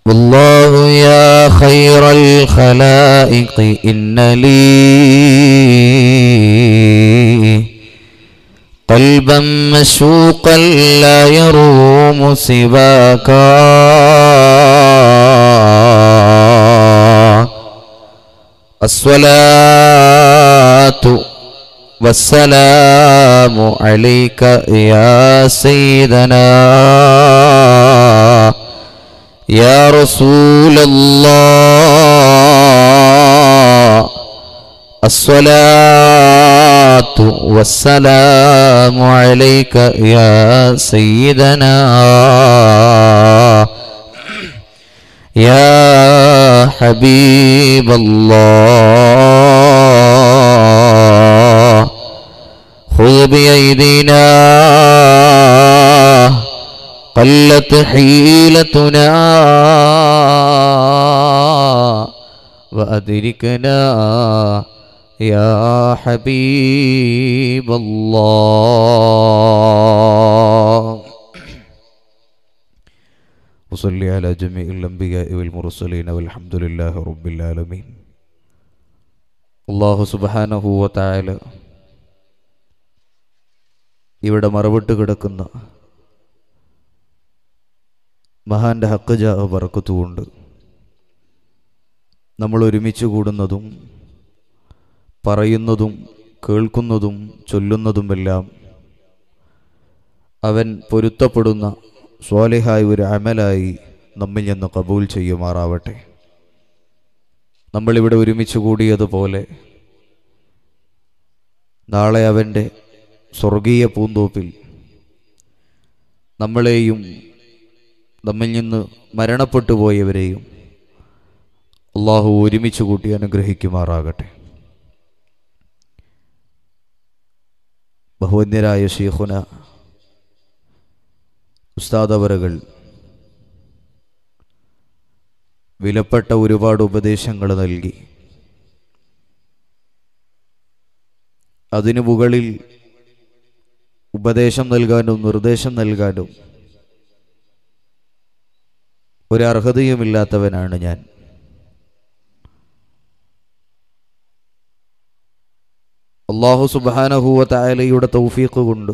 والله يا خير الخلائق إن لي قلبا مشوقا لا يروم سواك الصلاة والسلام عليك يا سيدنا يا رسول الله الصلاة والسلام عليك يا سيدنا يا حبيب الله خذ بأيدينا قلت حيلتنا وأدركنا يا حبيب الله وصلي على جميع الأنبياء والمرسلين والحمد لله رب العالمين الله سبحانه وتعالى ഇവിടെ മറവിട്ട് കിടക്കുന്ന മഹാന്റെ ഹക്കജ പറക്കത്തുകൊണ്ട് നമ്മൾ ഒരുമിച്ച് കൂടുന്നതും പറയുന്നതും കേൾക്കുന്നതും ചൊല്ലുന്നതുമെല്ലാം അവൻ പൊരുത്തപ്പെടുന്ന സ്വാലിഹായ ഒരു അമലായി നമ്മിൽ നിന്ന് കബൂൽ ചെയ്യുമാറാവട്ടെ നമ്മളിവിടെ ഒരുമിച്ച് കൂടിയതുപോലെ നാളെ അവൻ്റെ സ്വർഗീയ പൂന്തോപ്പിൽ നമ്മളെയും നമ്മിൽ നിന്ന് മരണപ്പെട്ടു പോയവരെയും അള്ളാഹു ഒരുമിച്ച് കൂട്ടി അനുഗ്രഹിക്കുമാറാകട്ടെ ബഹുവന്യരായ ഷീഖുന ഉസ്താദവരകൾ വിലപ്പെട്ട ഒരുപാട് ഉപദേശങ്ങൾ നൽകി അതിനു മുകളിൽ ഉപദേശം നൽകാനും നിർദ്ദേശം നൽകാനും ഒരർഹതയുമില്ലാത്തവനാണ് ഞാൻ അള്ളാഹു സുബാനഹുവ തായാലയുടെ തൗഫീഖ് കൊണ്ട്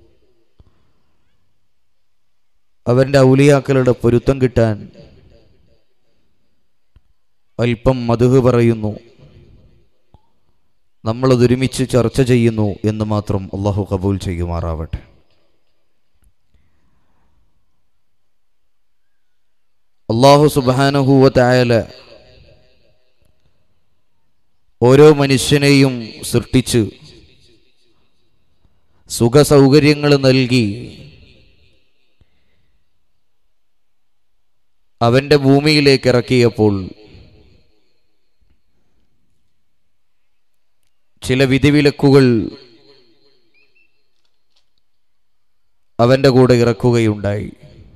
അവൻ്റെ ഔലിയാക്കളുടെ പൊരുത്തം കിട്ടാൻ അല്പം മധുഹ് പറയുന്നു നമ്മളതൊരുമിച്ച് ചർച്ച ചെയ്യുന്നു എന്ന് മാത്രം അള്ളാഹു കബൂൽ ചെയ്യുമാറാവട്ടെ അള്ളാഹു സുബാനഹുവ തായാല ഓരോ മനുഷ്യനെയും സൃഷ്ടിച്ച് സുഖ സൗകര്യങ്ങൾ നൽകി അവന്റെ ഭൂമിയിലേക്ക് ഇറക്കിയപ്പോൾ ചില വിധിവിലക്കുകൾ അവന്റെ കൂടെ ഇറക്കുകയുണ്ടായി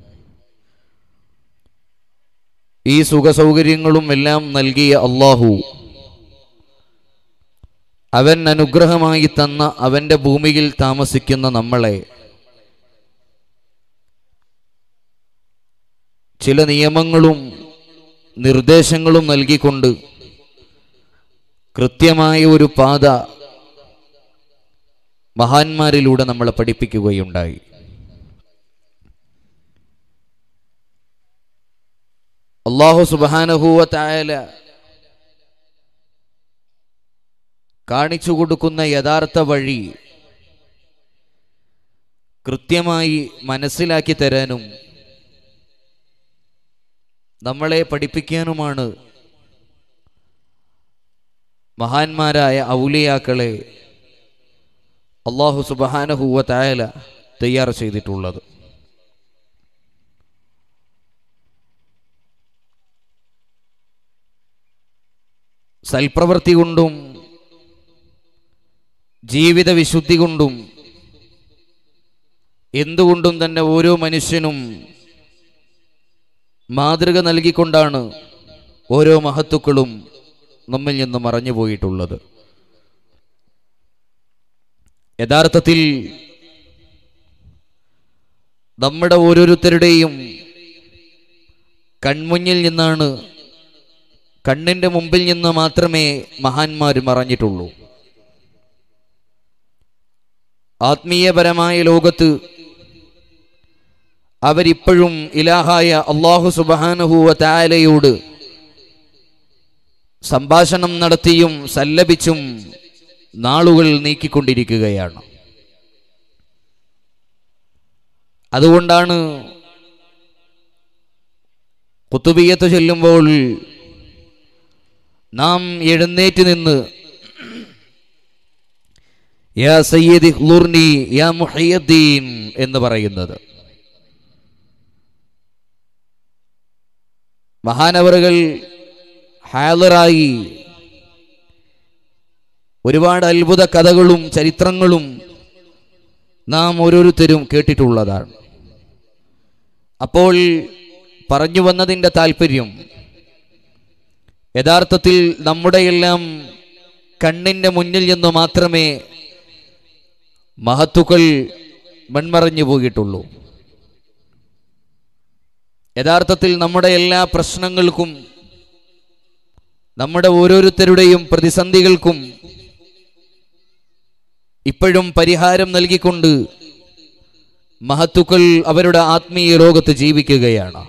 ഈ സുഖ സൗകര്യങ്ങളും എല്ലാം നൽകിയ അള്ളാഹു അവൻ അനുഗ്രഹമായി തന്ന അവന്റെ ഭൂമിയിൽ താമസിക്കുന്ന നമ്മളെ ചില നിയമങ്ങളും നിർദ്ദേശങ്ങളും നൽകിക്കൊണ്ട് കൃത്യമായ ഒരു പാത മഹാന്മാരിലൂടെ നമ്മളെ പഠിപ്പിക്കുകയുണ്ടായി അള്ളാഹു സുബാനഹൂവ തായാല കാണിച്ചു കൊടുക്കുന്ന യഥാർത്ഥ വഴി കൃത്യമായി മനസ്സിലാക്കി തരാനും നമ്മളെ പഠിപ്പിക്കാനുമാണ് മഹാന്മാരായ ഔലിയാക്കളെ അള്ളാഹു സുബാനഹുവ തായാല തയ്യാർ ചെയ്തിട്ടുള്ളത് സൽപ്രവൃത്തി കൊണ്ടും ജീവിത വിശുദ്ധി കൊണ്ടും എന്തുകൊണ്ടും തന്നെ ഓരോ മനുഷ്യനും മാതൃക നൽകിക്കൊണ്ടാണ് ഓരോ മഹത്തുക്കളും നമ്മിൽ നിന്ന് മറഞ്ഞു പോയിട്ടുള്ളത് യഥാർത്ഥത്തിൽ നമ്മുടെ ഓരോരുത്തരുടെയും കൺമുന്നിൽ നിന്നാണ് കണ്ണിൻ്റെ മുമ്പിൽ നിന്ന് മാത്രമേ മഹാന്മാർ മറഞ്ഞിട്ടുള്ളൂ ആത്മീയപരമായ ലോകത്ത് അവരിപ്പോഴും ഇലാഹായ അള്ളാഹു സുബാനുഹൂവ താലയോട് സംഭാഷണം നടത്തിയും സല്ലപിച്ചും നാളുകൾ നീക്കിക്കൊണ്ടിരിക്കുകയാണ് അതുകൊണ്ടാണ് കുത്തുബിയത്ത് ചൊല്ലുമ്പോൾ നാം എഴുന്നേറ്റ് നിന്ന് യാ സയ്യിദി ഹ്ലുർനി യാ മുഹയ്യദ്ദീൻ എന്ന് പറയുന്നത് മഹാനവറുകൾ ഹാലറായി ഒരുപാട് അത്ഭുത കഥകളും ചരിത്രങ്ങളും നാം ഓരോരുത്തരും കേട്ടിട്ടുള്ളതാണ് അപ്പോൾ പറഞ്ഞു വന്നതിൻ്റെ താല്പര്യം യഥാർത്ഥത്തിൽ നമ്മുടെയെല്ലാം കണ്ണിൻ്റെ മുന്നിൽ നിന്ന് മാത്രമേ മഹത്തുക്കൾ മൺമറഞ്ഞു പോയിട്ടുള്ളൂ യഥാർത്ഥത്തിൽ നമ്മുടെ എല്ലാ പ്രശ്നങ്ങൾക്കും നമ്മുടെ ഓരോരുത്തരുടെയും പ്രതിസന്ധികൾക്കും ഇപ്പോഴും പരിഹാരം നൽകിക്കൊണ്ട് മഹത്തുക്കൾ അവരുടെ ആത്മീയ ലോകത്ത് ജീവിക്കുകയാണ്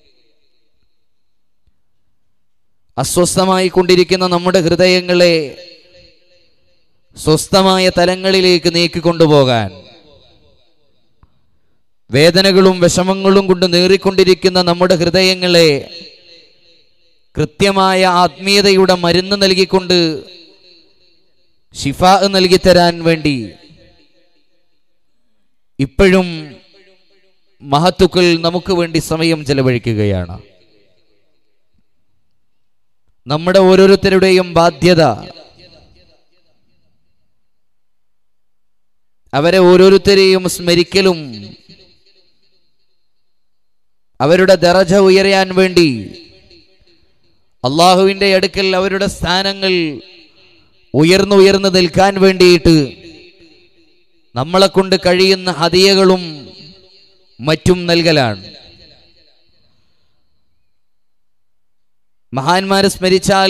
അസ്വസ്ഥമായി കൊണ്ടിരിക്കുന്ന നമ്മുടെ ഹൃദയങ്ങളെ സ്വസ്ഥമായ തലങ്ങളിലേക്ക് നീക്കിക്കൊണ്ടുപോകാൻ വേദനകളും വിഷമങ്ങളും കൊണ്ട് നേറിക്കൊണ്ടിരിക്കുന്ന നമ്മുടെ ഹൃദയങ്ങളെ കൃത്യമായ ആത്മീയതയുടെ മരുന്ന് നൽകിക്കൊണ്ട് ഷിഫ നൽകിത്തരാൻ വേണ്ടി ഇപ്പോഴും മഹത്തുക്കൾ നമുക്ക് വേണ്ടി സമയം ചെലവഴിക്കുകയാണ് നമ്മുടെ ഓരോരുത്തരുടെയും ബാധ്യത അവരെ ഓരോരുത്തരെയും സ്മരിക്കലും അവരുടെ ദറജ ഉയരാൻ വേണ്ടി അള്ളാഹുവിൻ്റെ അടുക്കൽ അവരുടെ സ്ഥാനങ്ങൾ ഉയർന്നുയർന്നു നിൽക്കാൻ വേണ്ടിയിട്ട് നമ്മളെ കൊണ്ട് കഴിയുന്ന ഹതിയകളും മറ്റും നൽകലാണ് മഹാന്മാരെ സ്മരിച്ചാൽ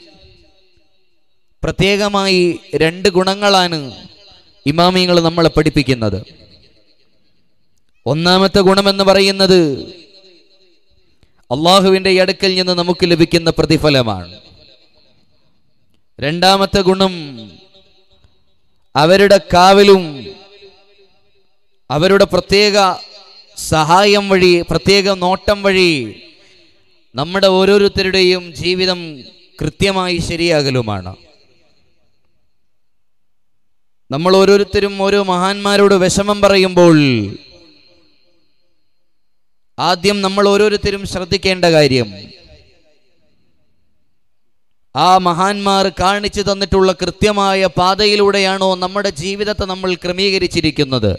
പ്രത്യേകമായി രണ്ട് ഗുണങ്ങളാണ് ഇമാമിങ്ങൾ നമ്മളെ പഠിപ്പിക്കുന്നത് ഒന്നാമത്തെ ഗുണമെന്ന് പറയുന്നത് അള്ളാഹുവിൻ്റെ അടുക്കൽ നിന്ന് നമുക്ക് ലഭിക്കുന്ന പ്രതിഫലമാണ് രണ്ടാമത്തെ ഗുണം അവരുടെ കാവലും അവരുടെ പ്രത്യേക സഹായം വഴി പ്രത്യേക നോട്ടം വഴി നമ്മുടെ ഓരോരുത്തരുടെയും ജീവിതം കൃത്യമായി ശരിയാകലുമാണ് നമ്മൾ ഓരോരുത്തരും ഓരോ മഹാന്മാരോട് വിഷമം പറയുമ്പോൾ ആദ്യം നമ്മൾ ഓരോരുത്തരും ശ്രദ്ധിക്കേണ്ട കാര്യം ആ മഹാന്മാർ കാണിച്ചു തന്നിട്ടുള്ള കൃത്യമായ പാതയിലൂടെയാണോ നമ്മുടെ ജീവിതത്തെ നമ്മൾ ക്രമീകരിച്ചിരിക്കുന്നത്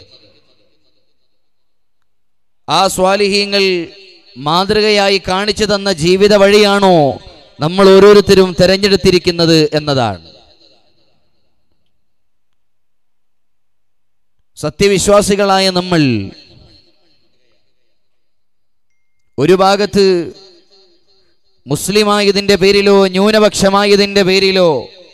ആ സ്വാലിഹീങ്ങൾ മാതൃകയായി കാണിച്ചു തന്ന ജീവിത വഴിയാണോ നമ്മൾ ഓരോരുത്തരും തിരഞ്ഞെടുത്തിരിക്കുന്നത് എന്നതാണ് സത്യവിശ്വാസികളായ നമ്മൾ ഒരു ഭാഗത്ത് മുസ്ലിമായതിൻ്റെ പേരിലോ ന്യൂനപക്ഷമായതിൻ്റെ പേരിലോ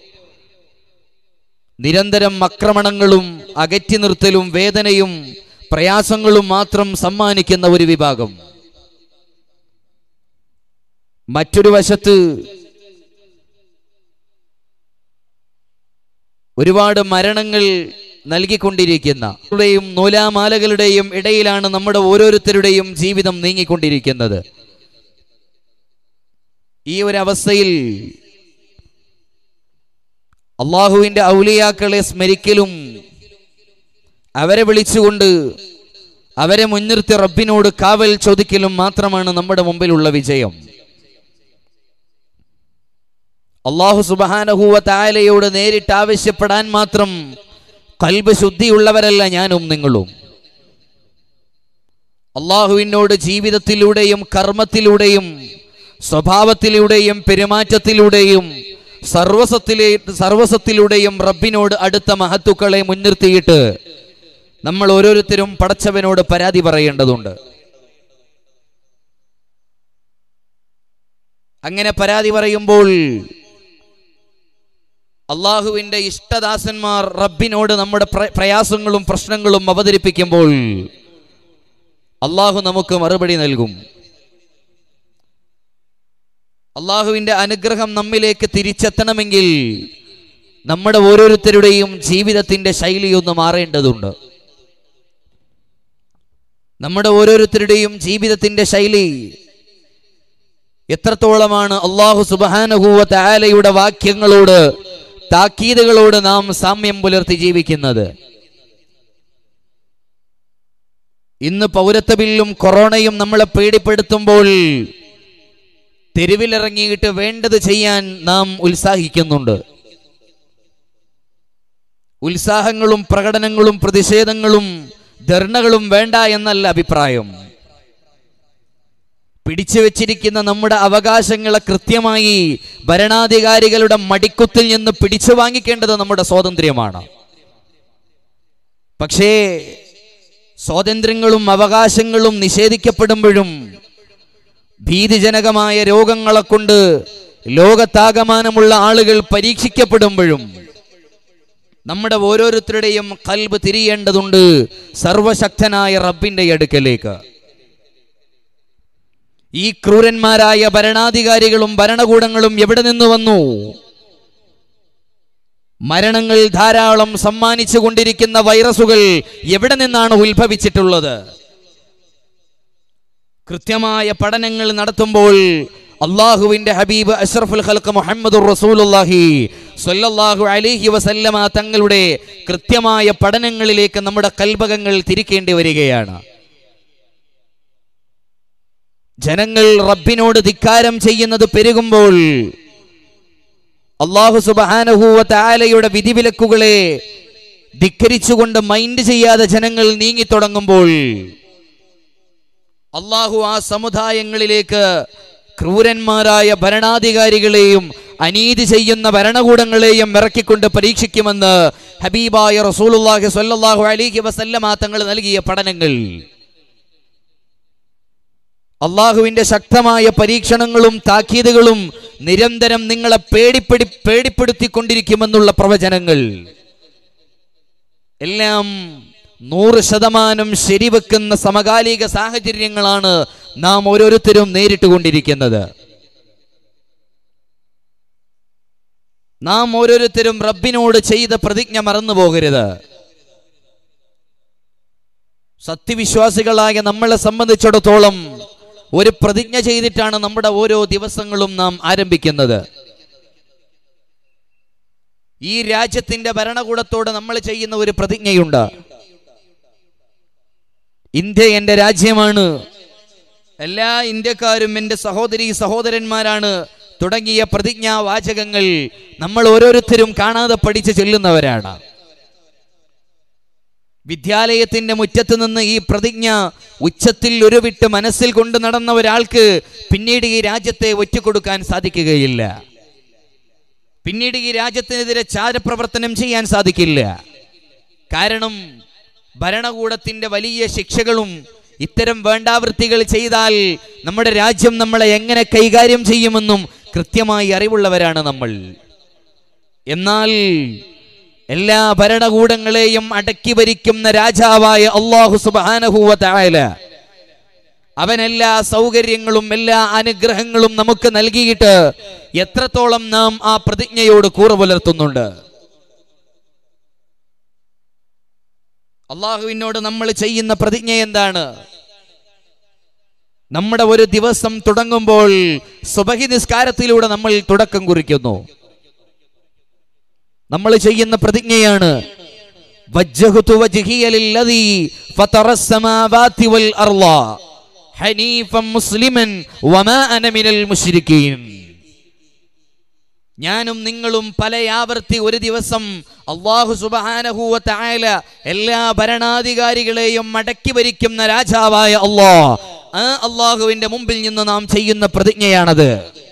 നിരന്തരം ആക്രമണങ്ങളും അകറ്റി നിർത്തലും വേദനയും പ്രയാസങ്ങളും മാത്രം സമ്മാനിക്കുന്ന ഒരു വിഭാഗം മറ്റൊരു വശത്ത് ഒരുപാട് മരണങ്ങൾ നൽകിക്കൊണ്ടിരിക്കുന്ന ളുടെയും നൂലാമാലകളുടെയും ഇടയിലാണ് നമ്മുടെ ഓരോരുത്തരുടെയും ജീവിതം നീങ്ങിക്കൊണ്ടിരിക്കുന്നത് ഈ ഒരു അവസ്ഥയിൽ അള്ളാഹുവിൻ്റെ ഔലിയാക്കളെ സ്മരിക്കലും അവരെ വിളിച്ചുകൊണ്ട് അവരെ മുൻനിർത്തി റബ്ബിനോട് കാവൽ ചോദിക്കലും മാത്രമാണ് നമ്മുടെ മുമ്പിലുള്ള വിജയം അള്ളാഹു സുബാനഹുവ താലയോട് നേരിട്ട് ആവശ്യപ്പെടാൻ മാത്രം കൽബ് ശുദ്ധിയുള്ളവരല്ല ഞാനും നിങ്ങളും അള്ളാഹുവിനോട് ജീവിതത്തിലൂടെയും കർമ്മത്തിലൂടെയും സ്വഭാവത്തിലൂടെയും പെരുമാറ്റത്തിലൂടെയും സർവസത്തിലെ സർവസത്തിലൂടെയും റബ്ബിനോട് അടുത്ത മഹത്തുക്കളെ മുൻനിർത്തിയിട്ട് നമ്മൾ ഓരോരുത്തരും പടച്ചവനോട് പരാതി പറയേണ്ടതുണ്ട് അങ്ങനെ പരാതി പറയുമ്പോൾ അള്ളാഹുവിൻ്റെ ഇഷ്ടദാസന്മാർ റബ്ബിനോട് നമ്മുടെ പ്ര- പ്രയാസങ്ങളും പ്രശ്നങ്ങളും അവതരിപ്പിക്കുമ്പോൾ അള്ളാഹു നമുക്ക് മറുപടി നൽകും അള്ളാഹുവിൻ്റെ അനുഗ്രഹം നമ്മിലേക്ക് തിരിച്ചെത്തണമെങ്കിൽ നമ്മുടെ ഓരോരുത്തരുടെയും ജീവിതത്തിൻ്റെ ശൈലി ഒന്ന് മാറേണ്ടതുണ്ട് നമ്മുടെ ഓരോരുത്തരുടെയും ജീവിതത്തിൻ്റെ ശൈലി എത്രത്തോളമാണ് അള്ളാഹു സുബാനഹൂവ താലയുടെ വാക്യങ്ങളോട് താക്കീതുകളോട് നാം സാമ്യം പുലർത്തി ജീവിക്കുന്നത് ഇന്ന് പൗരത്വ ബില്ലും കൊറോണയും നമ്മളെ പേടിപ്പെടുത്തുമ്പോൾ തെരുവിലിറങ്ങിയിട്ട് വേണ്ടത് ചെയ്യാൻ നാം ഉത്സാഹിക്കുന്നുണ്ട് ഉത്സാഹങ്ങളും പ്രകടനങ്ങളും പ്രതിഷേധങ്ങളും ധർണകളും വേണ്ട എന്നല്ല അഭിപ്രായം പിടിച്ചു വെച്ചിരിക്കുന്ന നമ്മുടെ അവകാശങ്ങളെ കൃത്യമായി ഭരണാധികാരികളുടെ മടിക്കുത്തിൽ നിന്ന് പിടിച്ചു വാങ്ങിക്കേണ്ടത് നമ്മുടെ സ്വാതന്ത്ര്യമാണ് പക്ഷേ സ്വാതന്ത്ര്യങ്ങളും അവകാശങ്ങളും നിഷേധിക്കപ്പെടുമ്പോഴും ഭീതിജനകമായ രോഗങ്ങളെ കൊണ്ട് ലോകത്താകമാനമുള്ള ആളുകൾ പരീക്ഷിക്കപ്പെടുമ്പോഴും നമ്മുടെ ഓരോരുത്തരുടെയും കൽബ് തിരിയേണ്ടതുണ്ട് സർവശക്തനായ റബ്ബിന്റെ അടുക്കലേക്ക് ഈ ക്രൂരന്മാരായ ഭരണാധികാരികളും ഭരണകൂടങ്ങളും എവിടെ നിന്ന് വന്നു മരണങ്ങൾ ധാരാളം സമ്മാനിച്ചു കൊണ്ടിരിക്കുന്ന വൈറസുകൾ എവിടെ നിന്നാണ് ഉത്ഭവിച്ചിട്ടുള്ളത് കൃത്യമായ പഠനങ്ങൾ നടത്തുമ്പോൾ അള്ളാഹുവിന്റെ ഹബീബ് അഷ്റഫുൽ ഖൽഖ് മുഹമ്മദ് റസൂലുള്ളാഹി സ്വല്ലല്ലാഹു അലൈഹി വസല്ലമ തങ്ങളുടെ കൃത്യമായ പഠനങ്ങളിലേക്ക് നമ്മുടെ കൽബകങ്ങൾ തിരിക്കേണ്ടി വരികയാണ് ജനങ്ങൾ റബ്ബിനോട് ധിക്കാരം ചെയ്യുന്നത് പെരുകുമ്പോൾ അള്ളാഹു സുബാനഹൂവ താലയുടെ വിധിവിലക്കുകളെ ധിക്കരിച്ചുകൊണ്ട് മൈൻഡ് ചെയ്യാതെ ജനങ്ങൾ നീങ്ങിത്തുടങ്ങുമ്പോൾ അള്ളാഹു ആ സമുദായങ്ങളിലേക്ക് ക്രൂരന്മാരായ ഭരണാധികാരികളെയും അനീതി ചെയ്യുന്ന ഭരണകൂടങ്ങളെയും ഇറക്കിക്കൊണ്ട് പരീക്ഷിക്കുമെന്ന് ഹബീബായ റസൂലുള്ളാഹി സ്വല്ലല്ലാഹു അലൈഹി വസല്ലമ തങ്ങൾ നൽകിയ പഠനങ്ങൾ അള്ളാഹുവിന്റെ ശക്തമായ പരീക്ഷണങ്ങളും താക്കീതുകളും നിരന്തരം നിങ്ങളെ പേടിപ്പെടി പേടിപ്പെടുത്തിക്കൊണ്ടിരിക്കുമെന്നുള്ള പ്രവചനങ്ങൾ എല്ലാം നൂറ് ശതമാനം ശരിവെക്കുന്ന സമകാലിക സാഹചര്യങ്ങളാണ് നാം ഓരോരുത്തരും നേരിട്ടുകൊണ്ടിരിക്കുന്നത് നാം ഓരോരുത്തരും റബ്ബിനോട് ചെയ്ത പ്രതിജ്ഞ മറന്നു പോകരുത് സത്യവിശ്വാസികളായ നമ്മളെ സംബന്ധിച്ചിടത്തോളം ഒരു പ്രതിജ്ഞ ചെയ്തിട്ടാണ് നമ്മുടെ ഓരോ ദിവസങ്ങളും നാം ആരംഭിക്കുന്നത് ഈ രാജ്യത്തിന്റെ ഭരണകൂടത്തോട് നമ്മൾ ചെയ്യുന്ന ഒരു പ്രതിജ്ഞയുണ്ട് ഇന്ത്യ എൻ്റെ രാജ്യമാണ് എല്ലാ ഇന്ത്യക്കാരും എൻ്റെ സഹോദരി സഹോദരന്മാരാണ് തുടങ്ങിയ പ്രതിജ്ഞാ വാചകങ്ങൾ നമ്മൾ ഓരോരുത്തരും കാണാതെ പഠിച്ച് ചൊല്ലുന്നവരാണ് വിദ്യാലയത്തിന്റെ മുറ്റത്ത് നിന്ന് ഈ പ്രതിജ്ഞ ഉച്ചത്തിൽ ഉരുവിട്ട് മനസ്സിൽ കൊണ്ട് നടന്ന ഒരാൾക്ക് പിന്നീട് ഈ രാജ്യത്തെ ഒറ്റുകൊടുക്കാൻ സാധിക്കുകയില്ല പിന്നീട് ഈ രാജ്യത്തിനെതിരെ ചാരപ്രവർത്തനം ചെയ്യാൻ സാധിക്കില്ല കാരണം ഭരണകൂടത്തിന്റെ വലിയ ശിക്ഷകളും ഇത്തരം വേണ്ടാവൃത്തികൾ ചെയ്താൽ നമ്മുടെ രാജ്യം നമ്മളെ എങ്ങനെ കൈകാര്യം ചെയ്യുമെന്നും കൃത്യമായി അറിവുള്ളവരാണ് നമ്മൾ എന്നാൽ എല്ലാ ഭരണകൂടങ്ങളെയും അടക്കി ഭരിക്കുന്ന രാജാവായ അള്ളാഹു സുബാനഹുവ തായാല അവൻ എല്ലാ സൗകര്യങ്ങളും എല്ലാ അനുഗ്രഹങ്ങളും നമുക്ക് നൽകിയിട്ട് എത്രത്തോളം നാം ആ പ്രതിജ്ഞയോട് കൂറ പുലർത്തുന്നുണ്ട് അള്ളാഹുവിനോട് നമ്മൾ ചെയ്യുന്ന പ്രതിജ്ഞ എന്താണ് നമ്മുടെ ഒരു ദിവസം തുടങ്ങുമ്പോൾ സുബഹി നിസ്കാരത്തിലൂടെ നമ്മൾ തുടക്കം കുറിക്കുന്നു നമ്മൾ ചെയ്യുന്ന പ്രതിജ്ഞയാണ് വജ്ജഹ്തു വജ്ഹിയ ലില്ലദീ ഫതറ السماوات والأرض ഹനീഫൻ മുസ്ലിമൻ വമാ അന മിനൽ മുശ്രിക്കീൻ ഞാനും നിങ്ങളും പല ആവർത്തി ഒരു ദിവസം അള്ളാഹു സുബഹാനഹൂവ തആല എല്ലാ ഭരണാധികാരികളെയും മടക്കി ഭരിക്കുന്ന രാജാവായ അള്ളാഹ് ആ അള്ളാഹുവിന്റെ മുമ്പിൽ നിന്ന് നാം ചെയ്യുന്ന പ്രതിജ്ഞയാണത്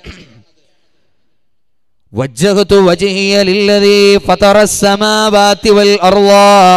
وجهت وجهي للذي فطر السماوات والأرض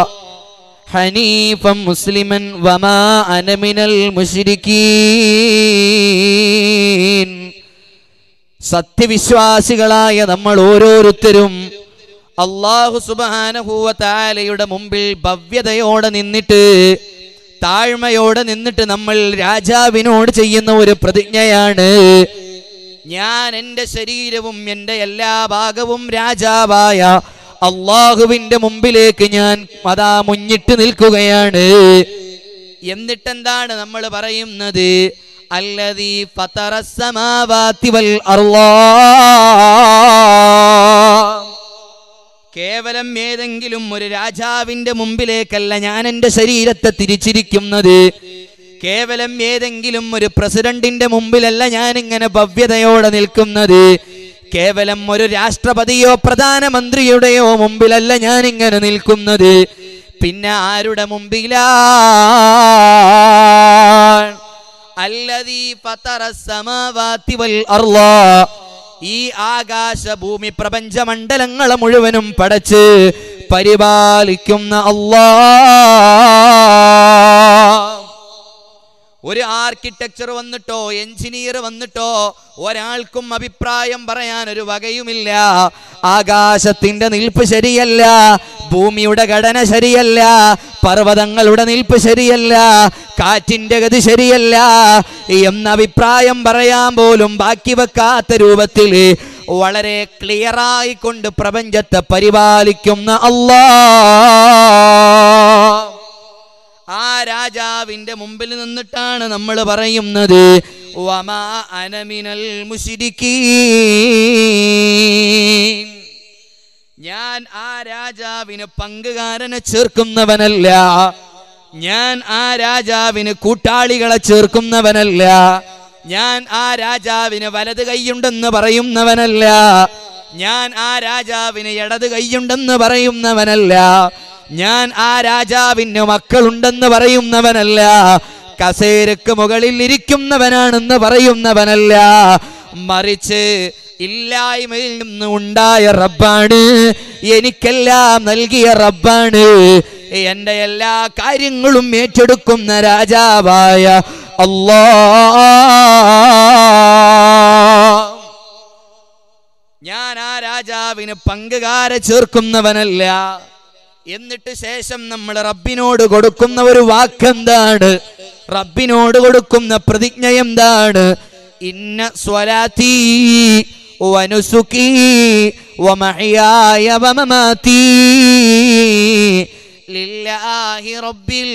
حنيفا مسلما وما أنا من المشركين സത്യവിശ്വാസികളായ നമ്മൾ ഓരോരുത്തരും അള്ളാഹു സുബാനഹൂവത്താലയുടെ മുമ്പിൽ ഭവ്യതയോടെ നിന്നിട്ട് താഴ്മയോടെ നിന്നിട്ട് നമ്മൾ രാജാവിനോട് ചെയ്യുന്ന ഒരു പ്രതിജ്ഞയാണ് ഞാൻ എൻ്റെ ശരീരവും എൻ്റെ എല്ലാ ഭാഗവും രാജാവായ അള്ളാഹുവിൻ്റെ മുമ്പിലേക്ക് ഞാൻ അതാ മുന്നിട്ട് നിൽക്കുകയാണ് എന്നിട്ടെന്താണ് നമ്മൾ പറയുന്നത് അല്ലതീ ഫതറസ്സമാവാതി വൽ അർളാ കേവലം ഏതെങ്കിലും ഒരു രാജാവിന്റെ മുമ്പിലേക്കല്ല ഞാൻ എൻ്റെ ശരീരത്തെ തിരിച്ചിരിക്കുന്നത് കേവലം ഏതെങ്കിലും ഒരു പ്രസിഡന്റിന്റെ മുമ്പിലല്ല ഞാൻ ഇങ്ങനെ ഭവ്യതയോടെ നിൽക്കുന്നത് കേവലം ഒരു രാഷ്ട്രപതിയോ പ്രധാനമന്ത്രിയുടെയോ മുമ്പിലല്ല ഞാൻ ഇങ്ങനെ നിൽക്കുന്നത് പിന്നെ ആരുടെ മുമ്പിലാ അല്ലതീ ഫതറസ്സമാവാതി വൽ അർളാ ഈ ആകാശ ഭൂമി പ്രപഞ്ചമണ്ഡലങ്ങളെ മുഴുവനും പടച്ച് പരിപാലിക്കുന്ന അല്ലാ ഒരു ആർക്കിടെക്ചർ വന്നിട്ടോ എഞ്ചിനീയർ വന്നിട്ടോ ഒരാൾക്കും അഭിപ്രായം പറയാൻ ഒരു വകയുമില്ല ആകാശത്തിന്റെ നിൽപ്പ് ശരിയല്ല ഭൂമിയുടെ ഘടന ശരിയല്ല പർവ്വതങ്ങളുടെ നിൽപ്പ് ശരിയല്ല കാറ്റിന്റെ ഗതി ശരിയല്ല എന്ന അഭിപ്രായം പറയാൻ പോലും ബാക്കി വെക്കാത്ത രൂപത്തിൽ വളരെ ക്ലിയറായി കൊണ്ട് പ്രപഞ്ചത്തെ പരിപാലിക്കുന്ന അല്ലാ ആ രാജാവിന്റെ മുമ്പിൽ നിന്നിട്ടാണ് നമ്മൾ പറയുന്നത് വമാ അനമിനൽ മുശിരിക്കീൻ ഞാൻ ആ രാജാവിന് പങ്കുകാരനെ ചേർക്കുന്നവനല്ല ഞാൻ ആ രാജാവിന് കൂട്ടാളികളെ ചേർക്കുന്നവനല്ല ഞാൻ ആ രാജാവിന് വലത് കൈയുണ്ടെന്ന് പറയുന്നവനല്ല ഞാൻ ആ രാജാവിന് ഇടത് കൈയുണ്ടെന്ന് പറയുന്നവനല്ല ഞാൻ ആ രാജാവിന് മക്കളുണ്ടെന്ന് പറയുന്നവനല്ല കസേരക്ക് മുകളിൽ ഇരിക്കുന്നവനാണെന്ന് പറയുന്നവനല്ല മറിച്ച് ഇല്ലായ്മയിൽ നിന്ന് ഉണ്ടായ റബ്ബാണ് എനിക്കെല്ലാം നൽകിയ റബ്ബാണ് എൻ്റെ എല്ലാ കാര്യങ്ങളും ഏറ്റെടുക്കുന്ന രാജാവായ അല്ലാ ഞാൻ ആ രാജാവിന് പങ്കുകാരെ ചേർക്കുന്നവനല്ല എന്നിട്ട് ശേഷം നമ്മൾ റബ്ബിനോട് കൊടുക്കുന്ന ഒരു വാക്കെന്താണ് റബ്ബിനോട് കൊടുക്കുന്ന പ്രതിജ്ഞ എന്താണ് ഇന്ന സ്വലാത്തി വനുസുക്കി വമഹിയായ വമമാതി ലില്ലാഹി റബ്ബിൽ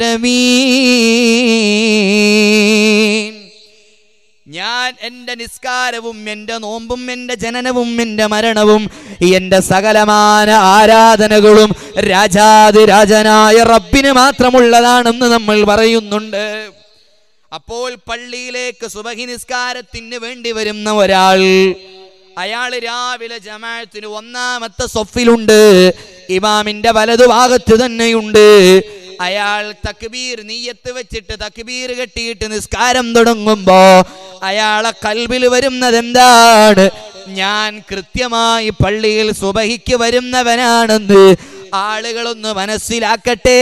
ആലമീൻ ഞാൻ എൻ്റെ നിസ്കാരവും എൻ്റെ നോമ്പും എൻ്റെ ജനനവും എൻ്റെ മരണവും എൻ്റെ സകലമാന ആരാധനകളും രാജാതിരാജനായ റബ്ബിന് മാത്രമുള്ളതാണെന്ന് നമ്മൾ പറയുന്നുണ്ട് അപ്പോൾ പള്ളിയിലേക്ക് സുബഹി നിസ്കാരത്തിന് വേണ്ടി വരുന്ന ഒരാൾ അയാൾ രാവിലെ ജമാഅത്തിന് ഒന്നാമത്തെ സൊഫിലുണ്ട് ഇമാമിന്റെ വലതുഭാഗത്ത് തന്നെയുണ്ട് അയാൾ തക്ബീർ നീയത്ത് വെച്ചിട്ട് തക്ബീർ കെട്ടിയിട്ട് നിസ്കാരം തുടങ്ങുമ്പോ അയാളെ കൽബിൽ വരുന്നത് എന്താണ് ഞാൻ കൃത്യമായി പള്ളിയിൽ സുബഹിക്ക് വരുന്നവനാണെന്ന് ആളുകളൊന്ന് മനസ്സിലാക്കട്ടെ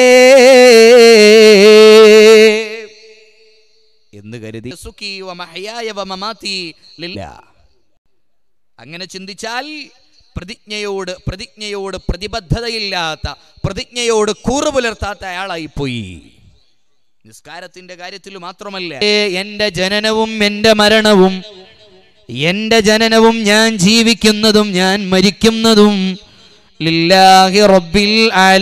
എന്ന് കരുതി സുഖി വ മഹയായ വ മമാതി ലില്ലാ. അങ്ങനെ ചിന്തിച്ചാൽ പ്രതിജ്ഞയോട് പ്രതിജ്ഞയോട് പ്രതിബദ്ധതയില്ലാത്ത പ്രതിജ്ഞയോട് കൂറു പുലർത്താത്ത അയാളായിപ്പോയി നിസ്കാരത്തിന്റെ കാര്യത്തിൽ മാത്രമല്ല ഏ, എന്റെ ജനനവും എന്റെ മരണവും എന്റെ ജനനവും ഞാൻ ജീവിക്കുന്നതും ഞാൻ മരിക്കുന്നതും ലില്ലാഹി റബ്ബിൽ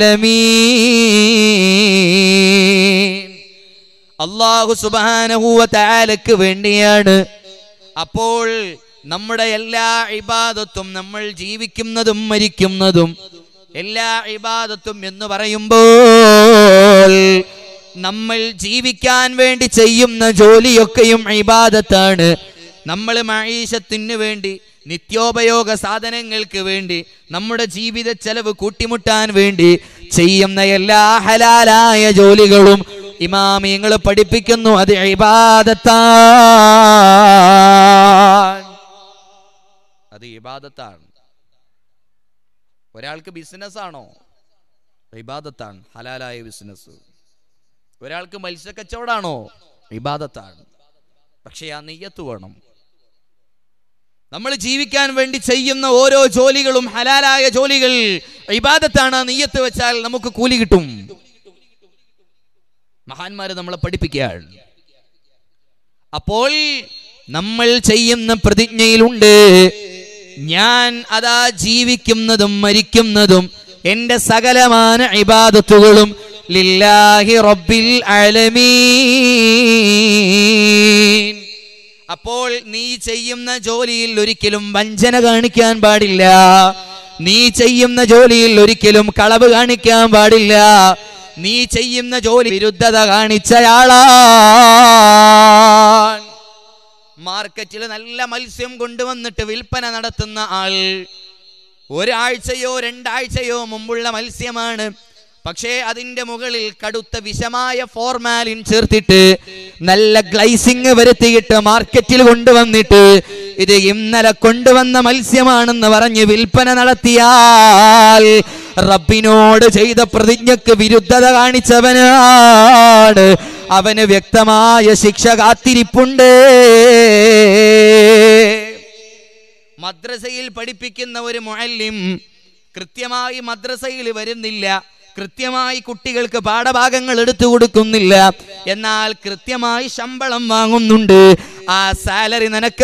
ആലമീൻ അള്ളാഹു സുബാനഹൂവ താലക്ക് വേണ്ടിയാണ് അപ്പോൾ നമ്മുടെ എല്ലാ ഇബാദത്തും നമ്മൾ ജീവിക്കുന്നതും മരിക്കുന്നതും എല്ലാ ഇബാദത്തും എന്ന് പറയുമ്പോൾ നമ്മൾ ജീവിക്കാൻ വേണ്ടി ചെയ്യുന്ന ജോലിയൊക്കെയും ഇബാദത്താണ് നമ്മൾ മഴീശത്തിന് വേണ്ടി നിത്യോപയോഗ സാധനങ്ങൾക്ക് വേണ്ടി നമ്മുടെ ജീവിത ചെലവ് കൂട്ടിമുട്ടാൻ വേണ്ടി ചെയ്യുന്ന എല്ലാ ഹലാലായ ജോലികളും ഇമാമിയങ്ങൾ പഠിപ്പിക്കുന്നു അത് ഇബാദത്താണ് അത് ഇബാദത്താണ് ഒരാൾക്ക് ബിസിനസ് ആണോ ഇബാദത്താണ് ഹലാലായ ബിസിനസ് ഒരാൾക്ക് മത്സ്യക്കച്ചവടാണോ ഇബാദത്താണ് പക്ഷെ ആ നെയ്യത്ത് വേണം നമ്മൾ ജീവിക്കാൻ വേണ്ടി ചെയ്യുന്ന ഓരോ ജോലികളും ഹലാലായ ജോലികൾ ഇബാദത്താണ് നീയത്ത് വെച്ചാൽ നമുക്ക് കൂലി കിട്ടും മഹാന്മാര് നമ്മളെ പഠിപ്പിക്കുകയാണ് അപ്പോൾ നമ്മൾ ചെയ്യുന്ന പ്രതിജ്ഞയിലുണ്ട് ഞാൻ അതാ ജീവിക്കുന്നതും മരിക്കുന്നതും എന്റെ സകലമാന ഇബാദത്തുകളും ലില്ലാഹി റബ്ബിൽ ആലമീൻ അപ്പോൾ നീ ചെയ്യുന്ന ജോലിയിൽ ഒരിക്കലും വഞ്ചന കാണിക്കാൻ പാടില്ല നീ ചെയ്യുന്ന ജോലിയിൽ ഒരിക്കലും കളവ് കാണിക്കാൻ പാടില്ല നീ ചെയ്യുന്ന ജോലി വിരുദ്ധത കാണിച്ചയാളാണ് മാർക്കറ്റിൽ നല്ല മത്സ്യം കൊണ്ടുവന്നിട്ട് വിൽപ്പന നടത്തുന്ന ആൾ ഒരാഴ്ചയോ രണ്ടാഴ്ചയോ മുമ്പുള്ള മത്സ്യമാണ് പക്ഷേ അതിന്റെ മുകളിൽ കടുത്ത വിഷമായ ഫോർമാലിൻ ചേർത്തിട്ട് നല്ല ഗ്ലൈസിങ് വരുത്തിയിട്ട് മാർക്കറ്റിൽ കൊണ്ടുവന്നിട്ട് ഇത് ഇന്നലെ കൊണ്ടുവന്ന മത്സ്യമാണെന്ന് പറഞ്ഞ് വിൽപ്പന നടത്തിയാൽ റബ്ബിനോട് ചെയ്ത പ്രതിജ്ഞക്ക് വിരുദ്ധത കാണിച്ചവനാണ് അവന് വ്യക്തമായ ശിക്ഷ കാത്തിരിപ്പുണ്ട് മദ്രസയിൽ പഠിപ്പിക്കുന്ന ഒരു മുഅല്ലിം കൃത്യമായി മദ്രസയിൽ വരുന്നില്ല കൃത്യമായി കുട്ടികൾക്ക് പാഠഭാഗങ്ങൾ എടുത്തു കൊടുക്കുന്നില്ല എന്നാൽ കൃത്യമായി ശമ്പളം വാങ്ങുന്നുണ്ട് ആ സാലറി നിനക്ക്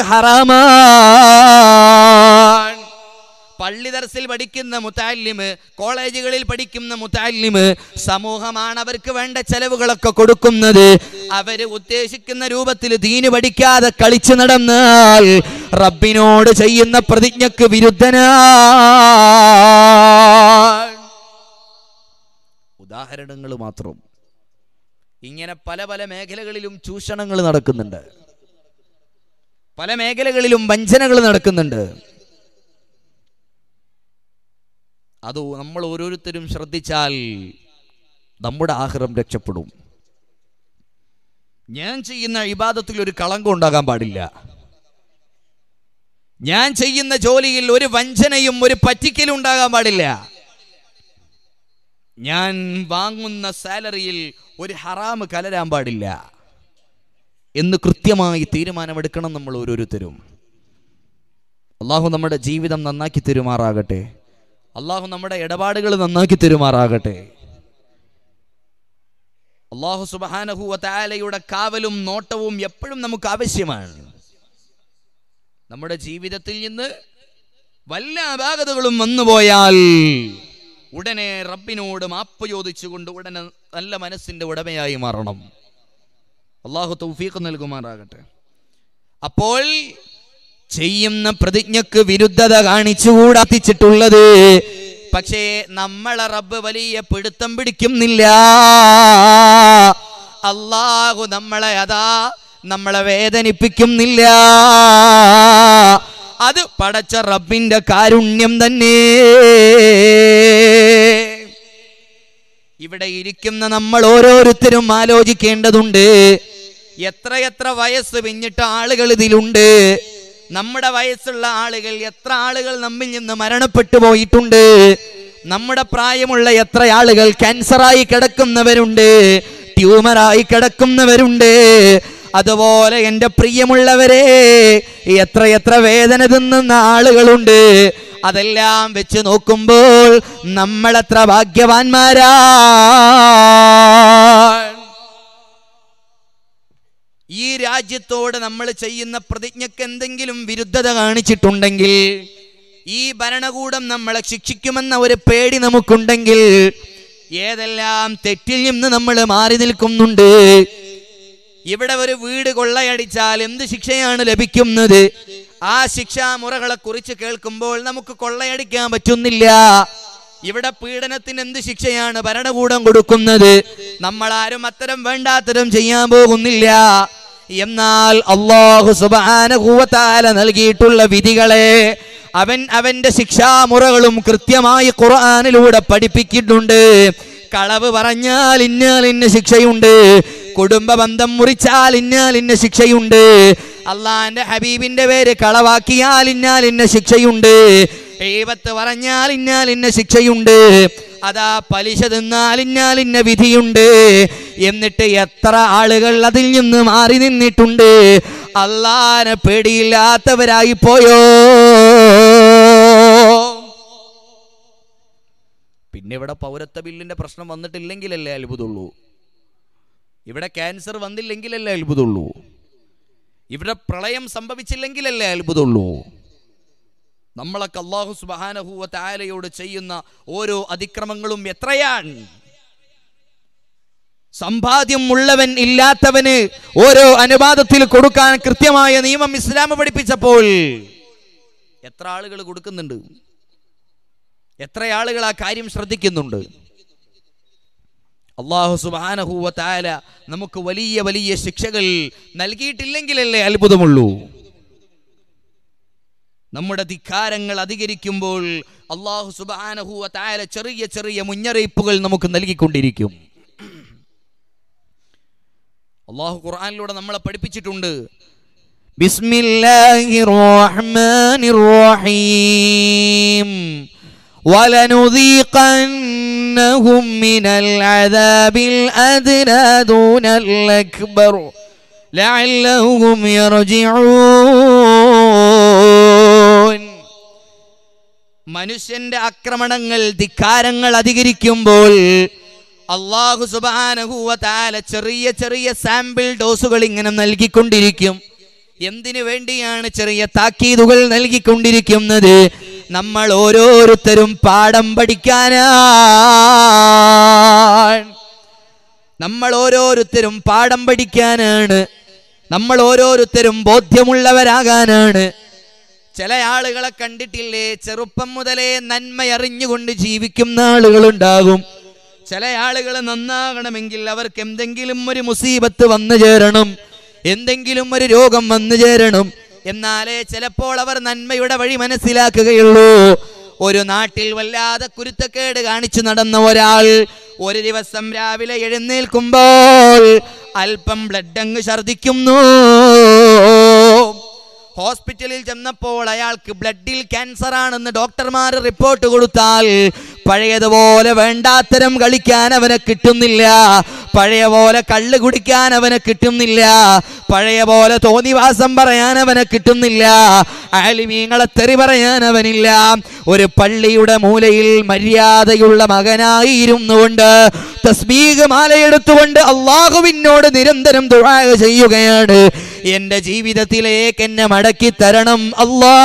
ഹറാമാണ് പള്ളി ദർസിൽ പഠിക്കുന്ന മുത്താലിമ് കോളേജുകളിൽ പഠിക്കുന്ന മുത്താലിമ് സമൂഹമാണ് അവർക്ക് വേണ്ട ചെലവുകളൊക്കെ കൊടുക്കുന്നത് അവര് ഉദ്ദേശിക്കുന്ന രൂപത്തിൽ ദീന് പഠിക്കാതെ കളിച്ചു നടന്നാൽ റബ്ബിനോട് ചെയ്യുന്ന പ്രതിജ്ഞക്ക് വിരുദ്ധനാ ഉദാഹരണങ്ങൾ മാത്രം ഇങ്ങനെ പല പല മേഖലകളിലും ചൂഷണങ്ങൾ നടക്കുന്നുണ്ട് പല മേഖലകളിലും വഞ്ചനകൾ നടക്കുന്നുണ്ട് അത് നമ്മൾ ഓരോരുത്തരും ശ്രദ്ധിച്ചാൽ നമ്മുടെ ആഹാരം രക്ഷപ്പെടും ഞാൻ ചെയ്യുന്ന ഇബാദത്തിൽ ഒരു കളങ്കം ഉണ്ടാകാൻ പാടില്ല ഞാൻ ചെയ്യുന്ന ജോലിയിൽ ഒരു വഞ്ചനയും ഒരു പറ്റിക്കലും ഉണ്ടാകാൻ പാടില്ല ഞാൻ വാങ്ങുന്ന സാലറിയിൽ ഒരു ഹറാമ് കലരാൻ പാടില്ല എന്ന് കൃത്യമായി തീരുമാനമെടുക്കണം നമ്മൾ ഓരോരുത്തരും അള്ളാഹു നമ്മുടെ ജീവിതം നന്നാക്കി തരുമാറാകട്ടെ അള്ളാഹു നമ്മുടെ ഇടപാടുകൾ നന്നാക്കി തരുമാറാകട്ടെ അള്ളാഹു സുബാനഹു താലയുടെ കാവലും നോട്ടവും എപ്പോഴും നമുക്ക് ആവശ്യമാണ് നമ്മുടെ ജീവിതത്തിൽ നിന്ന് വല്ല അപാകതകളും വന്നുപോയാൽ ഉടനെ റബ്ബിനോട് മാപ്പ് ചോദിച്ചുകൊണ്ട് ഉടനെ നല്ല മനസ്സിന്റെ ഉടമയായി മാറണം അള്ളാഹു തൗഫീഖ് നൽകുമാറാകട്ടെ അപ്പോൾ ചെയ്യുന്ന പ്രതിജ്ഞക്ക് വിരുദ്ധത കാണിച്ചുകൂടാത്തിച്ചിട്ടുള്ളത് പക്ഷേ നമ്മളെ റബ്ബ് വലിയ പിടുത്തം പിടിക്കുന്നില്ല അള്ളാഹു നമ്മളെ അതാ നമ്മളെ വേദനിപ്പിക്കുന്നില്ല അത് പടച്ച റബ്ബിന്റെ കാരുണ്യം തന്നെ ഇവിടെ ഇരിക്കുന്ന നമ്മൾ ഓരോരുത്തരും ആലോചിക്കേണ്ടതുണ്ട് എത്രയെത്ര വയസ്സ് പിന്നിട്ട ആളുകൾ ഇതിലുണ്ട് നമ്മുടെ വയസ്സുള്ള ആളുകൾ എത്ര ആളുകൾ നമ്മിൽ നിന്ന് മരണപ്പെട്ടു പോയിട്ടുണ്ട് നമ്മുടെ പ്രായമുള്ള എത്ര ആളുകൾ ക്യാൻസറായി കിടക്കുന്നവരുണ്ട് ട്യൂമറായി കിടക്കുന്നവരുണ്ട് അതുപോലെ എൻ്റെ പ്രിയമുള്ളവരെ എത്രയെത്ര വേദന തിന്നുന്ന ആളുകളുണ്ട് അതെല്ലാം വെച്ച് നോക്കുമ്പോൾ നമ്മളെത്ര ഭാഗ്യവാന്മാരാ ഈ രാജ്യത്തോട് നമ്മൾ ചെയ്യുന്ന പ്രതിജ്ഞക്ക് എന്തെങ്കിലും വിരുദ്ധത കാണിച്ചിട്ടുണ്ടെങ്കിൽ ഈ ഭരണകൂടം നമ്മളെ ശിക്ഷിക്കുമെന്ന ഒരു പേടി നമുക്കുണ്ടെങ്കിൽ ഏതെല്ലാം തെറ്റിൽ നിന്ന് നമ്മൾ മാറി നിൽക്കുന്നുണ്ട് ഇവിടെ ഒരു വീട് കൊള്ളയടിച്ചാൽ എന്ത് ശിക്ഷയാണ് ലഭിക്കുന്നത് ആ ശിക്ഷാമുറകളെ കുറിച്ച് കേൾക്കുമ്പോൾ നമുക്ക് കൊള്ളയടിക്കാൻ പറ്റുന്നില്ല ഇവിടെ പീഡനത്തിന് എന്ത് ശിക്ഷയാണ് ഭരണകൂടം കൊടുക്കുന്നത് നമ്മൾ ആരും അത്തരം വേണ്ടാത്തരം ചെയ്യാൻ പോകുന്നില്ല എന്നാൽ അള്ളാഹു സുബാനകൂവത്താല നൽകിയിട്ടുള്ള വിധികളെ അവൻ അവന്റെ ശിക്ഷാമുറകളും കൃത്യമായി ഖുർആാനിലൂടെ പഠിപ്പിക്കുന്നുണ്ട് കളവ് പറഞ്ഞാൽ ഇന്നാൽ ഇന്ന ശിക്ഷയുണ്ട് കുടുംബ ബന്ധം മുറിച്ചാൽ ഇന്നാൽ ഇന്ന ശിക്ഷയുണ്ട് അള്ളാന്റെ ഹബീബിന്റെ പേര് കളവാക്കിയാൽ ഇന്നാൽ ഇന്ന ശിക്ഷയുണ്ട് ഏവത്ത് പറഞ്ഞാൽ ഇന്നാൽ ഇന്ന ശിക്ഷയുണ്ട് അതാ പലിശ തിന്നാലിഞ്ഞാലിന്ന വിധിയുണ്ട് എന്നിട്ട് എത്ര ആളുകൾ അതിൽ നിന്ന് മാറി നിന്നിട്ടുണ്ട് അള്ളാനെ പേടിയില്ലാത്തവരായി പോയോ പിന്നെ ഇവിടെ പൗരത്വ ബില്ലിന്റെ പ്രശ്നം വന്നിട്ടില്ലെങ്കിലല്ലേ അത്ഭുതമുള്ളൂ ഇവിടെ ക്യാൻസർ വന്നില്ലെങ്കിലല്ലേ അത്ഭുതമുള്ളൂ ഇവിടെ പ്രളയം സംഭവിച്ചില്ലെങ്കിലല്ലേ അത്ഭുതമുള്ളൂ നമ്മളൊക്കെ അള്ളാഹു സുബാനഹുവ താലയോട് ചെയ്യുന്ന ഓരോ അതിക്രമങ്ങളും എത്രയാണ് സമ്പാദ്യം ഉള്ളവൻ ഇല്ലാത്തവന് ഓരോ അനുവാദത്തിൽ കൊടുക്കാൻ കൃത്യമായ നിയമം ഇസ്ലാം പഠിപ്പിച്ചപ്പോൾ എത്ര ആളുകൾ കൊടുക്കുന്നുണ്ട് എത്ര ആളുകൾ ആ കാര്യം ശ്രദ്ധിക്കുന്നുണ്ട് അള്ളാഹു സുബാനഹുവ താല നമുക്ക് വലിയ വലിയ ശിക്ഷകൾ നൽകിയിട്ടില്ലെങ്കിലല്ലേ അത്ഭുതമുള്ളൂ നമ്മുടെ ധിക്കാരങ്ങൾ അധികരിക്കുമ്പോൾ അള്ളാഹു സുബാനഹുവ താല ചെറിയ ചെറിയ മുന്നറിയിപ്പുകൾ നമുക്ക് നൽകിക്കൊണ്ടിരിക്കും അള്ളാഹു ഖുർആനിലൂടെ നമ്മളെ പഠിപ്പിച്ചിട്ടുണ്ട് ബിസ്മില്ലാഹിർ റഹ്മാനിർ റഹീം ولنذيقنهم من العذاب الأدنى دون الأكبر لعلهم يرجعون മനുഷ്യന്റെ ആക്രമണങ്ങൾ ധിക്കാരങ്ങൾ അധികരിക്കുമ്പോൾ അള്ളാഹു സുബാനഹുവ താല ചെറിയ ചെറിയ സാമ്പിൾ ഡോസുകൾ ഇങ്ങനെ നൽകിക്കൊണ്ടിരിക്കും എന്തിനു വേണ്ടിയാണ് ചെറിയ താക്കീതുകൾ നൽകിക്കൊണ്ടിരിക്കുന്നത് നമ്മൾ ഓരോരുത്തരും പാഠം പഠിക്കാനാണ് നമ്മൾ ഓരോരുത്തരും പാഠം പഠിക്കാനാണ് നമ്മൾ ഓരോരുത്തരും ബോധ്യമുള്ളവരാകാനാണ് ചില ആളുകളെ കണ്ടിട്ടില്ലേ ചെറുപ്പം മുതലേ നന്മ അറിഞ്ഞുകൊണ്ട് ജീവിക്കുന്ന ആളുകളുണ്ടാകും ചില ആളുകൾ നന്നാകണമെങ്കിൽ അവർക്ക് എന്തെങ്കിലും ഒരു മുസീബത്ത് വന്നു ചേരണം എന്തെങ്കിലും ഒരു രോഗം വന്നു ചേരണം എന്നാലേ ചിലപ്പോൾ അവർ നന്മയുടെ വഴി മനസ്സിലാക്കുകയുള്ളൂ ഒരു നാട്ടിൽ വല്ലാതെ കുരുത്തക്കേട് കാണിച്ചു നടന്ന ഒരാൾ ഒരു ദിവസം രാവിലെ എഴുന്നേൽക്കുമ്പോൾ അല്പം ബ്ലഡ് അങ്ങ് ഛർദിക്കുന്നു ഹോസ്പിറ്റലിൽ ചെന്നപ്പോൾ അയാൾക്ക് ബ്ലഡിൽ ക്യാൻസർ ആണെന്ന് ഡോക്ടർമാർ റിപ്പോർട്ട് കൊടുത്താൽ പഴയതുപോലെ വേണ്ടാത്തരം കളിക്കാൻ അവനെ കിട്ടുന്നില്ല പഴയ പോലെ കള്ള് കുടിക്കാൻ അവനെ കിട്ടുന്നില്ല പഴയ പോലെ തോന്നിവാസം പറയാൻ അവനെ കിട്ടുന്നില്ല ആലിമീങ്ങളെ തെറി പറയാൻ അവനില്ല ഒരു പള്ളിയുടെ മൂലയിൽ മര്യാദയുള്ള മകനായിരുന്നുകൊണ്ട് തസ്ബീഗ് മാലയെടുത്തുകൊണ്ട് അള്ളാഹുവിനോട് നിരന്തരം ദുആ ചെയ്യുകയാണ് എന്റെ ജീവിതത്തിലേക്ക് എന്നെ മടക്കി തരണം അല്ലാ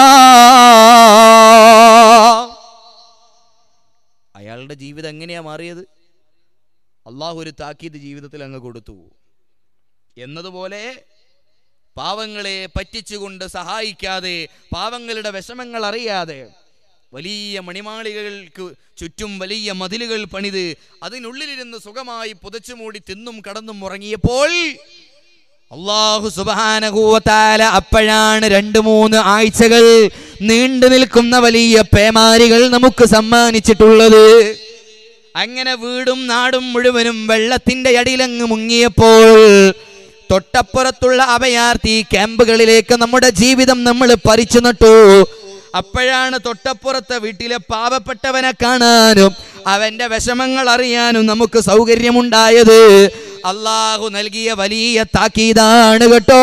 അയാളുടെ ജീവിതം എങ്ങനെയാ മാറിയത് അള്ളാഹു ഒരു താക്കീത് ജീവിതത്തിൽ അങ്ങ് കൊടുത്തു എന്നതുപോലെ പാവങ്ങളെ പറ്റിച്ചുകൊണ്ട് സഹായിക്കാതെ പാവങ്ങളുടെ വിഷമങ്ങൾ അറിയാതെ വലിയ മണിമാളികൾക്ക് ചുറ്റും വലിയ മതിലുകൾ പണിത് അതിനുള്ളിലിരുന്ന് സുഖമായി പുതച്ചു മൂടി തിന്നും കടന്നും ഉറങ്ങിയപ്പോൾ അള്ളാഹു സുബാനകൂവത്താല അപ്പോഴാണ് രണ്ട് മൂന്ന് ആഴ്ചകൾ നീണ്ടു നിൽക്കുന്ന വലിയ പേമാരികൾ നമുക്ക് സമ്മാനിച്ചിട്ടുള്ളത് അങ്ങനെ വീടും നാടും മുഴുവനും വെള്ളത്തിന്റെ അടിയിലങ്ങ് മുങ്ങിയപ്പോൾ തൊട്ടപ്പുറത്തുള്ള അഭയാർത്ഥി ക്യാമ്പുകളിലേക്ക് നമ്മുടെ ജീവിതം നമ്മൾ പറിച്ചു നട്ടു അപ്പോഴാണ് തൊട്ടപ്പുറത്തെ വീട്ടിലെ പാവപ്പെട്ടവനെ കാണാനും അവന്റെ വിഷമങ്ങൾ അറിയാനും നമുക്ക് സൗകര്യമുണ്ടായത് അള്ളാഹു നൽകിയ വലിയ താക്കീതാണ് കേട്ടോ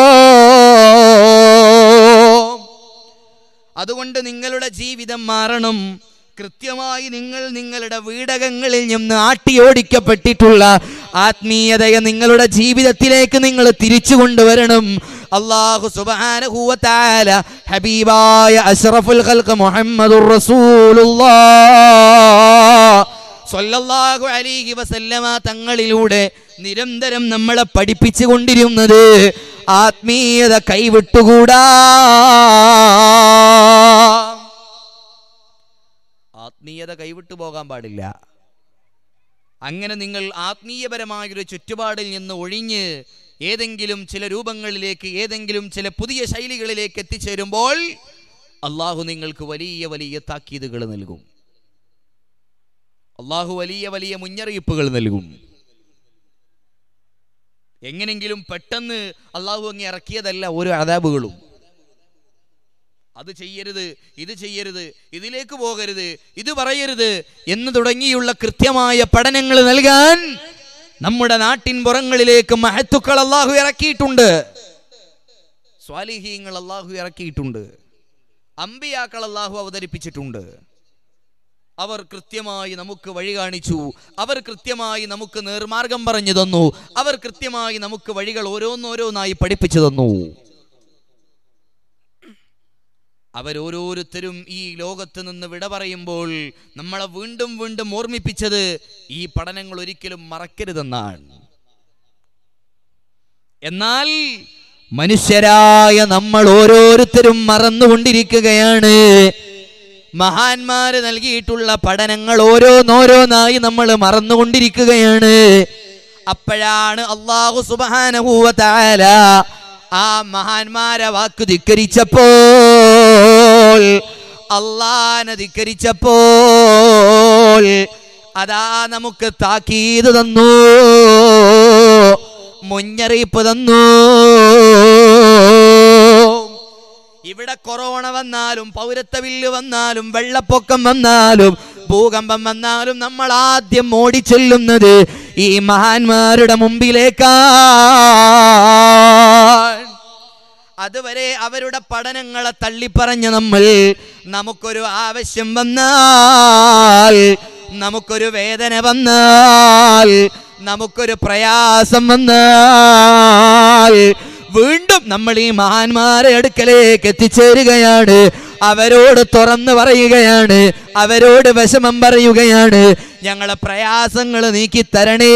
അതുകൊണ്ട് നിങ്ങളുടെ ജീവിതം മാറണം കൃത്യമായി നിങ്ങൾ നിങ്ങളുടെ വീടകങ്ങളിൽ നിന്ന് ആട്ടിയോടിക്കപ്പെട്ടിട്ടുള്ള ആത്മീയതയെ നിങ്ങളുടെ ജീവിതത്തിലേക്ക് നിങ്ങൾ തിരിച്ചു കൊണ്ടുവരണം അള്ളാഹു സുബാനഹുവത്താല ഹബീബായ അഷ്റഫുൽ ഖൽഖ് മുഹമ്മദുർ റസൂലുള്ളാഹ് സ്വല്ലല്ലാഹു അലൈഹി വസല്ലമ തങ്ങളിലൂടെ നിരന്തരം നമ്മളെ പഠിപ്പിച്ചു കൊണ്ടിരുന്നത് ആത്മീയത കൈവിട്ടുകൂടാ ആത്മീയത കൈവിട്ടു പോകാൻ പാടില്ല അങ്ങനെ നിങ്ങൾ ആത്മീയപരമായൊരു ചുറ്റുപാടിൽ നിന്ന് ഒഴിഞ്ഞ് ഏതെങ്കിലും ചില രൂപങ്ങളിലേക്ക് ഏതെങ്കിലും ചില പുതിയ ശൈലികളിലേക്ക് എത്തിച്ചേരുമ്പോൾ അള്ളാഹു നിങ്ങൾക്ക് വലിയ വലിയ താക്കീതുകൾ നൽകും അള്ളാഹു വലിയ വലിയ മുന്നറിയിപ്പുകൾ നൽകും എങ്ങനെങ്കിലും പെട്ടെന്ന് അള്ളാഹു അങ്ങ് ഇറക്കിയതല്ല ഓരോ അതാബുകളും അത് ചെയ്യരുത് ഇത് ചെയ്യരുത് ഇതിലേക്ക് പോകരുത് ഇത് പറയരുത് എന്ന് തുടങ്ങിയുള്ള കൃത്യമായ പഠനങ്ങൾ നൽകാൻ നമ്മുടെ നാട്ടിൻ പുറങ്ങളിലേക്ക് മഹത്തുക്കൾ അള്ളാഹു ഇറക്കിയിട്ടുണ്ട് സ്വാലിഹീങ്ങൾ അള്ളാഹു ഇറക്കിയിട്ടുണ്ട് അമ്പിയാക്കൾ അള്ളാഹു അവതരിപ്പിച്ചിട്ടുണ്ട് അവർ കൃത്യമായി നമുക്ക് വഴി കാണിച്ചു അവർ കൃത്യമായി നമുക്ക് നേർമാർഗം പറഞ്ഞു തന്നു അവർ കൃത്യമായി നമുക്ക് വഴികൾ ഓരോന്നോരോന്നായി പഠിപ്പിച്ചു തന്നു അവരോരോരുത്തരും ഈ ലോകത്ത് നിന്ന് വിട പറയുമ്പോൾ നമ്മളെ വീണ്ടും വീണ്ടും ഓർമ്മിപ്പിച്ചത് ഈ പഠനങ്ങൾ ഒരിക്കലും മറക്കരുതെന്നാണ് എന്നാൽ മനുഷ്യരായ നമ്മൾ ഓരോരുത്തരും മറന്നുകൊണ്ടിരിക്കുകയാണ് മഹാന്മാര് നൽകിയിട്ടുള്ള പഠനങ്ങൾ ഓരോന്നോരോന്നായി നമ്മൾ മറന്നുകൊണ്ടിരിക്കുകയാണ് അപ്പോഴാണ് അള്ളാഹു സുബാനഹൂവ താല ആ മഹാന്മാരെ വാക്ക് ധിക്കരിച്ചപ്പോൾ അള്ളാനെ ധിക്കരിച്ചപ്പോൾ അതാ നമുക്ക് താക്കീത് തന്നു മുന്നറിയിപ്പ് തന്നു ഇവിടെ കൊറോണ വന്നാലും പൗരത്വ ബില്ല് വന്നാലും വെള്ളപ്പൊക്കം വന്നാലും ഭൂകമ്പം വന്നാലും നമ്മൾ ആദ്യം ഓടിച്ചെല്ലുന്നത് ഈ മഹാന്മാരുടെ മുമ്പിലേക്കാണ് അതുവരെ അവരുടെ പഠനങ്ങളെ തള്ളിപ്പറഞ്ഞ നമ്മൾ നമുക്കൊരു ആവശ്യം വന്നാൽ നമുക്കൊരു വേദന വന്നാൽ നമുക്കൊരു പ്രയാസം വന്നാൽ വീണ്ടും നമ്മൾ ഈ മഹാന്മാരെ അടുക്കലേക്ക് എത്തിച്ചേരുകയാണ് അവരോട് തുറന്നു പറയുകയാണ് അവരോട് വിഷമം പറയുകയാണ് ഞങ്ങളെ പ്രയാസങ്ങൾ നീക്കി തരണേ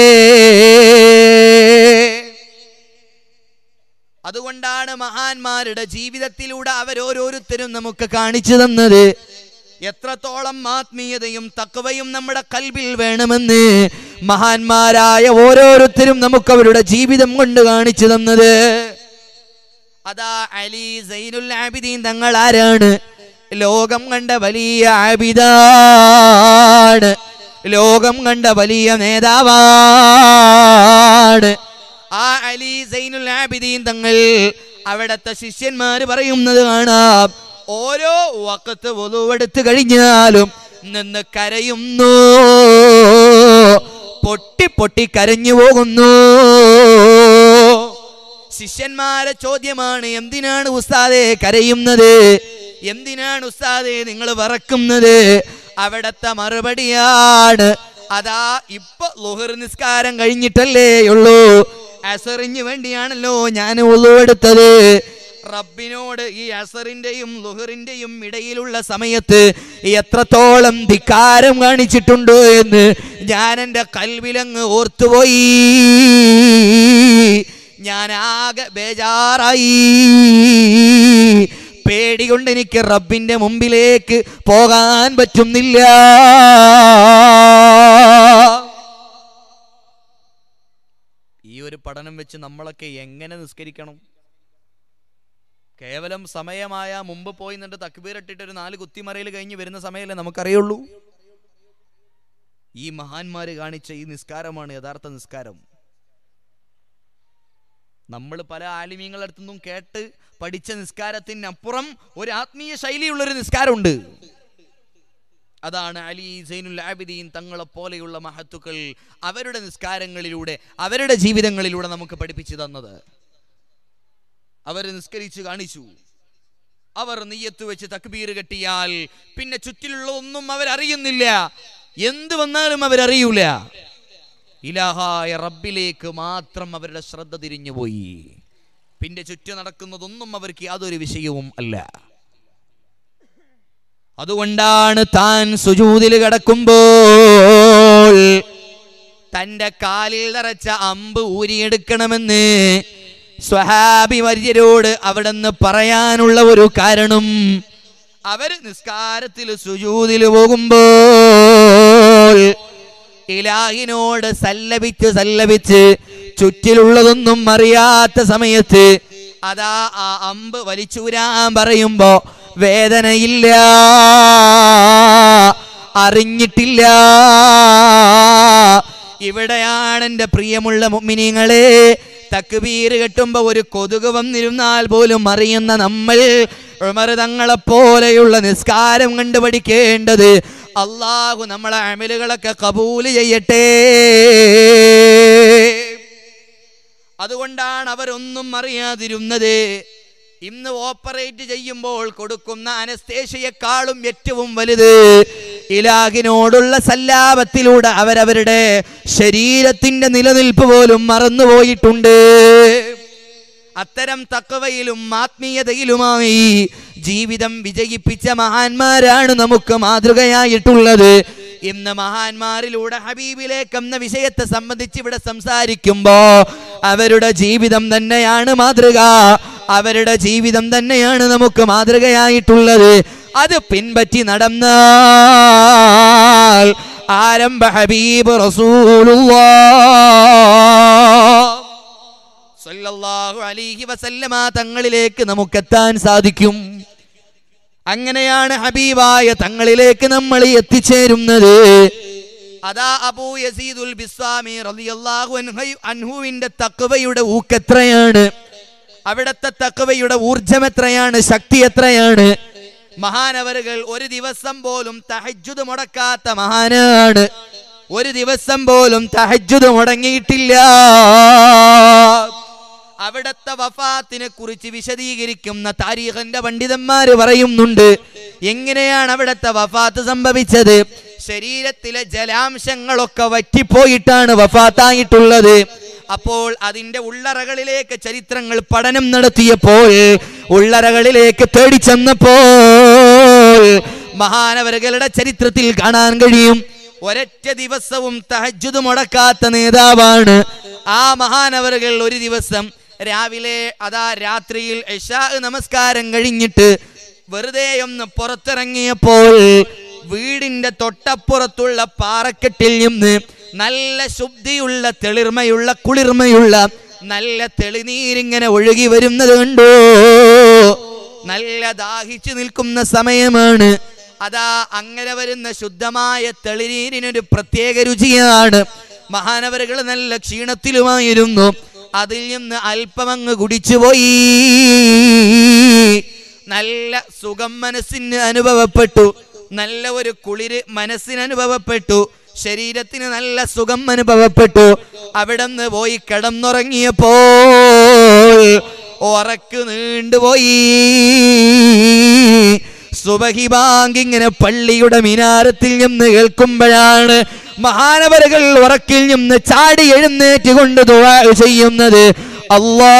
അതുകൊണ്ടാണ് മഹാന്മാരുടെ ജീവിതത്തിലൂടെ അവരോരോരുത്തരും നമുക്ക് കാണിച്ചു തന്നത് എത്രത്തോളം ആത്മീയതയും തക്കവയും നമ്മുടെ കൽവിൽ വേണമെന്ന് മഹാന്മാരായ ഓരോരുത്തരും നമുക്ക് അവരുടെ ജീവിതം കൊണ്ട് കാണിച്ചു തന്നത് അതാ അലി സൈനുൽ ആബിദീൻ തങ്ങൾ ആരാണ് ലോകം കണ്ട വലിയ ആബിദാണ് ലോകം കണ്ട വലിയ നേതാവാണ് ആ അലി സൈനുൽ ആബിദീൻ തങ്ങൾ അവിടത്തെ ശിഷ്യന്മാര് പറയുന്നത് കാണാം ഓരോ വക്കത്ത് ഒതുവെടുത്ത് കഴിഞ്ഞാലും നിന്ന് കരയുന്നു പൊട്ടി പൊട്ടി കരഞ്ഞു പോകുന്നു ശിഷ്യന്മാരെ ചോദ്യമാണ് എന്തിനാണ് ഉസ്താദെ കരയുന്നത് എന്തിനാണ് ഉസ്താദെ നിങ്ങൾ വറക്കുന്നത് അവിടത്തെ മറുപടിയാണ് അതാ ഇപ്പൊ ലുഹർ നിസ്കാരം കഴിഞ്ഞിട്ടല്ലേ ഉള്ളൂ അസറിന് വേണ്ടിയാണല്ലോ ഞാൻ ഉള്ളുവെടുത്തത് റബ്ബിനോട് ഈ അസറിന്റെയും ലുഹറിന്റെയും ഇടയിലുള്ള സമയത്ത് എത്രത്തോളം ധിക്കാരം കാണിച്ചിട്ടുണ്ട് എന്ന് ഞാൻ എൻ്റെ കൽവിലങ്ങ് ഓർത്തുപോയി ഞാൻ ആകെ ബേജാറായി പേടി കൊണ്ട് എനിക്ക് റബ്ബിന്റെ മുമ്പിലേക്ക് പോകാൻ പറ്റുന്നില്ല ഈ ഒരു പഠനം വെച്ച് നമ്മളൊക്കെ എങ്ങനെ നിസ്കരിക്കണം കേവലം സമയമായ മുമ്പ് പോയി നിന്നിട്ട് തക്ബീറിട്ടിട്ട് ഒരു നാല് കുത്തിമറയിൽ കഴിഞ്ഞ് വരുന്ന സമയമല്ലേ നമുക്കറിയുള്ളൂ ഈ മഹാന്മാര് കാണിച്ച ഈ നിസ്കാരമാണ് യഥാർത്ഥ നിസ്കാരം നമ്മൾ പല ആലിമീങ്ങളുടെ അടുത്തുനിന്നും കേട്ട് പഠിച്ച നിസ്കാരത്തിനപ്പുറം ഒരു ആത്മീയ ശൈലിയുള്ളൊരു നിസ്കാരമുണ്ട് അതാണ് അലി സൈനുൽ ആബിദീൻ തങ്ങളെ പോലെയുള്ള മഹത്തുക്കൾ അവരുടെ നിസ്കാരങ്ങളിലൂടെ അവരുടെ ജീവിതങ്ങളിലൂടെ നമുക്ക് പഠിപ്പിച്ചു തന്നത് അവർ നിസ്കരിച്ച് കാണിച്ചു അവർ നെയ്യത്ത് വെച്ച് തക്ബീർ കെട്ടിയാൽ പിന്നെ ചുറ്റിലുള്ള ഒന്നും അവരറിയുന്നില്ല എന്ത് വന്നാലും അവരറിയൂല ഇലാഹായ റബ്ബിലേക്ക് മാത്രം അവരുടെ ശ്രദ്ധ തിരിഞ്ഞുപോയി പിന്നെ ചുറ്റു നടക്കുന്നതൊന്നും അവർക്ക് യാതൊരു വിഷയവും അല്ല അതുകൊണ്ടാണ് താൻ സുജൂതിൽ കിടക്കുമ്പോൾ തന്റെ കാലിൽ നിറച്ച അമ്പ് ഊരിയെടുക്കണമെന്ന് സ്വഹാബി വര്യരോട് അവിടുന്ന് പറയാനുള്ള ഒരു കാരണം അവര് നിസ്കാരത്തിൽ സുജൂതിൽ പോകുമ്പോൾ ഇലാഹിനോട് സല്ലപിച്ച് സല്ലപിച്ച് ചുറ്റിലുള്ളതൊന്നും അറിയാത്ത സമയത്ത് അതാ ആ അമ്പ് വലിച്ചൂരാൻ പറയുമ്പോ വേദനയില്ല അറിഞ്ഞിട്ടില്ല ഇവിടെയാണ് എൻ്റെ പ്രിയമുള്ള മുമ്മിനിങ്ങളെ തക്ബീർ കെട്ടുമ്പോ ഒരു കൊതുക് വന്നിരുന്നാൽ പോലും അറിയുന്ന നമ്മൾ ഉമർ തങ്ങളെ പോലെയുള്ള നിസ്കാരം കണ്ടു പഠിക്കേണ്ടത് അള്ളാഹു നമ്മളെ അമലുകളൊക്കെ കബൂല് ചെയ്യട്ടെ അതുകൊണ്ടാണ് അവരൊന്നും അറിയാതിരുന്നത് ഇന്ന് ഓപ്പറേറ്റ് ചെയ്യുമ്പോൾ കൊടുക്കുന്ന അനസ്തേഷ്യയെക്കാളും ഏറ്റവും വലുത് ഇലാഹിനോടുള്ള സല്ലാപത്തിലൂടെ അവരവരുടെ ശരീരത്തിന്റെ നിലനിൽപ്പ് പോലും മറന്നുപോയിട്ടുണ്ട് അത്തരം തക്കവയിലും ആത്മീയതയിലുമായി ജീവിതം വിജയിപ്പിച്ച മഹാന്മാരാണ് നമുക്ക് മാതൃകയായിട്ടുള്ളത് ഇന്ന് മഹാന്മാരിലൂടെ ഹബീബിലേക്ക് എന്ന വിഷയത്തെ സംബന്ധിച്ച് ഇവിടെ സംസാരിക്കുമ്പോ അവരുടെ ജീവിതം തന്നെയാണ് മാതൃക അവരുടെ ജീവിതം തന്നെയാണ് നമുക്ക് മാതൃകയായിട്ടുള്ളത് അത് പിൻപറ്റി നടന്നാൽ ആരംഭ ഹബീബ് റസൂലുള്ള സല്ലല്ലാഹു അലൈഹി വസല്ലമ തങ്ങളിലേക്ക് നമുക്കെത്താൻ സാധിക്കും അങ്ങനെയാണ് ഹബീബായ തങ്ങളിലേക്ക് നമ്മൾ എത്തിച്ചേരുന്നത് അതാ അബൂ യസീദുൽ ബിസ്വാമി റളിയല്ലാഹു അൻഹു അൻഹുവിന്റെ തക്വയുടെ ഊക്കെത്രയാണ് അവിടത്തെ തക്വയുടെ ഊർജം എത്രയാണ് ശക്തി എത്രയാണ് മഹാനവറുകൾ ഒരു ദിവസം പോലും തഹജ്ജുദ് മുടക്കാത്ത മഹാനാണ് ഒരു ദിവസം പോലും തഹജ്ജുദ് മുടങ്ങിയിട്ടില്ല അവിടത്തെ വഫാത്തിനെ കുറിച്ച് വിശദീകരിക്കുന്ന താരീഖന്റെ പണ്ഡിതന്മാര് പറയുന്നുണ്ട് എങ്ങനെയാണ് അവിടത്തെ വഫാത്ത് സംഭവിച്ചത് ശരീരത്തിലെ ജലാംശങ്ങളൊക്കെ വറ്റിപ്പോയിട്ടാണ് വഫാത്തായിട്ടുള്ളത് അപ്പോൾ അതിന്റെ ഉള്ളറകളിലേക്ക് ചരിത്രങ്ങൾ പഠനം നടത്തിയപ്പോൾ ഉള്ളറകളിലേക്ക് തേടി ചെന്നപ്പോൾ മഹാനവരുകളുടെ ചരിത്രത്തിൽ കാണാൻ കഴിയും ഒരൊറ്റ ദിവസവും തഹജ്ജുദ് മുടക്കാത്ത നേതാവാണ് ആ മഹാനവറുകൾ ഒരു ദിവസം രാവിലെ അതാ രാത്രിയിൽ ഇശാ നമസ്കാരം കഴിഞ്ഞിട്ട് വെറുതെ ഒന്ന് പുറത്തിറങ്ങിയപ്പോൾ വീടിന്റെ തൊട്ടപ്പുറത്തുള്ള പാറക്കെട്ടിൽ നിന്ന് നല്ല ശുദ്ധിയുള്ള തെളിർമയുള്ള കുളിർമയുള്ള നല്ല തെളിനീരിങ്ങനെ ഒഴുകി വരുന്നത് കണ്ടോ നല്ല ദാഹിച്ചു നിൽക്കുന്ന സമയമാണ് അതാ അങ്ങനെ വരുന്ന ശുദ്ധമായ തെളിനീരിനൊരു പ്രത്യേക രുചിയാണ് മഹാനവരുകൾ നല്ല ക്ഷീണത്തിലുമായിരുന്നു അതിൽ നിന്ന് അല്പമങ്ങ് കുടിച്ചുപോയി നല്ല സുഖം മനസ്സിന് അനുഭവപ്പെട്ടു നല്ല ഒരു കുളിര് മനസ്സിന് അനുഭവപ്പെട്ടു ശരീരത്തിന് നല്ല സുഖം അനുഭവപ്പെട്ടു അവിടെ നിന്ന് പോയി കിടന്നുറങ്ങിയപ്പോൾ ഉറക്ക് നീണ്ടുപോയി സുബഹി ബാങ്ക് ഇങ്ങനെ പള്ളിയുടെ മിനാരത്തിൽ നിന്ന് കേൾക്കുമ്പോഴാണ് മഹാനവരകൾ ഉറക്കിൽ നിന്ന് ചാടി എഴുന്നേറ്റ് കൊണ്ട് ദുആ ചെയ്യുന്നത് അല്ലാ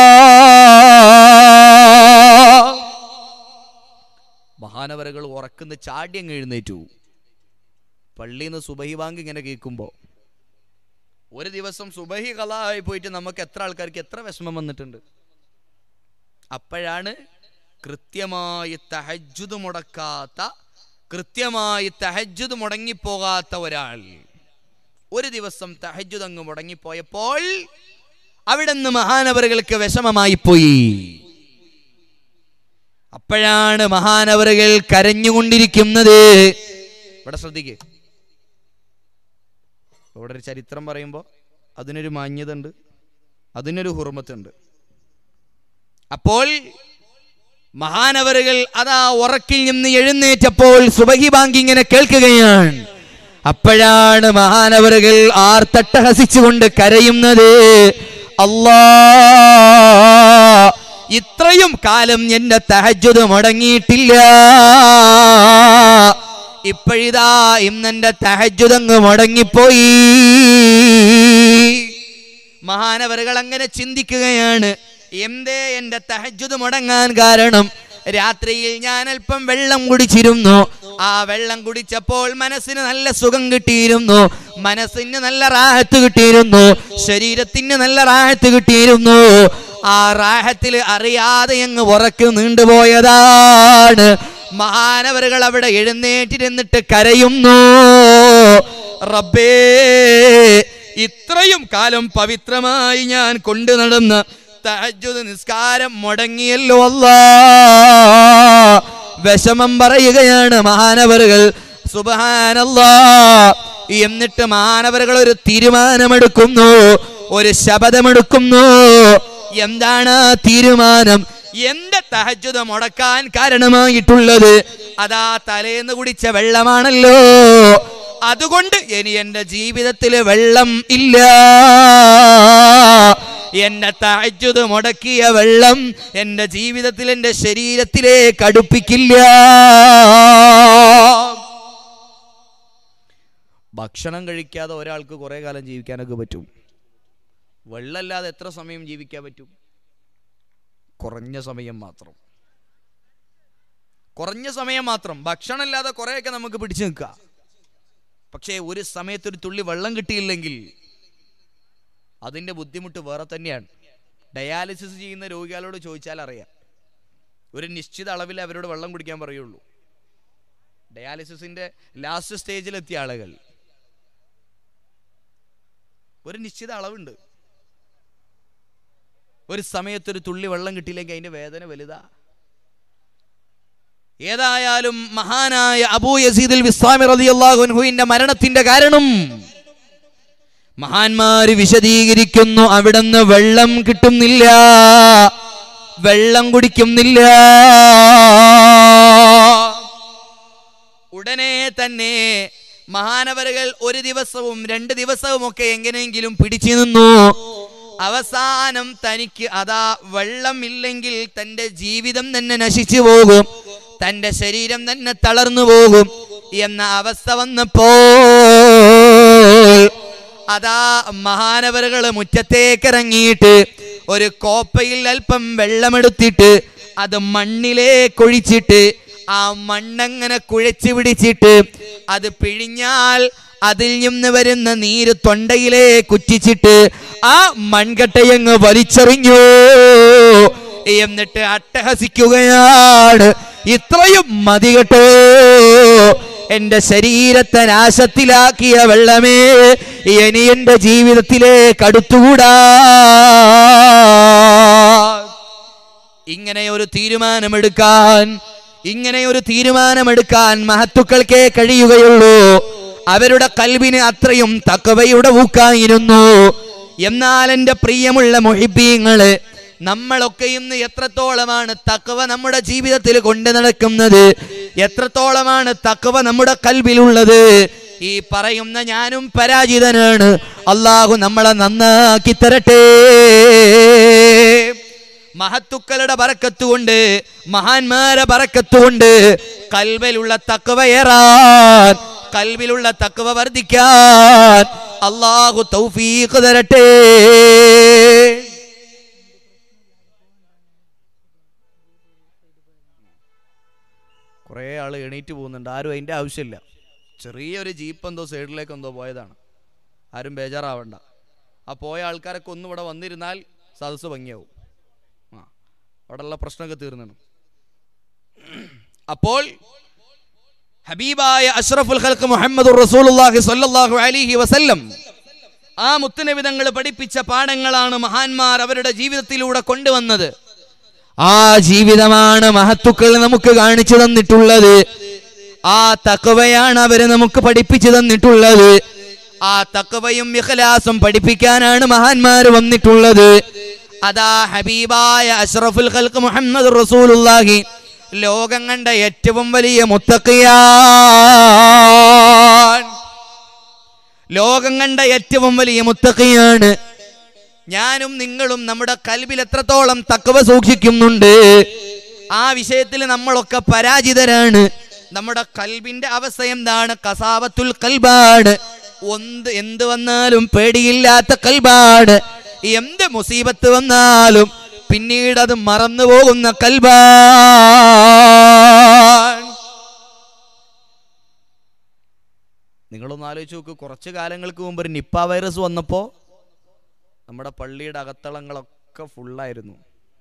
മഹാനവരകൾ ഉറക്കുന്ന ചാടി അങ്ങ് എഴുന്നേറ്റു പള്ളിയിൽ നിന്ന് സുബഹി ബാങ്ക് ഇങ്ങനെ കേൾക്കുമ്പോൾ ഒരു ദിവസം സുബഹി കലായി പോയിട്ട് നമുക്ക് എത്ര ആൾക്കാർക്ക് എത്ര വിഷമം വന്നിട്ടുണ്ട് അപ്പോഴാണ് കൃത്യമായി തഹജ്ജുദ് മുടക്കാത്ത കൃത്യമായി തഹജ്ജുദ് മുടങ്ങിപ്പോകാത്ത ഒരാൾ ഒരു ദിവസം തഹജ്ജുദ് അങ്ങ് മുടങ്ങിപ്പോയപ്പോൾ അവിടെ നിന്ന് മഹാനവറുകൾക്ക് വിഷമമായി പോയി അപ്പോഴാണ് മഹാനവറുകൾ കരഞ്ഞുകൊണ്ടിരിക്കുന്നത് ഇവിടെ ശ്രദ്ധിക്കേ ഇവിടെ ഒരു ചരിത്രം പറയുമ്പോൾ അതിനൊരു മാന്യത ഉണ്ട് അതിനൊരു ഹുർമത്തുണ്ട് അപ്പോൾ മഹാനവറുകൾ അതാ ഉറക്കിൽ നിന്ന് എഴുന്നേറ്റപ്പോൾ സുബഹി ബാങ്ക് ഇങ്ങനെ കേൾക്കുകയാണ് അപ്പോഴാണ് മഹാനവറുകൾ ആർത്തട്ടഹസിച്ചുകൊണ്ട് കരയുന്നത് അല്ലാ ഇത്രയും കാലം എന്റെ തഹജ്ജുദ് മുടങ്ങിയിട്ടില്ല ഇപ്പോഴിതാ ഇന്നെന്റെ തഹജ്ജുദങ്ങ് മുടങ്ങിപ്പോയി മഹാനവറുകൾ അങ്ങനെ ചിന്തിക്കുകയാണ് എന്തേ എന്റെ തഹജ്ജുദ് മുടങ്ങാൻ കാരണം രാത്രിയിൽ ഞാൻ അല്പം വെള്ളം കുടിച്ചിരുന്നു ആ വെള്ളം കുടിച്ചപ്പോൾ മനസ്സിന് നല്ല സുഖം കിട്ടിയിരുന്നു മനസ്സിന് നല്ല റാഹത്ത് കിട്ടിയിരുന്നു ശരീരത്തിന് നല്ല റാഹത്ത് കിട്ടിയിരുന്നു ആ റാഹത്തിൽ അറിയാതെ അങ്ങ് ഉറക്ക് നീണ്ടുപോയതാണ് മഹാനവറുകൾ അവിടെ എഴുന്നേറ്റിരുന്നിട്ട് കരയുന്നു റബ്ബേ ഇത്രയും കാലം പവിത്രമായി ഞാൻ കൊണ്ടു നടന്ന തഹജ്ജുദ് നിസ്കാരം മുടങ്ങിയല്ലോ അല്ലാ വിഷമം പറയുകയാണ് മഹാനവറുകൾ സുബഹാനല്ലാ എന്നിട്ട് മാനവറുകൾ ഒരു തീരുമാനമെടുക്കുന്നു ഒരു ശപഥമെടുക്കുന്നു എന്താണ് ആ തീരുമാനം എന്റെ തഹജുദ മുടക്കാൻ കാരണമായിട്ടുള്ളത് അതാ തലേന്ന് കുടിച്ച വെള്ളമാണല്ലോ അതുകൊണ്ട് ഇനി എന്റെ ജീവിതത്തിൽ വെള്ളം ഇല്ല എന്റെ തഹജുദ് മുടക്കിയ വെള്ളം എന്റെ ജീവിതത്തിൽ എന്റെ ശരീരത്തിലേക്ക് അടുപ്പിക്കില്ല ഭക്ഷണം കഴിക്കാതെ ഒരാൾക്ക് കുറെ കാലം ജീവിക്കാനൊക്കെ പറ്റും വെള്ളമില്ലാതെ എത്ര സമയം ജീവിക്കാൻ പറ്റും കുറഞ്ഞ സമയം മാത്രം കുറഞ്ഞ സമയം മാത്രം ഭക്ഷണം ഇല്ലാതെ കുറേയൊക്കെ നമുക്ക് പിടിച്ചു നിൽക്കാം പക്ഷേ ഒരു സമയത്ത് ഒരു തുള്ളി വെള്ളം കിട്ടിയില്ലെങ്കിൽ അതിൻ്റെ ബുദ്ധിമുട്ട് വേറെ തന്നെയാണ് ഡയാലിസിസ് ചെയ്യുന്ന രോഗികളോട് ചോദിച്ചാൽ അറിയാം ഒരു നിശ്ചിത അളവിൽ അവരോട് വെള്ളം കുടിക്കാൻ പറയുള്ളൂ ഡയാലിസിസിന്റെ ലാസ്റ്റ് സ്റ്റേജിലെത്തിയ ആളുകൾ ഒരു നിശ്ചിത അളവുണ്ട് ഒരു സമയത്ത് ഒരു തുള്ളി വെള്ളം കിട്ടിയില്ലെങ്കിൽ അതിന്റെ വേദന വലുതാ ഏതായാലും മഹാനായ അബൂ യസീദുൽ വിസ്വാമി റളിയല്ലാഹു അൻഹുവിന്റെ മരണത്തിന്റെ കാരണം മഹാന്മാര് വിശദീകരിക്കുന്നു അവിടുന്ന് വെള്ളം കിട്ടുന്നില്ല വെള്ളം കുടിക്കുന്നില്ല ഉടനെ തന്നെ മഹാനവരുകൾ ഒരു ദിവസവും രണ്ട് ദിവസവും ഒക്കെ എങ്ങനെയെങ്കിലും പിടിച്ചു നിന്നു അവസാനം തനിക്ക് അതാ വെള്ളമില്ലെങ്കിൽ തന്റെ ജീവിതം തന്നെ നശിച്ചു പോകും തന്റെ ശരീരം തന്നെ തളർന്നു പോകും എന്ന അവസ്ഥ വന്നപ്പോൾ അതാ മഹാനവറുകൾ മുറ്റത്തേക്കിറങ്ങിയിട്ട് ഒരു കോപ്പയിൽ അല്പം വെള്ളമെടുത്തിട്ട് അത് മണ്ണിലേക്ക് ഒഴിച്ചിട്ട് ആ മണ്ണങ്ങനെ കുഴച്ചു പിടിച്ചിട്ട് അത് പിഴിഞ്ഞാൽ അതിൽ നിന്ന് വരുന്ന നീര് തൊണ്ടയിലെ കുറ്റിച്ചിട്ട് ആ മൺകട്ടയങ്ങ് വലിച്ചെറിഞ്ഞു എന്നിട്ട് അട്ടഹസിക്കുകയാണ് ഇത്രയും മതി കേട്ടോ എന്റെ ശരീരത്തെ നാശത്തിലാക്കിയ വെള്ളമേ ഇനി എന്റെ ജീവിതത്തിലേക്ക് അടുത്തുകൂടാ ഇങ്ങനെ ഒരു തീരുമാനമെടുക്കാൻ ഇങ്ങനെ ഒരു തീരുമാനമെടുക്കാൻ മഹത്തുക്കൾക്കേ കഴിയുകയുള്ളൂ അവരുടെ കൽവിന് അത്രയും തക്കവയുടെ ഊക്കായിരുന്നു എന്നാൽ എൻ്റെ പ്രിയമുള്ള മൊഹിബീങ്ങള് നമ്മളൊക്കെ ഇന്ന് എത്രത്തോളമാണ് തക്കവ നമ്മുടെ ജീവിതത്തിൽ കൊണ്ടു നടക്കുന്നത് എത്രത്തോളമാണ് തക്കവ നമ്മുടെ കൽവിലുള്ളത് ഈ പറയുന്ന ഞാനും പരാജിതനാണ് അള്ളാഹു നമ്മളെ നന്നാക്കി തരട്ടെ മഹത്തുക്കളുടെ പറക്കത്തുകൊണ്ട് മഹാന്മാരെ പറക്കത്തുകൊണ്ട് കൽവിലുള്ള തക്കവയേറാൻ കൽവിലുള്ള തക്കവ വർദ്ധിക്കാൻ അള്ളാഹു തൗഫീഖ് തരട്ടെ കുറേ ആൾ എണീറ്റ് പോകുന്നുണ്ട് ആരും അതിൻ്റെ ആവശ്യമില്ല ചെറിയൊരു ജീപ്പ് എന്തോ സൈഡിലേക്ക് എന്തോ പോയതാണ് ആരും ബേജാറാവണ്ട ആ പോയ ആൾക്കാരൊക്കെ ഒന്നും ഇവിടെ വന്നിരുന്നാൽ സദസ്സ് ഭംഗിയാവും ആ അവിടെയുള്ള പ്രശ്നമൊക്കെ തീർന്നു അപ്പോൾ ഹബീബായ അഷ്റഫുൽ ഖൽക്ക് മുഹമ്മദ് റസൂലുള്ളാഹി സ്വല്ലല്ലാഹു അലൈഹി വസല്ലം ആ മുത്തുനബിതങ്ങൾ പഠിപ്പിച്ച പാഠങ്ങളാണ് മഹാന്മാർ അവരുടെ ജീവിതത്തിലൂടെ കൊണ്ടുവന്നത് ആ ജീവിതമാണ് മഹത്തുക്കൾ നമുക്ക് കാണിച്ചു തന്നിട്ടുള്ളത് ആ തക്കവയാണ് അവര് നമുക്ക് പഠിപ്പിച്ചു തന്നിട്ടുള്ളത് ആ തക്കവയും ഇഖ്ലാസും പഠിപ്പിക്കാനാണ് മഹാന്മാർ വന്നിട്ടുള്ളത് അതാ ഹബീബായ അഷ്റഫുൽ ഖൽക്ക് മുഹമ്മദ് റസൂലുള്ളാഹി ലോകം കണ്ട ഏറ്റവും വലിയ മുത്തക്കിയാൻ ലോകം കണ്ട ഏറ്റവും വലിയ മുത്തക്കിയാണ് ഞാനും നിങ്ങളും നമ്മുടെ കൽബിൽ എത്രത്തോളം തക്കവ സൂക്ഷിക്കുന്നുണ്ട് ആ വിഷയത്തിൽ നമ്മളൊക്കെ പരാജിതരാണ് നമ്മുടെ കൽബിന്റെ അവസ്ഥ എന്താണ് കസാവത്തുൽ കൽബാണ് ഒന്ന് എന്ത് വന്നാലും പേടിയില്ലാത്ത കൽബാണ് എന്ത് മുസീബത്ത് വന്നാലും പിന്നീട് അത് മറന്നു പോകുന്ന കൽബാണ് നിങ്ങളൊന്ന് ആലോചിച്ച് നോക്ക് കുറച്ച് കാലങ്ങൾക്ക് മുമ്പ് ഒരു നിപ്പ വൈറസ് വന്നപ്പോൾ നമ്മുടെ പള്ളിയുടെ അകത്തളങ്ങളൊക്കെ ഫുള്ളായിരുന്നു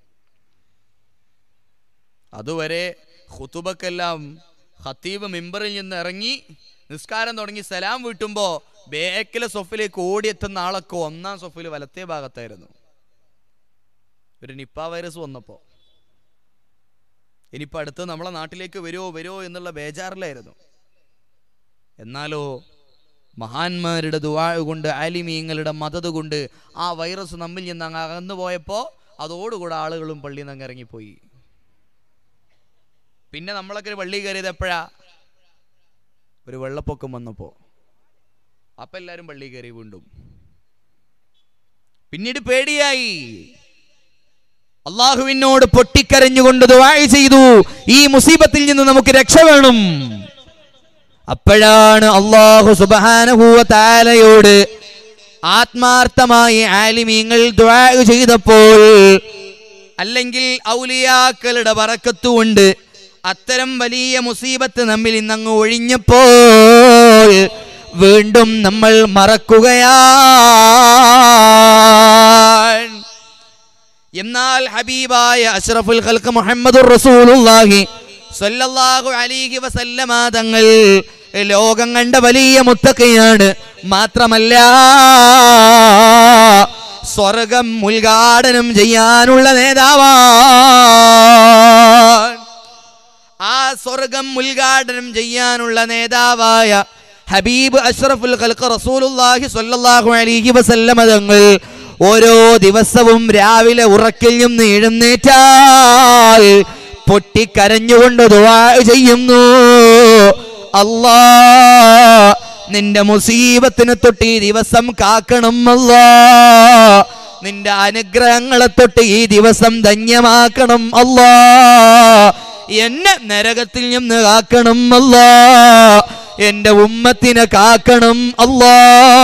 അതുവരെ ഹുത്തുബക്കെല്ലാം ഹത്തീബ് മിമ്പറിൽ നിന്ന് ഇറങ്ങി നിസ്കാരം തുടങ്ങി സലാം വീട്ടുമ്പോൾ ബേക്കിലെ സൊഫിലേക്ക് ഓടിയെത്തുന്ന ആളൊക്കെ ഒന്നാം സൊഫിൽ വലത്തേ ഭാഗത്തായിരുന്നു ഒരു നിപ്പ വൈറസ് വന്നപ്പോൾ ഇനിയിപ്പോൾ അടുത്ത് നമ്മളെ നാട്ടിലേക്ക് വരുമോ വരുമോ എന്നുള്ള ബേജാറിലായിരുന്നു എന്നാലോ മഹാന്മാരുടെ ദുവാ കൊണ്ട് ആലിമീങ്ങളുടെ മദത് കൊണ്ട് ആ വൈറസ് നമ്മിൽ നിന്ന് അങ്ങ് അകന്നു പോയപ്പോൾ അതോടുകൂടെ ആളുകളും പള്ളിയിൽ നിന്ന് അങ്ങ് ഇറങ്ങിപ്പോയി പിന്നെ നമ്മളൊക്കെ പള്ളി കയറിയത് എപ്പോഴാ ഒരു വെള്ളപ്പൊക്കം വന്നപ്പോൾ അപ്പം എല്ലാവരും പള്ളി കയറി വീണ്ടും പിന്നീട് പേടിയായി അള്ളാഹുവിനോട് പൊട്ടിക്കരഞ്ഞുകൊണ്ട് ദുആ ചെയ്തു ഈ മുസീബത്തിൽ നിന്ന് നമുക്ക് രക്ഷ വേണം അപ്പോഴാണ് അള്ളാഹു സുബാനഹൂവ താലയോട് ആത്മാർത്ഥമായി ആലിമീങ്ങൾ ദുആ ചെയ്തപ്പോൾ അല്ലെങ്കിൽ ഔലിയാക്കളുടെ പറക്കത്തുകൊണ്ട് അത്തരം വലിയ മുസീബത്ത് നമ്മിൽ ഇന്നങ്ങ് ഒഴിഞ്ഞപ്പോൾ വീണ്ടും നമ്മൾ മറക്കുകയാണ് എന്നാൽ ഹബീബായ അഷ്റഫുൽ ഖൽക്ക് മുഹമ്മദുർ റസൂലുള്ളാഹി സ്വല്ലല്ലാഹു അലൈഹി വസല്ലമ തങ്ങൾ ലോകം കണ്ട വലിയ മുത്തക്കയാണ് മാത്രമല്ല സ്വർഗം ഉദ്ഘാടനം ചെയ്യാനുള്ള നേതാവാണ് ആ സ്വർഗം ഉദ്ഘാടനം ചെയ്യാനുള്ള നേതാവായ ഹബീബ് അഷ്റഫുൽ ഖൽഖ് റസൂലുള്ളാഹി സ്വല്ലല്ലാഹു അലൈഹി വസല്ലമ തങ്ങൾ ഓരോ ദിവസവും രാവിലെ ഉറക്കിൽ നിന്ന് എഴുന്നേറ്റാൽ പൊട്ടിക്കരഞ്ഞുകൊണ്ട് ദുആ ചെയ്യുന്നു അല്ലാ നിന്റെ മുസീബത്തിനെ തൊട്ട് ഈ ദിവസം കാക്കണം അല്ലാ നിന്റെ അനുഗ്രഹങ്ങളെ തൊട്ട് ഈ ദിവസം ധന്യമാക്കണം അല്ലാ എന്നെ നരകത്തിൽ നിന്ന് കാക്കണം അല്ലാ എന്റെ ഉമ്മത്തിനെ കാക്കണം അല്ലാ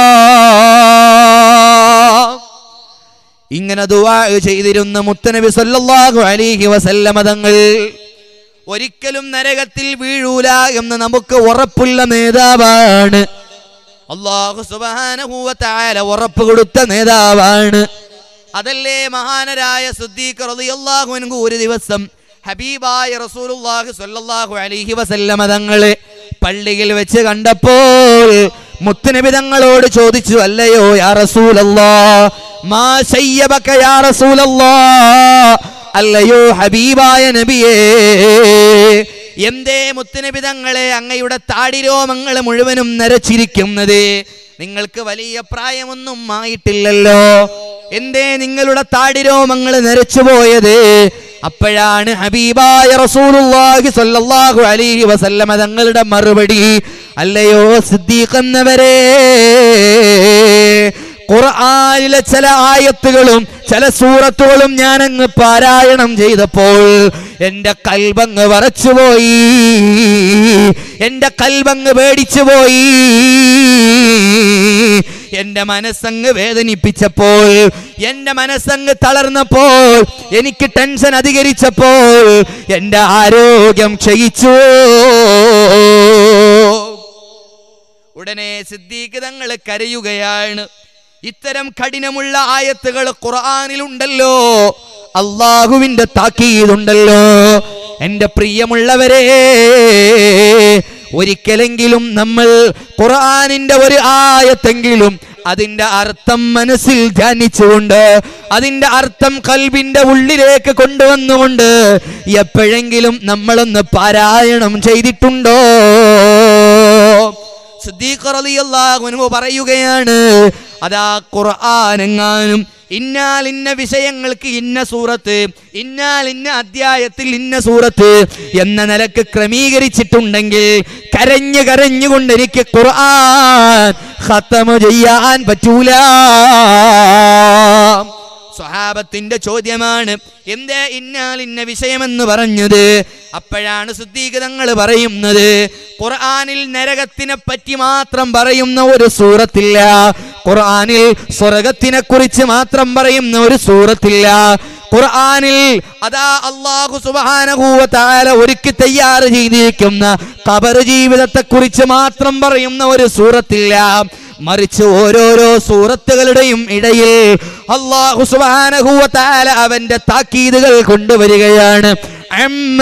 ഇങ്ങനെ ദുആ ചെയ്തിരുന്ന മുത്തനബി സല്ലല്ലാഹു അലൈഹി വസല്ലമ തങ്ങൾ ഒരിക്കലും നരകത്തിൽ വീഴൂല എന്ന് നമുക്ക് ഉറപ്പുള്ള നേതാവാണ് അള്ളാഹു സുബ്ഹാനഹു വ തആല ഉറപ്പ് കൊടുത്ത നേതാവാണ് അതല്ലേ മഹാനരായ സിദ്ദീഖ് റളിയല്ലാഹു അൻഹു ഒരു ദിവസം ഹബീബായ റസൂലുള്ളാഹി സ്വല്ലല്ലാഹു അലൈഹി വസല്ലമ തങ്ങളെ പള്ളിയിൽ വെച്ച് കണ്ടപ്പോൾ മുത്തുനബി തങ്ങളോട് ചോദിച്ചു അല്ലയോ യാ റസൂലല്ലാ മാ ശയ്യബക യാ റസൂലല്ലാ അല്ലയോ ഹബീബായ നബിയേ എന്തേ മുത്തുനബി തങ്ങളെ അങ്ങയുടെ താടിരോമങ്ങൾ മുഴുവനും നരച്ചിരിക്കുന്നത് നിങ്ങൾക്ക് വലിയ പ്രായമൊന്നും ആയിട്ടില്ലല്ലോ എന്തേ നിങ്ങളുടെ താടിരോമങ്ങൾ നരച്ചു പോയത് അപ്പോഴാണ് ഹബീബായ റസൂലുള്ളാഹി സ്വല്ലല്ലാഹു അലൈഹി വസല്ലമ തങ്ങളുടെ മറുപടി അല്ലയോ സിദ്ദീഖ് എന്നവരെ ഖുർആനിലെ ചില ആയത്തുകളും ചില സൂറത്തുകളും ഞാൻ അങ്ങ് പാരായണം ചെയ്തപ്പോൾ എന്റെ കൽബങ്ങ് വറച്ചുപോയി എന്റെ കൽബങ്ങ് പേടിച്ചുപോയി എന്റെ മനസ്സങ്ങ് വേദനിപ്പിച്ചപ്പോൾ എന്റെ മനസ്സങ്ങ് തളർന്നപ്പോൾ എനിക്ക് ടെൻഷൻ അധികരിച്ചപ്പോൾ എന്റെ ആരോഗ്യം ക്ഷയിച്ചു ഉടനെ സിദ്ദീഖ് തങ്ങൾ കരയുകയാണ് ഇത്തരം കഠിനമുള്ള ആയത്തുകൾ ഖുർആനിലുണ്ടല്ലോ അള്ളാഹുവിന്റെ താക്കീതുണ്ടല്ലോ എന്റെ പ്രിയമുള്ളവരെ ഒരിക്കലെങ്കിലും നമ്മൾ ഖുർആനിന്റെ ഒരു ആയത്തെങ്കിലും അതിന്റെ അർത്ഥം മനസ്സിൽ ധ്യാനിച്ചുകൊണ്ട് അതിന്റെ അർത്ഥം കൽബിന്റെ ഉള്ളിലേക്ക് കൊണ്ടുവന്നുകൊണ്ട് എപ്പോഴെങ്കിലും നമ്മളൊന്ന് പാരായണം ചെയ്തിട്ടുണ്ടോ സിദ്ദീഖ് റളിയല്ലാഹു അൻഹു പറയുകയാണ് അതാ ഖുർആനെങ്ങാനും ഇന്നാൽ ഇന്ന വിഷയങ്ങൾക്ക് ഇന്ന സൂറത്ത് ഇന്നാൽ ഇന്ന അധ്യായത്തിൽ ഇന്ന സൂറത്ത് എന്ന നിലക്ക് ക്രമീകരിച്ചിട്ടുണ്ടെങ്കിൽ കരഞ്ഞു കരഞ്ഞുകൊണ്ട് എനിക്ക് ഖുർആൻ ഖത്തമ ചെയ്യാൻ പറ്റൂല സ്വഹാബത്തിന്റെ ചോദ്യമാണ് എന്തേ ഇന്നാൽ ഇന്ന വിഷയമെന്ന് പറഞ്ഞത് അപ്പോഴാണ് സിദ്ധീകതങ്ങൾ പറയുന്നത് ഖുർആനിൽ നരകത്തിനെ പറ്റി മാത്രം പറയുന്ന ഒരു സൂറത്തില്ല ഖുർആനിൽ സ്വർഗത്തിനെ കുറിച്ച് മാത്രം പറയുന്ന ഒരു സൂറത്തില്ല ഖുർആനിൽ അതാ അള്ളാഹു സുബാനഹൂവ താല ഒരുക്കി തയ്യാർ ചെയ്തിരിക്കുന്ന കബർ ജീവിതത്തെ കുറിച്ച് മാത്രം പറയുന്ന ഒരു സൂറത്തില്ല മറിച്ച് ഓരോരോ സൂറത്തുകളുടെയും ഇടയിൽ അള്ളാഹു സുബാനഹൂവ താല അവന്റെ താക്കീതുകൾ കൊണ്ടുവരികയാണ് അമ്മ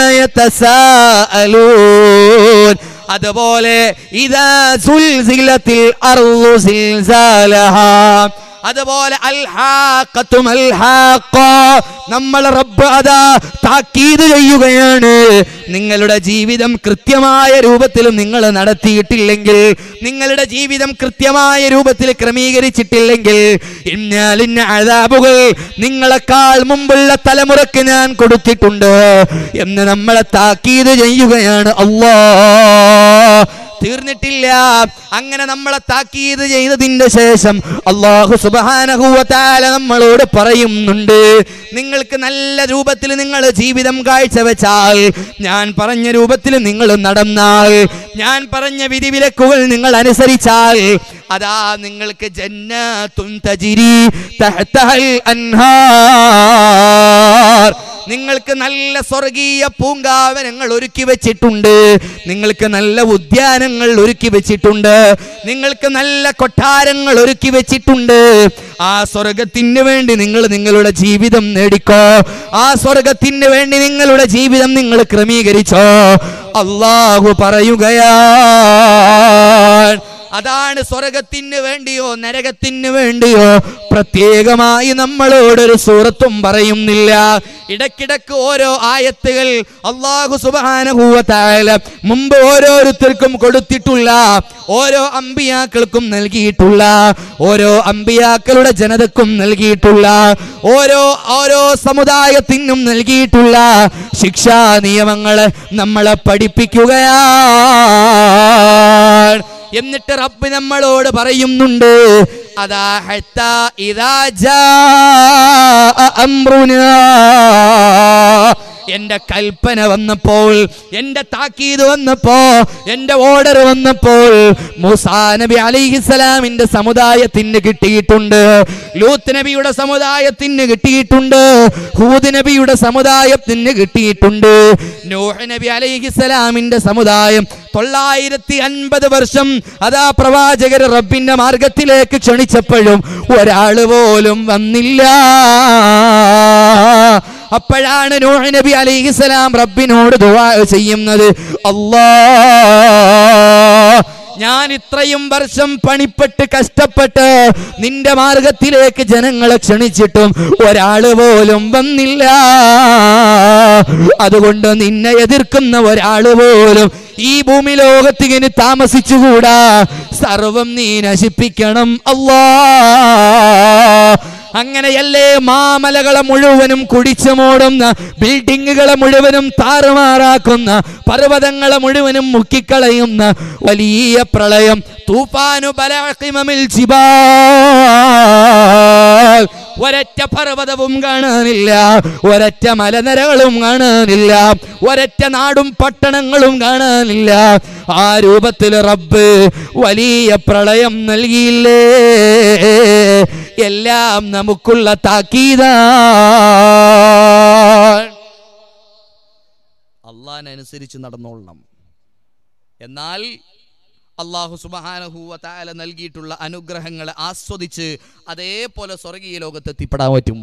യതസാഅലൂൻ. അതുപോലെ ഇതാ സുൽസിലത്തിൽ അർളു സിൽസാലഹാ അതുപോലെ അൽഹാഖത്തും അൽഹാഖ നമ്മൾ റബ്ബ് അതാ താക്കീത് ചെയ്യുകയാണ് നിങ്ങളുടെ ജീവിതം കൃത്യമായ രൂപത്തിൽ നിങ്ങൾ നടത്തിയിട്ടില്ലെങ്കിൽ നിങ്ങളുടെ ജീവിതം കൃത്യമായ രൂപത്തിൽ ക്രമീകരിച്ചിട്ടില്ലെങ്കിൽ ഇന്നാലിന്ന അതാബുകൾ നിങ്ങളെക്കാൾ മുമ്പുള്ള തലമുറക്ക് ഞാൻ കൊടുത്തിട്ടുണ്ട് എന്ന് നമ്മളെ താക്കീത് ചെയ്യുകയാണ് അള്ളാ തീർന്നിട്ടില്ല അങ്ങനെ നമ്മളെ താക്കീത് ചെയ്തതിന്റെ ശേഷം അള്ളാഹു സുബാനഹുവത്താല നമ്മളോട് പറയുന്നുണ്ട് നിങ്ങൾക്ക് നല്ല രൂപത്തിൽ നിങ്ങൾ ജീവിതം കാഴ്ചവെച്ചാൽ ഞാൻ പറഞ്ഞ രൂപത്തിൽ നിങ്ങൾ നടന്നാൽ ഞാൻ പറഞ്ഞ വിധിവിലക്കുകൾ നിങ്ങൾ അനുസരിച്ചാൽ അതാ നിങ്ങൾക്ക് ജന്നത്തുൻ തജിരി തഹ്തഹൽ അൻഹാർ നിങ്ങൾക്ക് നല്ല സ്വർഗീയ പൂങ്കാവനങ്ങൾ ഒരുക്കി വെച്ചിട്ടുണ്ട് നിങ്ങൾക്ക് നല്ല ഉദ്യാനങ്ങൾ ഒരുക്കി വെച്ചിട്ടുണ്ട് നിങ്ങൾക്ക് നല്ല കൊട്ടാരങ്ങൾ ഒരുക്കി വെച്ചിട്ടുണ്ട് ആ സ്വർഗത്തിന് വേണ്ടി നിങ്ങൾ നിങ്ങളുടെ ജീവിതം നേടിക്കോ ആ സ്വർഗത്തിന് വേണ്ടി നിങ്ങളുടെ ജീവിതം നിങ്ങൾ ക്രമീകരിച്ചോ അള്ളാഹു പറയുകയാണ് അതാണ് സ്വർഗത്തിന് വേണ്ടിയോ നരകത്തിന് വേണ്ടിയോ പ്രത്യേകമായി നമ്മളോടൊരു സൂറത്തും പറയുന്നില്ല ഇടക്കിടക്ക് ഓരോ ആയത്തുകൾ അള്ളാഹു സുബാനഹൂവത്തായ മുമ്പ് ഓരോരുത്തർക്കും കൊടുത്തിട്ടുള്ള ഓരോ അമ്പിയാക്കൾക്കും നൽകിയിട്ടുള്ള ഓരോ അമ്പിയാക്കളുടെ ജനതക്കും നൽകിയിട്ടുള്ള ഓരോ ഓരോ സമുദായത്തിനും നൽകിയിട്ടുള്ള ശിക്ഷാ നിയമങ്ങളെ നമ്മളെ പഠിപ്പിക്കുകയാണ് എന്നിട്ട് റബ്ബ് നമ്മളോട് പറയുന്നുണ്ട് അതാ ഹത്താ ഇദാ ജാഅ അംറുനാ എന്റെ കൽപ്പന വന്നപ്പോൾ എന്റെ താക്കീത് വന്നപ്പോ എന്റെ ഓർഡർ വന്നപ്പോൾ മൂസാ നബി അലിഹിസലാമിന്റെ സമുദായത്തിന് കിട്ടിയിട്ടുണ്ട് ലൂത്ത് നബിയുടെ സമുദായത്തിന് കിട്ടിയിട്ടുണ്ട് ഹൂദ് നബിയുടെ സമുദായത്തിന് കിട്ടിയിട്ടുണ്ട് നൂഹ് നബി അലിഹിസലാമിന്റെ സമുദായം തൊള്ളായിരത്തി അൻപത് വർഷം അതാ പ്രവാചകർ റബ്ബിന്റെ മാർഗത്തിലേക്ക് ക്ഷണിച്ചപ്പോഴും ഒരാൾ പോലും വന്നില്ല അപ്പോഴാണ് നൂഹ് നബി അലൈഹിസ്സലാം റബ്ബിനോട് ദുആ ചെയ്യുന്നത് അല്ലാ ഞാൻ ഇത്രയും വർഷം പണിപ്പെട്ട് കഷ്ടപ്പെട്ട് നിന്റെ മാർഗത്തിലേക്ക് ജനങ്ങളെ ക്ഷണിച്ചിട്ടും ഒരാള് പോലും വന്നില്ല അതുകൊണ്ട് നിന്നെ എതിർക്കുന്ന ഒരാള് പോലും ഈ ഭൂമി ലോകത്ത് ഇങ്ങനെ താമസിച്ചുകൂടാ സർവം നീ നശിപ്പിക്കണം അല്ലാ അങ്ങനെയല്ലേ മാമലകളെ മുഴുവനും കുടിച്ചു മൂടുന്ന ബിൽഡിങ്ങുകളെ മുഴുവനും താറുമാറാക്കുന്ന പർവ്വതങ്ങളെ മുഴുവനും മുക്കിക്കളയുന്ന വലിയ പ്രളയം തൂഫാനു ബലാഖിമമിൽ ജിബാൽ ഒരൊറ്റ പർവ്വതവും കാണാനില്ല ഒരൊറ്റ മലനിരകളും കാണാനില്ല ഒരൊറ്റ നാടും പട്ടണങ്ങളും കാണാനില്ല ആ രൂപത്തിൽ റബ്ബ് വലിയ പ്രളയം നൽകിയില്ലേ എല്ലാം നമുക്കുള്ള താക്കീത അള്ളാഹനുസരിച്ച് നടന്നോളണം എന്നാൽ അള്ളാഹു സുബഹാനഹൂവ താല നൽകിയിട്ടുള്ള അനുഗ്രഹങ്ങളെ ആസ്വദിച്ച് അതേപോലെ സ്വർഗീയ ലോകത്ത് എത്തിപ്പെടാൻ പറ്റും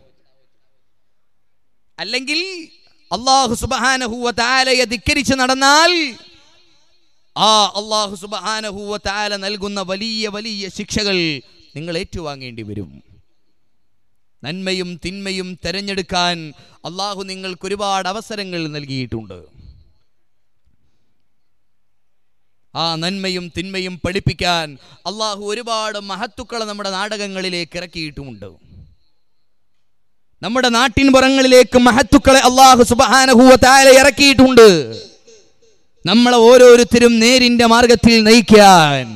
അല്ലെങ്കിൽ അള്ളാഹു സുബഹാനഹൂവ താലയെ ധിക്കരിച്ച് നടന്നാൽ ആ അള്ളാഹു സുബഹാനഹൂവ താല നൽകുന്ന വലിയ വലിയ ശിക്ഷകൾ നിങ്ങൾ ഏറ്റുവാങ്ങേണ്ടി വരും നന്മയും തിന്മയും തെരഞ്ഞെടുക്കാൻ അള്ളാഹു നിങ്ങൾക്ക് ഒരുപാട് അവസരങ്ങൾ നൽകിയിട്ടുണ്ട് ആ നന്മയും തിന്മയും പഠിപ്പിക്കാൻ അള്ളാഹു ഒരുപാട് മഹത്തുക്കളെ നമ്മുടെ നാടകങ്ങളിലേക്ക് ഇറക്കിയിട്ടുമുണ്ട് നമ്മുടെ നാട്ടിൻ പുറങ്ങളിലേക്ക് മഹത്തുക്കളെ അള്ളാഹു സുബാനഹുവ താര ഇറക്കിയിട്ടുണ്ട് നമ്മളെ ഓരോരുത്തരും നേരിന്റെ മാർഗത്തിൽ നയിക്കാൻ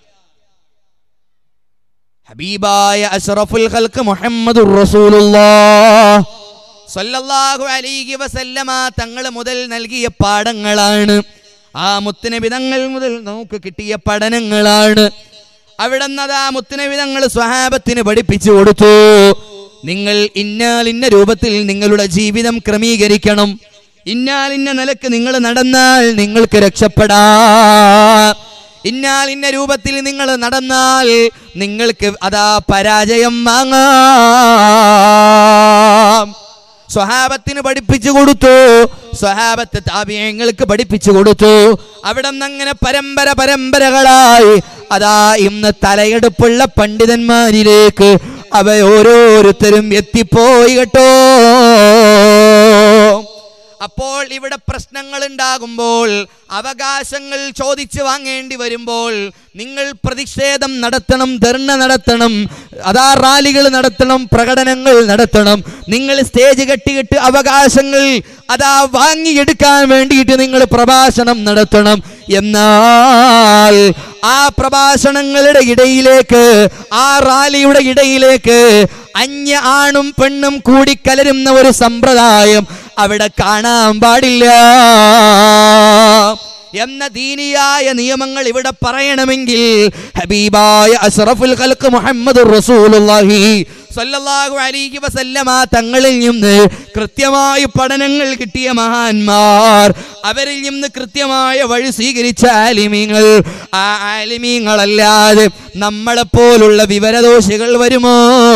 ഹബീബായ അഷ്റഫുൽ ഖൽക്ക് മുഹമ്മദുർ റസൂലുള്ളാഹ് സല്ലല്ലാഹു അലൈഹി വസല്ലമ തങ്ങൾ മുതൽ നൽകിയ പാഠങ്ങളാണ് ആ മുത്തുനബി തങ്ങൾ മുതൽ നമുക്ക് കിട്ടിയ പഠനങ്ങളാണ് അവിടെ ആ മുത്തുനബി തങ്ങൾ സ്വഹാബത്തിന് പഠിപ്പിച്ചു കൊടുത്തു നിങ്ങൾ ഇന്നാൽ ഇന്ന രൂപത്തിൽ നിങ്ങളുടെ ജീവിതം ക്രമീകരിക്കണം ഇന്നാൽ ഇന്ന നിലക്ക് നിങ്ങൾ നടന്നാൽ നിങ്ങൾക്ക് രക്ഷപ്പെടാം ഇന്നാൽ ഇന്ന രൂപത്തിൽ നിങ്ങൾ നടന്നാൽ നിങ്ങൾക്ക് അതാ പരാജയം വാങ്ങാം സ്വഹാബത്തിന് പഠിപ്പിച്ചു കൊടുത്തു സ്വഹാബത്ത് താപിയങ്ങൾക്ക് പഠിപ്പിച്ചു കൊടുത്തു അവിടെ നിന്ന് അങ്ങനെ പരമ്പര പരമ്പരകളായി അതാ ഇന്ന് തലയെടുപ്പുള്ള പണ്ഡിതന്മാരിലേക്ക് അവ ഓരോരുത്തരും എത്തിപ്പോയി കേട്ടോ അപ്പോൾ ഇവിടെ പ്രശ്നങ്ങൾ ഉണ്ടാകുമ്പോൾ അവകാശങ്ങൾ ചോദിച്ചു വാങ്ങേണ്ടി വരുമ്പോൾ നിങ്ങൾ പ്രതിഷേധം നടത്തണം ധർണ നടത്തണം അതാ റാലികൾ നടത്തണം പ്രകടനങ്ങൾ നടത്തണം നിങ്ങൾ സ്റ്റേജ് കെട്ടിയിട്ട് അവകാശങ്ങൾ അതാ വാങ്ങിയെടുക്കാൻ വേണ്ടിയിട്ട് നിങ്ങൾ പ്രഭാഷണം നടത്തണം എന്നാൽ ആ പ്രഭാഷണങ്ങളുടെ ഇടയിലേക്ക് ആ റാലിയുടെ ഇടയിലേക്ക് അന്യ ആണും പെണ്ണും കൂടിക്കലരുന്ന ഒരു സമ്പ്രദായം അവിടെ കാണാൻ പാടില്ല എന്ന ദീനിയായ നിയമങ്ങൾ ഇവിടെ പറയണമെങ്കിൽ ഹബീബായ അഷ്റഫുൽ ഖൽഖ് മുഹമ്മദ് റസൂലുള്ളാഹി സല്ലല്ലാഹു അലൈഹി വസല്ലമ തങ്ങളിൽ നിന്ന് കൃത്യമായ പഠനങ്ങൾ കിട്ടിയ മഹാന്മാർ അവരിൽ നിന്ന് കൃത്യമായ വഴി സ്വീകരിച്ച ആലിമീങ്ങൾ ആ ആലിമീങ്ങളല്ലാതെ നമ്മളെപ്പോലുള്ള വിവരദോഷികൾ വരുമോ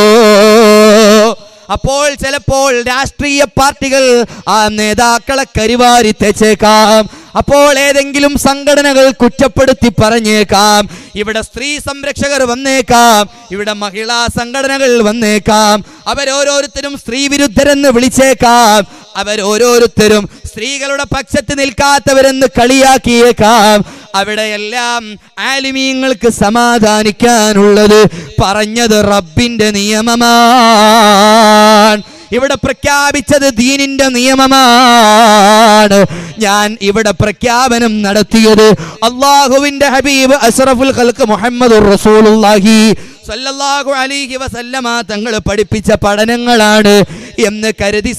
അപ്പോൾ ചിലപ്പോൾ രാഷ്ട്രീയ പാർട്ടികൾ ആ നേതാക്കളെ കരിവാരി തെച്ചേക്കാം അപ്പോൾ ഏതെങ്കിലും സംഘടനകൾ കുറ്റപ്പെടുത്തി പറഞ്ഞേക്കാം ഇവിടെ സ്ത്രീ സംരക്ഷകർ വന്നേക്കാം ഇവിടെ മഹിളാ സംഘടനകൾ വന്നേക്കാം അവരോരോരുത്തരും സ്ത്രീ വിരുദ്ധരെന്ന് വിളിച്ചേക്കാം അവരോരോരുത്തരും സ്ത്രീകളുടെ പക്ഷത്ത് നിൽക്കാത്തവരെന്ന് കളിയാക്കിയേക്കാം അവിടെയെല്ലാം ആലിമീങ്ങൾക്ക് സമാധാനിക്കാനുള്ളത് പറഞ്ഞത് റബ്ബിന്റെ നിയമമാണ് ഇവിടെ പ്രഖ്യാപിച്ചത് ദീനിന്റെ നിയമമാണ് ഞാൻ ഇവിടെ പ്രഖ്യാപനം നടത്തിയത് അള്ളാഹുവിന്റെ ഹബീബ് അഷ്റഫുൽ ഖൽക്ക് മുഹമ്മദ് റസൂലുള്ളാഹി സല്ലല്ലാഹു അലൈഹി വസല്ലമ തങ്ങൾ പഠിപ്പിച്ച പഠനങ്ങളാണ് എന്ന് കരുതി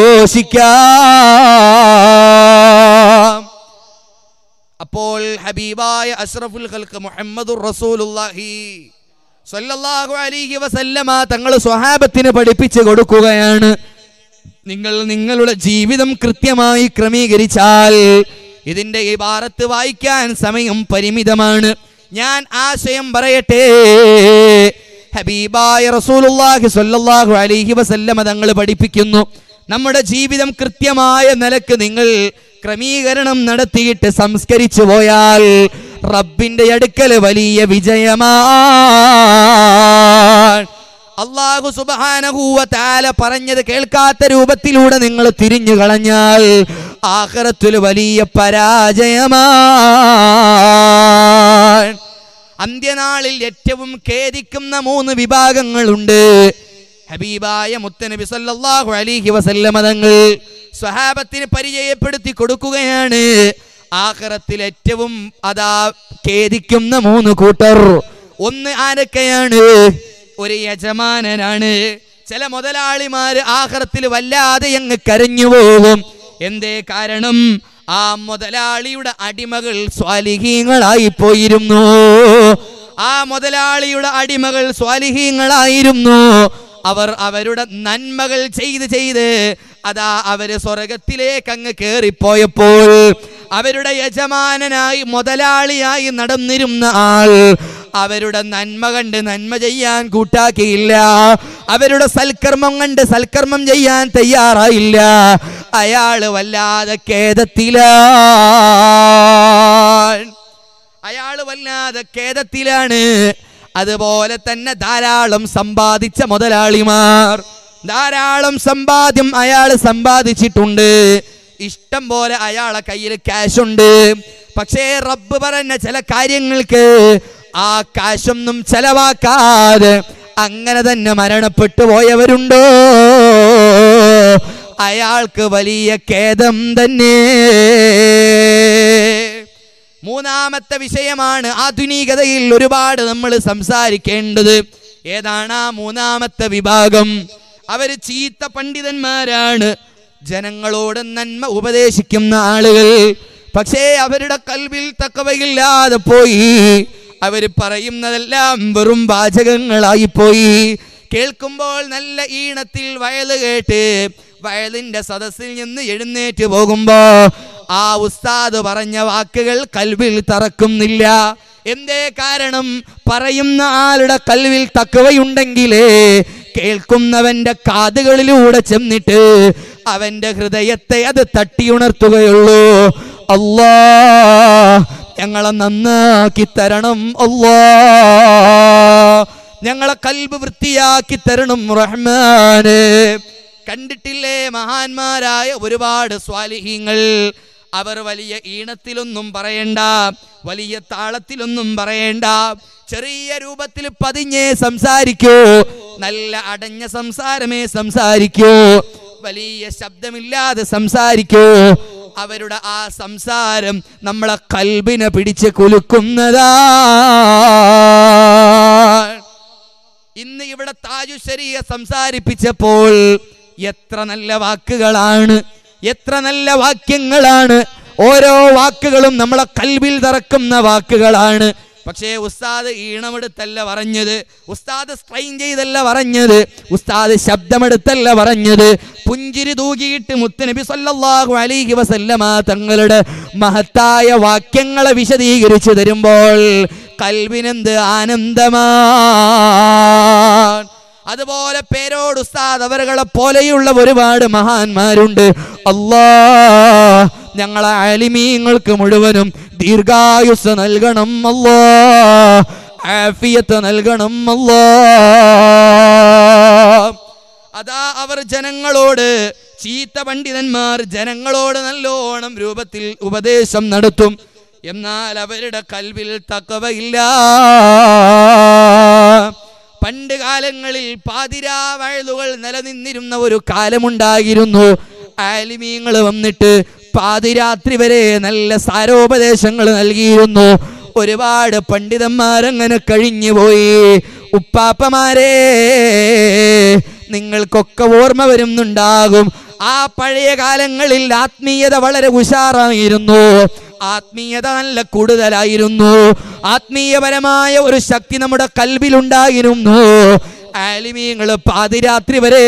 സന്തോഷിക്കാം അപ്പോൾ ഹബീബായ അഷ്റഫുൽ ഖൽക്ക് മുഹമ്മദുർ റസൂലുള്ളാഹി സല്ലല്ലാഹു അലൈഹി വസല്ലമ തങ്ങൾ സ്വഹാബത്തിന് പഠിപ്പിച്ചു കൊടുക്കുകയാണ് നിങ്ങൾ നിങ്ങളുടെ ജീവിതം കൃത്യമായി ക്രമീകരിച്ചാൽ ഇതിന്റെ ഈ ഭാരത്ത് വായിക്കാൻ സമയം പരിമിതമാണ് ഞാൻ ആശയം പറയട്ടെ ഹബീബായ റസൂലുള്ളാഹി സ്വല്ലല്ലാഹു അലൈഹി വസല്ലമ തങ്ങൾ പഠിപ്പിക്കുന്നു നമ്മുടെ ജീവിതം കൃത്യമായ നിലക്ക് നിങ്ങൾ ക്രമീകരണം നടത്തിയിട്ട് സംസ്കരിച്ചു പോയാൽ റബ്ബിന്റെ അടുക്കൽ വലിയ വിജയമാണ് അള്ളാഹു സുബാനഹൂവ താല പറഞ്ഞത് കേൾക്കാത്ത രൂപത്തിലൂടെ നിങ്ങൾ തിരിഞ്ഞു കളഞ്ഞാൽ ആഖിറത്തിൽ വലിയ പരാജയമാണ് അന്ത്യനാളിൽ ഏറ്റവും ഖേദിക്കുന്ന മൂന്ന് വിഭാഗങ്ങളുണ്ട് ഹബീബായ മുത്തനബി സല്ലല്ലാഹു അലൈഹി വസല്ലമ തങ്ങൾ സ്വഹാബത്തിന് പരിചയപ്പെടുത്തി കൊടുക്കുകയാണ് ആഖിറത്തിൽ ഏറ്റവും അതാ ഖേദിക്കുന്ന മൂന്ന് കൂട്ടർ ഒന്ന് ആരൊക്കെയാണ് ഒരു യജമാനനാണ് ചില മുതലാളിമാര് ആഖിറത്തിൽ വല്ലാതെ അങ്ങ് കരഞ്ഞു പോകും എന്തേ കാരണം ആ മുതലാളിയുടെ അടിമകൾ സ്വാലിഹീങ്ങളായി പോയിരുന്നു ആ മുതലാളിയുടെ അടിമകൾ സ്വാലിഹീങ്ങളായിരുന്നു അവർ അവരുടെ നന്മകൾ ചെയ്ത് ചെയ്ത് അതാ അവര് സ്വർഗത്തിലേക്ക് അങ്ങ് കേറിപ്പോയപ്പോൾ അവരുടെ യജമാനനായി മുതലാളിയായി നടന്നിരുന്ന ആൾ അവരുടെ നന്മ കണ്ട് നന്മ ചെയ്യാൻ കൂട്ടാക്കിയില്ല അവരുടെ സൽക്കർമ്മം കണ്ട് സൽക്കർമ്മം ചെയ്യാൻ തയ്യാറായില്ല അയാള് വല്ലാതെ ഖേദത്തിലാണ് അയാള് വല്ലാതെ ഖേദത്തിലാണ് അതുപോലെ തന്നെ ധാരാളം സമ്പാദിച്ച മുതലാളിമാർ ധാരാളം സമ്പാദ്യം അയാൾ സമ്പാദിച്ചിട്ടുണ്ട് ഇഷ്ടം പോലെ അയാളെ കയ്യിൽ ക്യാഷ് ഉണ്ട് പക്ഷേ റബ്ബ് പറഞ്ഞ ചില കാര്യങ്ങൾക്ക് ആ കാശൊന്നും ചെലവാക്കാതെ അങ്ങനെ തന്നെ മരണപ്പെട്ടു പോയവരുണ്ടോ അയാൾക്ക് വലിയ ഖേദം തന്നെ മൂന്നാമത്തെ വിഷയമാണ് ആധുനികതയിൽ ഒരുപാട് നമ്മൾ സംസാരിക്കേണ്ടത് ഏതാണ് ആ മൂന്നാമത്തെ വിഭാഗം അവര് ചീത്ത പണ്ഡിതന്മാരാണ് ജനങ്ങളോട് നന്മ ഉപദേശിക്കുന്ന ആളുകൾ പക്ഷേ അവരുടെ കൽവിൽ തക്കവയില്ലാതെ പോയി അവര് പറയുന്നതെല്ലാം വെറും വാചകങ്ങളായി പോയി കേൾക്കുമ്പോൾ നല്ല ഈണത്തിൽ വയല് കേട്ട് വയലിന്റെ സദസ്സിൽ നിന്ന് എഴുന്നേറ്റ് പോകുമ്പോ ആ ഉസ്താദ് പറഞ്ഞ വാക്കുകൾ കൽവിൽ തറക്കുന്നില്ല എന്തേ കാരണം പറയുന്ന ആളുടെ കൽവിൽ തക്കവയുണ്ടെങ്കിലേ കേൾക്കുന്നവന്റെ കാതുകളിലൂടെ ചെന്നിട്ട് അവന്റെ ഹൃദയത്തെ അത് തട്ടിയുണർത്തുകയുള്ളൂ അല്ലാ ഞങ്ങളെ നന്നാക്കി തരണം അല്ലാ ഞങ്ങളെ കൽബ് വൃത്തിയാക്കി തരണം റഹ്മാന് കണ്ടിട്ടില്ലേ മഹാന്മാരായ ഒരുപാട് സ്വാലിഹീങ്ങൾ അവർ വലിയ ഈണത്തിലൊന്നും പറയണ്ട വലിയ താളത്തിലൊന്നും പറയണ്ട ചെറിയ രൂപത്തിൽ പതിഞ്ഞേ സംസാരിക്കൂ നല്ല അടഞ്ഞ സംസാരമേ സംസാരിക്കൂ വലിയ ശബ്ദമില്ലാതെ സംസാരിക്കൂ അവരുടെ ആ സംസാരം നമ്മളെ കൽബിനെ പിടിച്ച് കുലുക്കുന്നതാ ഇന്ന് ഇവിടെ താജുശരിയെ സംസാരിപ്പിച്ചപ്പോൾ എത്ര നല്ല വാക്കുകളാണ് എത്ര നല്ല വാക്യങ്ങളാണ് ഓരോ വാക്കുകളും നമ്മളെ കൽവിൽ തറക്കുന്ന വാക്കുകളാണ് പക്ഷേ ഉസ്താദ് ഈണമെടുത്തല്ല പറഞ്ഞത് ഉസ്താദ് സ്ട്രെയിൻ ചെയ്തല്ല പറഞ്ഞത് ഉസ്താദ് ശബ്ദമെടുത്തല്ല പറഞ്ഞത് പുഞ്ചിരി തൂകിയിട്ട് മുത്തനബി സല്ലല്ലാഹു അലൈഹി വസല്ലമ തങ്ങളുടെ മഹത്തായ വാക്യങ്ങളെ വിശദീകരിച്ചു തരുമ്പോൾ കൽവിനെന്ത് ആനന്ദമാ അതുപോലെ പേരോട് ഉസ്താദ് അവരുകളെ പോലെയുള്ള ഒരുപാട് മഹാന്മാരുണ്ട് അല്ലാ ഞങ്ങളെ അലിമീങ്ങൾക്ക് മുഴുവനും ദീർഘായുസ് നൽകണം അല്ലാ ആഫിയത്ത് നൽകണം അല്ലാ അതാ അവർ ജനങ്ങളോട് ചീത്ത പണ്ഡിതന്മാർ ജനങ്ങളോട് നല്ലോണം രൂപത്തിൽ ഉപദേശം നടത്തും എന്നാൽ അവരുടെ കൽവിൽ തക്കവയില്ല പണ്ട് കാലങ്ങളിൽ പാതിരാ വയലുകൾ നിലനിന്നിരുന്ന ഒരു കാലമുണ്ടായിരുന്നു ആലിമീങ്ങൾ വന്നിട്ട് പാതിരാത്രി വരെ നല്ല സാരോപദേശങ്ങൾ നൽകിയിരുന്നു ഒരുപാട് പണ്ഡിതന്മാരങ്ങനെ കഴിഞ്ഞുപോയി ഉപ്പാപ്പമാരെ നിങ്ങൾക്കൊക്കെ ഓർമ്മ വരുന്നുണ്ടാകും ആ പഴയ കാലങ്ങളിൽ ആത്മീയത വളരെ ഉഷാറായിരുന്നു ആത്മീയത നല്ല കൂടുതലായിരുന്നു ആത്മീയപരമായ ഒരു ശക്തി നമ്മുടെ കൽവിലുണ്ടായിരുന്നു ആലിമീങ്ങൾ പാതിരാത്രി വരെ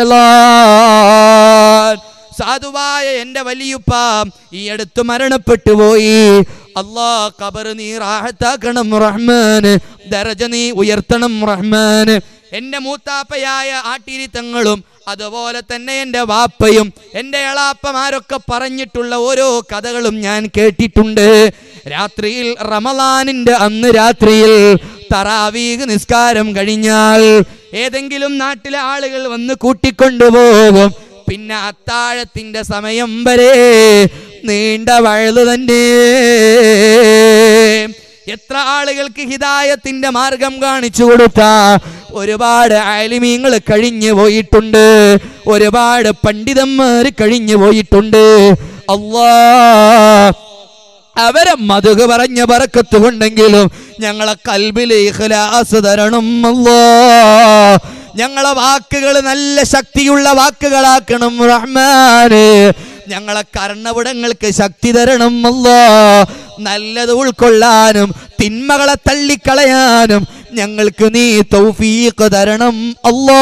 വഴലാൻ സാധുവായ എൻ്റെ വലിയുപ്പ ഈ അടുത്ത് മരണപ്പെട്ടു പോയി അല്ലാ കബർ നീ റാഹത്താക്കണം റഹ്മാന് ദരജ നീ ഉയർത്തണം റഹ്മാന് എൻ്റെ മൂത്താപ്പയായ ആട്ടിരിത്തങ്ങളും അതുപോലെ തന്നെ എൻ്റെ വാപ്പയും എൻ്റെ എളാപ്പമാരൊക്കെ പറഞ്ഞിട്ടുള്ള ഓരോ കഥകളും ഞാൻ കേട്ടിട്ടുണ്ട് രാത്രിയിൽ റമലാനിൻ്റെ അന്ന് രാത്രിയിൽ തറാവീഗ് നിസ്കാരം കഴിഞ്ഞാൽ ഏതെങ്കിലും നാട്ടിലെ ആളുകൾ വന്ന് കൂട്ടിക്കൊണ്ടുപോകും പിന്നെ അത്താഴത്തിന്റെ സമയം വരെ നീണ്ട വഴുതു തന്നെ എത്ര ആളുകൾക്ക് ഹിതായത്തിന്റെ മാർഗം കാണിച്ചു കൊടുത്ത ഒരുപാട് ആലിമീങ്ങൾ കഴിഞ്ഞു പോയിട്ടുണ്ട് ഒരുപാട് പണ്ഡിതന്മാർ കഴിഞ്ഞു പോയിട്ടുണ്ട് അള്ളാ അവരെ മധുക പറഞ്ഞ പറക്കത്ത് കൊണ്ടെങ്കിലും ഞങ്ങളെ കൽബിൽ ഇഖ്ലാസ് തരണം അല്ലാ ഞങ്ങളെ വാക്കുകൾ നല്ല ശക്തിയുള്ള വാക്കുകളാക്കണം റഹ്മാന് ഞങ്ങളെ കർണവിടങ്ങൾക്ക് ശക്തി തരണം അല്ലാ നല്ലത് ഉൾക്കൊള്ളാനും തിന്മകളെ തള്ളിക്കളയാനും ഞങ്ങൾക്ക് നീ തൗഫീഖ് തരണം അല്ലാ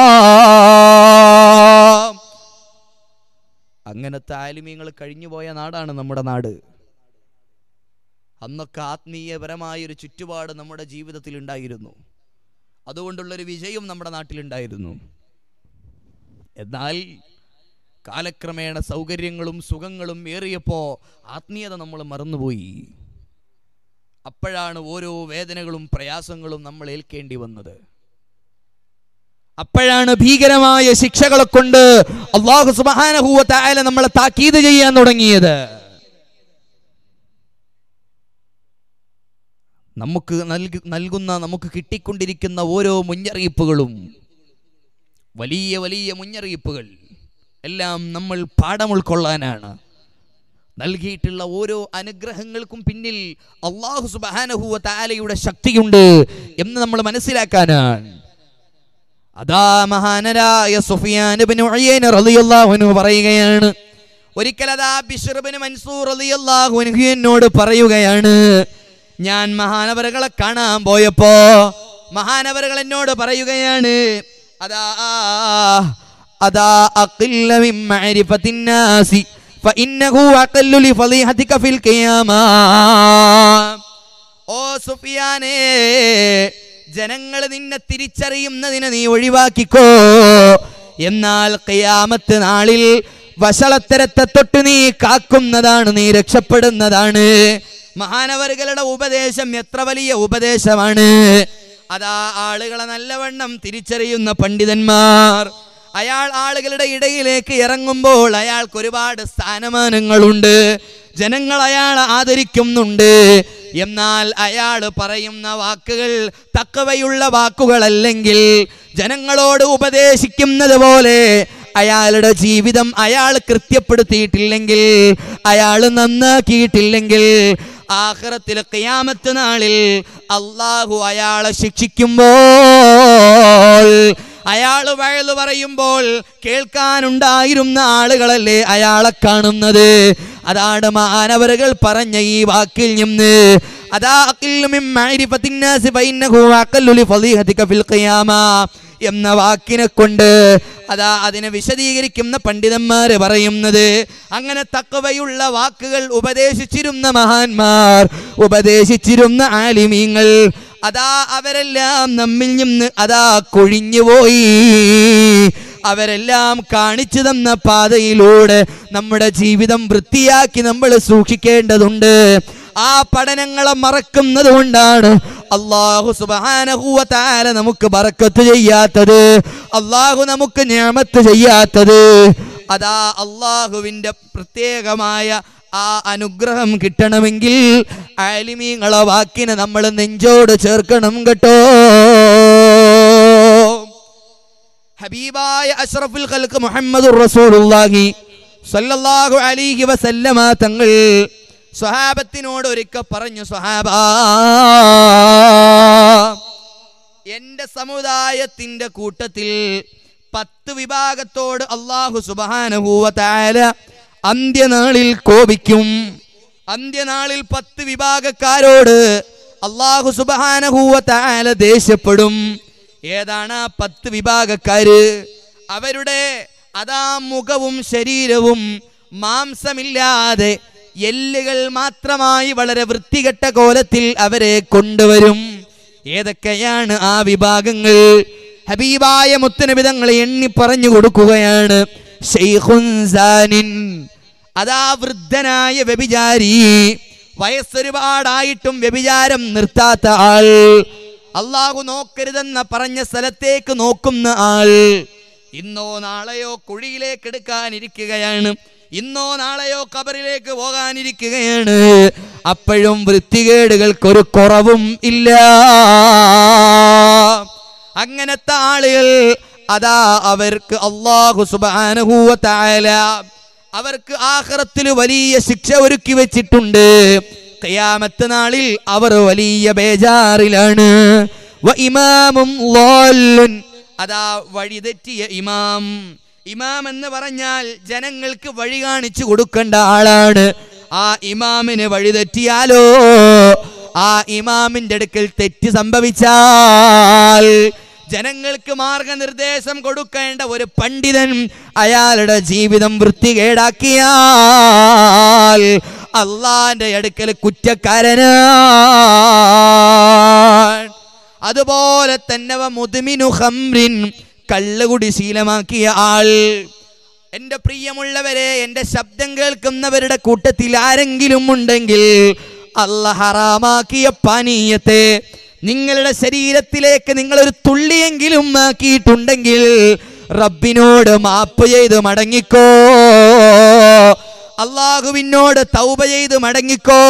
അങ്ങനത്തെ ആലിമ്യങ്ങൾ കഴിഞ്ഞുപോയ നാടാണ് നമ്മുടെ നാട് അന്നൊക്കെ ആത്മീയപരമായ ഒരു ചുറ്റുപാട് നമ്മുടെ ജീവിതത്തിൽ ഉണ്ടായിരുന്നു അതുകൊണ്ടുള്ളൊരു വിജയം നമ്മുടെ നാട്ടിലുണ്ടായിരുന്നു എന്നാൽ കാലക്രമേണ സൗകര്യങ്ങളും സുഖങ്ങളും ഏറിയപ്പോൾ ആത്മീയത നമ്മൾ മറന്നുപോയി അപ്പോഴാണ് ഓരോ വേദനകളും പ്രയാസങ്ങളും നമ്മൾ ഏൽക്കേണ്ടി വന്നത് അപ്പോഴാണ് ഭീകരമായ ശിക്ഷകളെ കൊണ്ട് അള്ളാഹു സുബാനഹൂവത്തായ നമ്മളെ താക്കീത് ചെയ്യാൻ തുടങ്ങിയത് നമുക്ക് നൽകി നൽകുന്ന നമുക്ക് കിട്ടിക്കൊണ്ടിരിക്കുന്ന ഓരോ മുന്നറിയിപ്പുകളും വലിയ വലിയ മുന്നറിയിപ്പുകൾ എല്ലാം നമ്മൾ പാഠം ഉൾക്കൊള്ളാനാണ് നൽകിയിട്ടുള്ള ഓരോ അനുഗ്രഹങ്ങൾക്കും പിന്നിൽ അള്ളാഹു സുബാനഹുവ താലയുടെ ശക്തിയുണ്ട് എന്ന് നമ്മൾ മനസ്സിലാക്കാനാണ് അതാ മഹാനരായ സുഫിയാൻ ഇബ്നു ഉയൈന റളിയല്ലാഹു അൻഹു പറയുകയാണ് ഒരിക്കൽ അതാ ബിശ്ർ ഇബ്നു മൻസൂർ റളിയല്ലാഹു അൻഹു എന്നോട് പറയുകയാണ് ഞാൻ മഹാനവറുകളെ കാണാൻ പോയപ്പോ മഹാനവറുകൾ എന്നോട് പറയുകയാണ് അതാ അതാ അഖില്ല മിൻ മഅരിഫത്തിൻ നാസി ഫഇന്നഹു അഖല്ലു ലിഫളിഹതിക ഫിൽ ഖിയാമ ഓ സുഫിയാനേ ജനങ്ങൾ നിന്നെ തിരിച്ചറിയുന്നതിനെ നീ ഒഴിവാക്കിക്കോ എന്നാൽ ഖിയാമത്ത് നാളിൽ വഷളത്തരത്തെ തൊട്ട് നീ കാക്കുന്നതാണ് നീ രക്ഷപ്പെടുന്നതാണ് മഹാനവറുകളുടെ ഉപദേശം എത്ര വലിയ ഉപദേശമാണ് അതാ ആളുകളെ നല്ലവണ്ണം തിരിച്ചറിയുന്ന പണ്ഡിതന്മാർ അയാൾ ആളുകളുടെ ഇടയിലേക്ക് ഇറങ്ങുമ്പോൾ അയാൾക്ക് ഒരുപാട് സ്ഥാനമാനങ്ങളുണ്ട് ജനങ്ങൾ അയാൾ ആദരിക്കുന്നുണ്ട് എന്നാൽ അയാൾ പറയുന്ന വാക്കുകൾ തക്കവയുള്ള വാക്കുകളല്ലെങ്കിൽ ജനങ്ങളോട് ഉപദേശിക്കുന്നത് പോലെ അയാളുടെ ജീവിതം അയാൾ കൃത്യപ്പെടുത്തിയിട്ടില്ലെങ്കിൽ അയാൾ നന്നാക്കിയിട്ടില്ലെങ്കിൽ ആഖിറത്തിൽ ഖിയാമത്ത് നാളിൽ അള്ളാഹു അയാളെ ശിക്ഷിക്കുമ്പോൾ അയാൾ വയല് പറയുമ്പോൾ കേൾക്കാനുണ്ടായിരുന്ന ആളുകളല്ലേ അയാളെ കാണുന്നത് അതാണ് മാനവരുകൾ പറഞ്ഞ ഈ വാക്കിൽ നിന്ന് അതാ അഖില്ലു മിൻ മഅരിഫത്തിൻ നാസി ഫഇന്നഹു അഖല്ലു ലിഫളീഹതിക ഫിൽ ഖിയാമ എന്ന വാക്കിനെ കൊണ്ട് അതാ അതിനെ വിശദീകരിക്കുന്ന പണ്ഡിതന്മാര് പറയുന്നത് അങ്ങനെ തക്കവയുള്ള വാക്കുകൾ ഉപദേശിച്ചിരുന്ന മഹാന്മാർ ഉപദേശിച്ചിരുന്ന ആലിമീങ്ങൾ അതാ അവരെല്ലാം നമ്മിൽ നിന്ന് അതാ കൊഴിഞ്ഞുപോയി അവരെല്ലാം കാണിച്ചു തന്ന പാതയിലൂടെ നമ്മുടെ ജീവിതം വൃത്തിയാക്കി നമ്മൾ സൂക്ഷിക്കേണ്ടതുണ്ട് ആ പഠനങ്ങളെ മറക്കുന്നത് കൊണ്ടാണ് അള്ളാഹു സുബാനഹൂവത്താല നമുക്ക് ബറക്കത്ത് ചെയ്യാത്തത് അള്ളാഹു നമുക്ക് ഞാമത്ത് ചെയ്യാത്തത് അതാ അള്ളാഹുവിൻ്റെ പ്രത്യേകമായ ആ അനുഗ്രഹം കിട്ടണമെങ്കിൽ ആലിമീങ്ങളെ വാക്കിനെ നമ്മൾ നെഞ്ചോട് ചേർക്കണം കേട്ടോ ഹബീബായ അഷ്റഫുൽ ഖൽക്ക് മുഹമ്മദുർ റസൂലുള്ളാഹി സല്ലല്ലാഹു അലൈഹി വസല്ലമ തങ്ങൾ സ്വഹാബത്തിനോട് ഒരിക്കൽ പറഞ്ഞു സ്വഹാബ എന്റെ സമുദായത്തിന്റെ കൂട്ടത്തിൽ പത്ത് വിഭാഗത്തോട് അള്ളാഹു സുബാനഹൂവ താല അന്ത്യനാളിൽ കോപിക്കും അന്ത്യനാളിൽ പത്ത് വിഭാഗക്കാരോട് അള്ളാഹു സുബാനഹൂവ താല ദേഷ്യപ്പെടും ഏതാണ് ആ പത്ത് വിഭാഗക്കാര് അവരുടെ അതാ മുഖവും ശരീരവും മാംസമില്ലാതെ എല്ലുകൾ മാത്രമായി വളരെ വൃത്തികെട്ട കോലത്തിൽ അവരെ കൊണ്ടുവരും ഏതൊക്കെയാണ് ആ വിഭാഗങ്ങൾ ഹബീബായ മുത്തനബിതങ്ങളെ എണ്ണി പറഞ്ഞു കൊടുക്കുകയാണ് ശൈഖുൻ സാനിൻ. അതാ വൃദ്ധനായ വ്യഭിചാരി വയസ്സൊരുപാടായിട്ടും വ്യഭിചാരം നിർത്താത്ത ആൾ അള്ളാഹു നോക്കരുതെന്ന പറഞ്ഞ സ്ഥലത്തേക്ക് നോക്കുന്ന ആൾ ഇന്നോ നാളെയോ കുഴിയിലേക്ക് എടുക്കാനിരിക്കുകയാണ് ഇന്നോ നാളെയോ കബറിലേക്ക് പോകാനിരിക്കുകയാണ് അപ്പോഴും വൃത്തികേടുകൾക്കൊരു കുറവും ഇല്ല അങ്ങനത്തെ ആളുകൾ അതാ അവർക്ക് അള്ളാഹു സുബാനുഭൂവത്തായ അവർക്ക് ആഹ്റത്തിൽ വലിയ ശിക്ഷ ഒരുക്കി വെച്ചിട്ടുണ്ട് ഖിയാമത്ത് നാളിൽ അവർ വലിയ ബേജാറിലാണ് വ ഇമാമും ളാല്ലുൻ. അതാ വഴിതെറ്റിയ ഇമാം ഇമാം എന്ന് പറഞ്ഞാൽ ജനങ്ങൾക്ക് വഴി കാണിച്ചു കൊടുക്കേണ്ട ആളാണ് ആ ഇമാമിന് വഴിതെറ്റിയാലോ ആ ഇമാമിന്റെ അടുക്കൽ തെറ്റ് സംഭവിച്ചാൽ ജനങ്ങൾക്ക് മാർഗനിർദ്ദേശം കൊടുക്കേണ്ട ഒരു പണ്ഡിതൻ അയാളുടെ ജീവിതം വൃത്തികേടാക്കിയാൽ അള്ളാന്റെ അടുക്കൽ കുറ്റക്കാരനാണ് അതുപോലെ തന്നെ വ മുദ്മിനു ഖംറിൻ കള്ളുകുടി ശീലമാക്കിയ ആൾ എന്റെ പ്രിയമുള്ളവരെ എന്റെ ശബ്ദം കേൾക്കുന്നവരുടെ കൂട്ടത്തിൽ ആരെങ്കിലും ഉണ്ടെങ്കിൽ അല്ല ഹറാമാക്കിയ പാനീയത്തെ നിങ്ങളുടെ ശരീരത്തിലേക്ക് നിങ്ങൾ ഒരു തുള്ളിയെങ്കിലും ആക്കിയിട്ടുണ്ടെങ്കിൽ റബ്ബിനോട് മാപ്പ് ചെയ്ത് മടങ്ങിക്കോ അള്ളാഹുവിനോട് തൗബ ചെയ്ത് മടങ്ങിക്കോ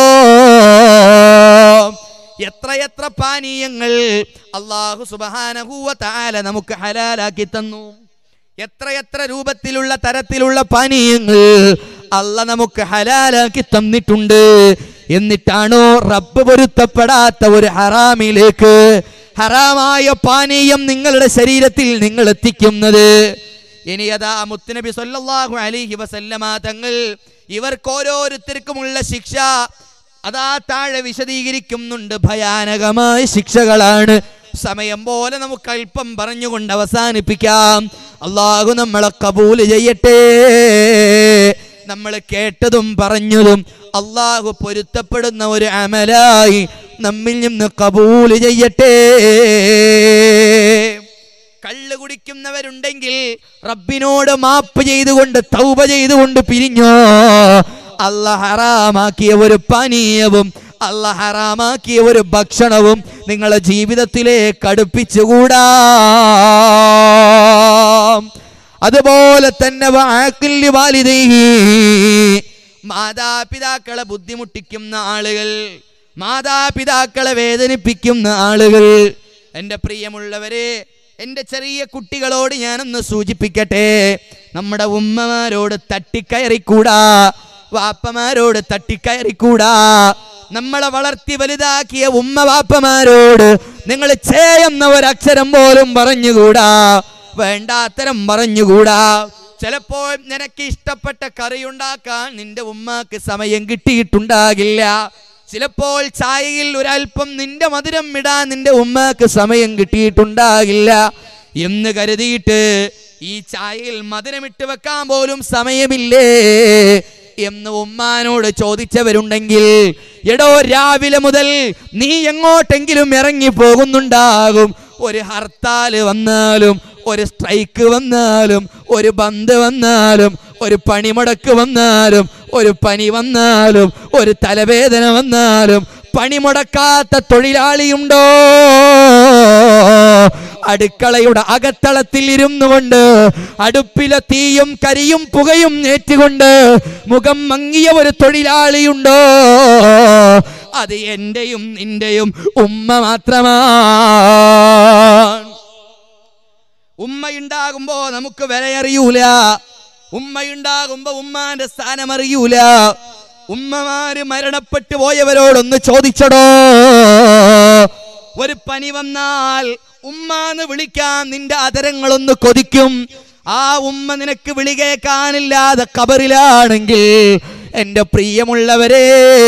എത്രയെത്ര പാനീയങ്ങൾ അള്ളാഹു സുബാനഹൂവ താല നമുക്ക് ഹലാലാക്കി തന്നു എത്രയെത്ര രൂപത്തിലുള്ള തരത്തിലുള്ള പാനീയങ്ങൾ അല്ല നമുക്ക് ഹലാലാക്കി തന്നിട്ടുണ്ട് എന്നിട്ടാണോ റബ്ബ് പൊരുത്തപ്പെടാത്ത ഒരു ഹറാമിലേക്ക് ഹറാമായ പാനീയം നിങ്ങളുടെ ശരീരത്തിൽ നിങ്ങൾ എത്തിക്കുന്നത് ഇനി അതാ മുത്തുനബി സല്ലല്ലാഹു അലൈഹി വസല്ലമ തങ്ങൾ ഇവർക്ക് ഓരോരുത്തർക്കുമുള്ള ശിക്ഷ അതാ താഴെ വിശദീകരിക്കുന്നുണ്ട് ഭയാനകമായ ശിക്ഷകളാണ് സമയം പോലെ നമുക്ക് അല്പം പറഞ്ഞുകൊണ്ട് അവസാനിപ്പിക്കാം അള്ളാഹു നമ്മളെ കബൂല് ചെയ്യട്ടെ നമ്മൾ കേട്ടതും പറഞ്ഞതും അള്ളാഹു പൊരുത്തപ്പെടുന്ന ഒരു അമലായി നമ്മിൽ നിന്ന് കബൂല് ചെയ്യട്ടെ കള്ള് കുടിക്കുന്നവരുണ്ടെങ്കിൽ റബ്ബിനോട് മാപ്പ് ചെയ്തുകൊണ്ട് തൗബ ചെയ്തുകൊണ്ട് പിരിഞ്ഞോ അല്ല ഹറാമാക്കിയ ഒരു പാനീയവും അല്ല ഹറാമാക്കിയ ഒരു ഭക്ഷണവും നിങ്ങളെ ജീവിതത്തിലേക്ക് അടുപ്പിച്ചുകൂടാ അതുപോലെ തന്നെ വാക്കില്ലി വാലിദൈഹി മാതാപിതാക്കളെ ബുദ്ധിമുട്ടിക്കുന്ന ആളുകൾ മാതാപിതാക്കളെ വേദനിപ്പിക്കുന്ന ആളുകൾ എൻ്റെ പ്രിയമുള്ളവരെ എൻ്റെ ചെറിയ കുട്ടികളോട് ഞാനൊന്ന് സൂചിപ്പിക്കട്ടെ നമ്മുടെ ഉമ്മമാരോട് തട്ടിക്കയറിക്കൂടാ വാപ്പമാരോട് തട്ടിക്കയറിക്കൂടാ നമ്മളെ വളർത്തി വലുതാക്കിയ ഉമ്മ വാപ്പമാരോട് നിങ്ങൾ ചെയ്യുന്ന ഒരക്ഷരം പോലും പറഞ്ഞുകൂടാ വേണ്ടാത്തരം പറഞ്ഞുകൂടാ ചിലപ്പോൾ നിനക്ക് ഇഷ്ടപ്പെട്ട കറി ഉണ്ടാക്കാൻ നിന്റെ ഉമ്മാക്ക് സമയം കിട്ടിയിട്ടുണ്ടാകില്ല ചിലപ്പോൾ ചായയിൽ ഒരല്പം നിന്റെ മധുരം ഇടാൻ നിന്റെ ഉമ്മാക്ക് സമയം കിട്ടിയിട്ടുണ്ടാകില്ല എന്ന് കരുതിയിട്ട് ഈ ചായയിൽ മധുരമിട്ട് വെക്കാൻ പോലും സമയമില്ലേ എന്ന് ഉമ്മാനോട് ചോദിച്ചവരുണ്ടെങ്കിൽ എടോ രാവിലെ മുതൽ നീ എങ്ങോട്ടെങ്കിലും ഇറങ്ങി പോകുന്നുണ്ടാകും ഒരു ഹർത്താൽ വന്നാലും ഒരു സ്ട്രൈക്ക് വന്നാലും ഒരു ബന്ദ് വന്നാലും ഒരു പണിമുടക്ക് വന്നാലും ഒരു പനി വന്നാലും ഒരു തലവേദന വന്നാലും പണിമുടക്കാത്ത തൊഴിലാളിയുണ്ടോ അടുക്കളയുടെ അകത്തളത്തിൽ ഇരുന്നു കൊണ്ട് അടുപ്പിലെ തീയും കരിയും പുകയും ഏറ്റുകൊണ്ട് മുഖം മങ്ങിയ ഒരു തൊഴിലാളിയുണ്ടോ അത് എന്റെയും നിന്റെയും ഉമ്മ മാത്രമാണ് ഉമ്മയുണ്ടാകുമ്പോ നമുക്ക് വിലയറിയൂല ഉമ്മയുണ്ടാകുമ്പോ ഉമ്മാന്റെ സ്ഥാനം അറിയൂല ഉമ്മമാര് മരണപ്പെട്ടു പോയവരോടൊന്ന് ചോദിച്ചടോ ഒരു പനി വന്നാൽ ഉമ്മാന്ന് വിളിക്കാൻ നിന്റെ അതരങ്ങളൊന്ന് കൊതിക്കും ആ ഉമ്മ നിനക്ക് വിളി കേൾക്കാനില്ലാതെ കബറിലാണെങ്കിൽ എൻ്റെ പ്രിയമുള്ളവരെ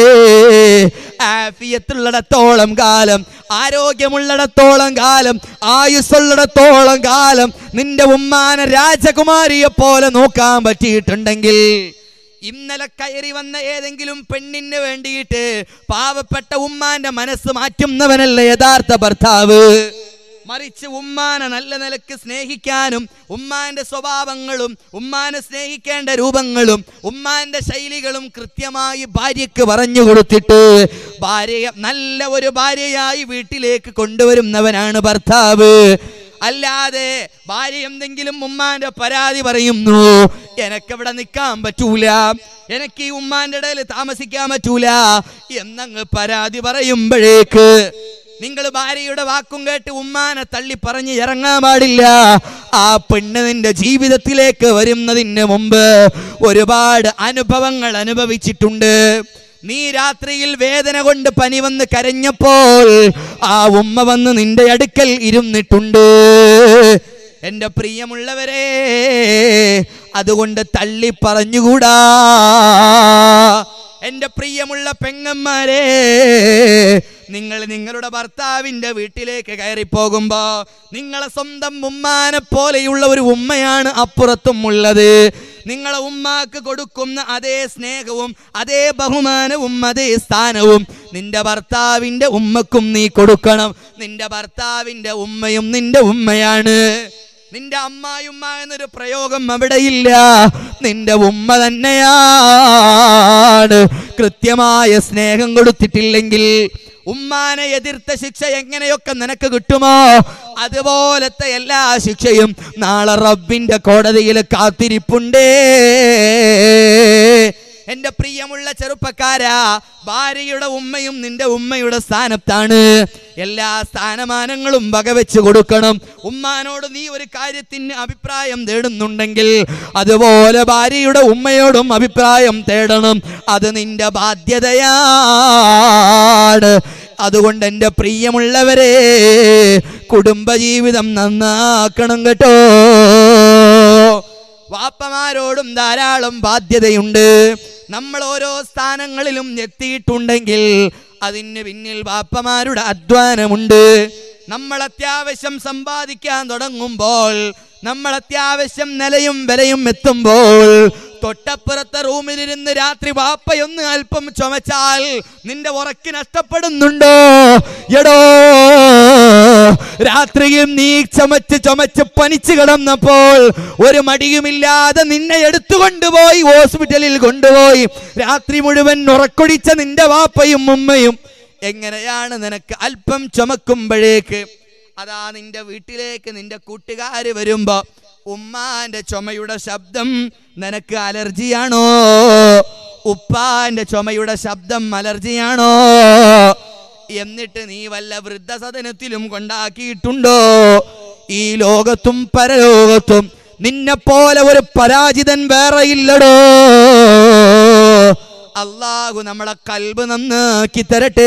ആഫിയത്തുള്ളിടത്തോളം കാലം ആരോഗ്യമുള്ളിടത്തോളം കാലം ആയുസ്സുള്ളിടത്തോളം കാലം നിന്റെ ഉമ്മാനെ രാജകുമാരിയെ പോലെ നോക്കാൻ പറ്റിയിട്ടുണ്ടെങ്കിൽ ഇന്നലെ കയറി വന്ന ഏതെങ്കിലും പെണ്ണിന് വേണ്ടിയിട്ട് പാവപ്പെട്ട ഉമ്മാന്റെ മനസ്സ് മാറ്റുന്നവനല്ല യഥാർത്ഥ ഭർത്താവ് മറിച്ച് ഉമ്മാനെ നല്ല നിലക്ക് സ്നേഹിക്കാനും ഉമ്മാന്റെ സ്വഭാവങ്ങളും ഉമ്മാനെ സ്നേഹിക്കേണ്ട രൂപങ്ങളും ഉമ്മാന്റെ ശൈലികളും കൃത്യമായി ഭാര്യയ്ക്ക് പറഞ്ഞു കൊടുത്തിട്ട് ഭാര്യയെ നല്ല ഒരു ഭാര്യയായി വീട്ടിലേക്ക് കൊണ്ടുവരുന്നവനാണ് ഭർത്താവ് അല്ലാതെ ഭാര്യ എന്തെങ്കിലും ഉമ്മാന്റെ പരാതി പറയുന്നു എനക്കവിടെ നിൽക്കാൻ പറ്റൂല എനിക്ക് ഈ ഉമ്മാന്റെ ഇടയിൽ താമസിക്കാൻ പറ്റൂല എന്നങ്ങ് പരാതി പറയുമ്പോഴേക്ക് നിങ്ങൾ ഭാര്യയുടെ വാക്കും കേട്ട് ഉമ്മാനെ തള്ളി പറഞ്ഞ് ഇറങ്ങാൻ പാടില്ല ആ പെണ്ണ് നിന്റെ ജീവിതത്തിലേക്ക് വരുന്നതിന് മുമ്പ് ഒരുപാട് അനുഭവങ്ങൾ അനുഭവിച്ചിട്ടുണ്ട് നീ രാത്രിയിൽ വേദന കൊണ്ട് പനി വന്ന് കരഞ്ഞപ്പോൾ ആ ഉമ്മ വന്ന് നിന്റെ അടുക്കൽ ഇരുന്നിട്ടുണ്ട് എൻ്റെ പ്രിയമുള്ളവരെ അതുകൊണ്ട് തള്ളി പറഞ്ഞുകൂടാ എൻ്റെ പ്രിയമുള്ള പെങ്ങന്മാരെ നിങ്ങൾ നിങ്ങളുടെ ഭർത്താവിൻ്റെ വീട്ടിലേക്ക് കയറി പോകുമ്പോ നിങ്ങളെ സ്വന്തം ഉമ്മാനെ പോലെയുള്ള ഒരു ഉമ്മയാണ് അപ്പുറത്തും ഉള്ളത് നിങ്ങളെ ഉമ്മാക്ക് കൊടുക്കുന്ന അതേ സ്നേഹവും അതേ ബഹുമാനവും അതേ സ്ഥാനവും നിന്റെ ഭർത്താവിൻ്റെ ഉമ്മക്കും നീ കൊടുക്കണം നിന്റെ ഭർത്താവിൻ്റെ ഉമ്മയും നിന്റെ ഉമ്മയാണ് നിന്റെ അമ്മായുമ്മ എന്നൊരു പ്രയോഗം അവിടെയില്ല നിന്റെ ഉമ്മ തന്നെയാണ് കൃത്യമായ സ്നേഹം കൊടുത്തിട്ടില്ലെങ്കിൽ ഉമ്മാനെ എതിർത്ത ശിക്ഷ എങ്ങനെയൊക്കെ നിനക്ക് കിട്ടുമോ അതുപോലത്തെ എല്ലാ ശിക്ഷയും നാളെ റബ്ബിന്റെ കോടതിയിൽ കാത്തിരിപ്പുണ്ടേ എന്റെ പ്രിയമുള്ള ചെറുപ്പക്കാരാ ഭാര്യയുടെ ഉമ്മയും നിന്റെ ഉമ്മയുടെ സ്ഥാനത്താണ് എല്ലാ സ്ഥാനമാനങ്ങളും വകവെച്ച് കൊടുക്കണം ഉമ്മാനോട് നീ ഒരു കാര്യത്തിന് അഭിപ്രായം തേടുന്നുണ്ടെങ്കിൽ അതുപോലെ ഭാര്യയുടെ ഉമ്മയോടും അഭിപ്രായം തേടണം അത് നിന്റെ ബാധ്യതയാണ് അതുകൊണ്ട് എൻ്റെ പ്രിയമുള്ളവരെ കുടുംബജീവിതം നന്നാക്കണം കേട്ടോ വാപ്പമാരോടും ധാരാളം ബാധ്യതയുണ്ട് നമ്മൾ ഓരോ സ്ഥാനങ്ങളിലും എത്തിയിട്ടുണ്ടെങ്കിൽ അതിന് പിന്നിൽ വാപ്പമാരുടെ അധ്വാനമുണ്ട് നമ്മൾ അത്യാവശ്യം സമ്പാദിക്കാൻ തുടങ്ങുമ്പോൾ നമ്മൾ അത്യാവശ്യം നിലയും വിലയും എത്തുമ്പോൾ തൊട്ടപ്പുറത്തെ റൂമിലിരുന്ന് രാത്രി വാപ്പയൊന്ന് അല്പം ചുമച്ചാൽ നിന്റെ ഉറക്ക് നഷ്ടപ്പെടുന്നുണ്ടോ എടോ രാത്രിയും നീ ചുമച്ച് ചുമച്ച് പനിച്ചു കിടന്നപ്പോൾ ഒരു മടിയുമില്ലാതെ നിന്നെ എടുത്തുകൊണ്ടുപോയി ഹോസ്പിറ്റലിൽ കൊണ്ടുപോയി രാത്രി മുഴുവൻ ഉറക്കൊടിച്ച നിന്റെ വാപ്പയും ഉമ്മയും എങ്ങനെയാണ് നിനക്ക് അല്പം ചുമക്കുമ്പോഴേക്ക് അതാ നിന്റെ വീട്ടിലേക്ക് നിന്റെ കൂട്ടുകാര് വരുമ്പോ ഉമ്മാന്റെ ചുമയുടെ ശബ്ദം നിനക്ക് അലർജിയാണോ ഉപ്പാന്റെ ചുമയുടെ ശബ്ദം അലർജിയാണോ എന്നിട്ട് നീ വല്ല വൃദ്ധസദനത്തിലും കൊണ്ടാക്കിയിട്ടുണ്ടോ ഈ ലോകത്തും പരലോകത്തും നിന്നെ പോലെ ഒരു പരാജിതൻ വേറെ ഇല്ലടോ അള്ളാഹു നമ്മളെ കൽബ് നന്നാക്കി തരട്ടെ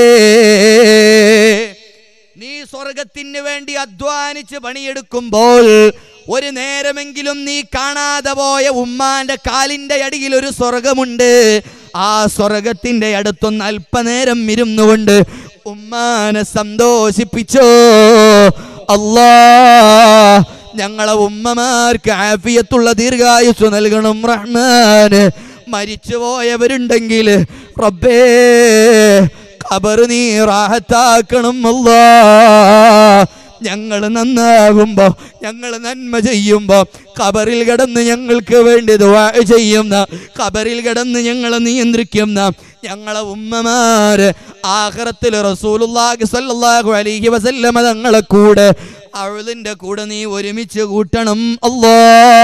നീ സ്വർഗത്തിന് വേണ്ടി അധ്വാനിച്ച് പണിയെടുക്കുമ്പോൾ ഒരു നേരമെങ്കിലും നീ കാണാതെ പോയ ഉമ്മാന്റെ കാലിന്റെ അടിയിൽ ഒരു സ്വർഗമുണ്ട് ആ സ്വർഗത്തിന്റെ അടുത്തൊന്ന് അല്പനേരം ഇരുന്നുകൊണ്ട് ഉമ്മാനെ സന്തോഷിപ്പിച്ചോ അല്ലാ ഞങ്ങളെ ഉമ്മമാർക്ക് ആഫിയത്തുള്ള ദീർഘായുസ് നൽകണം റഹ്മാന് മരിച്ചുപോയവരുണ്ടെങ്കിൽ റബ്ബേ ഖബർ നീ റാഹത്താക്കണം അല്ലാ ഞങ്ങൾ നന്നാകുമ്പോ ഞങ്ങൾ നന്മ ചെയ്യുമ്പോ ഖബറിൽ കിടന്ന് ഞങ്ങൾക്ക് വേണ്ടി ദുആ ചെയ്യുന്ന ഖബറിൽ കിടന്ന് ഞങ്ങളെ നിയന്ത്രിക്കുന്ന ഞങ്ങളെ ഉമ്മമാര് ആഖിറത്തിൽ റസൂലുള്ളാഹി സ്വല്ലല്ലാഹു അലൈഹി വസല്ലമ തങ്ങളെ കൂടെ അവളിന്റെ കൂടെ നീ ഒരുമിച്ച് കൂട്ടണം അല്ലാ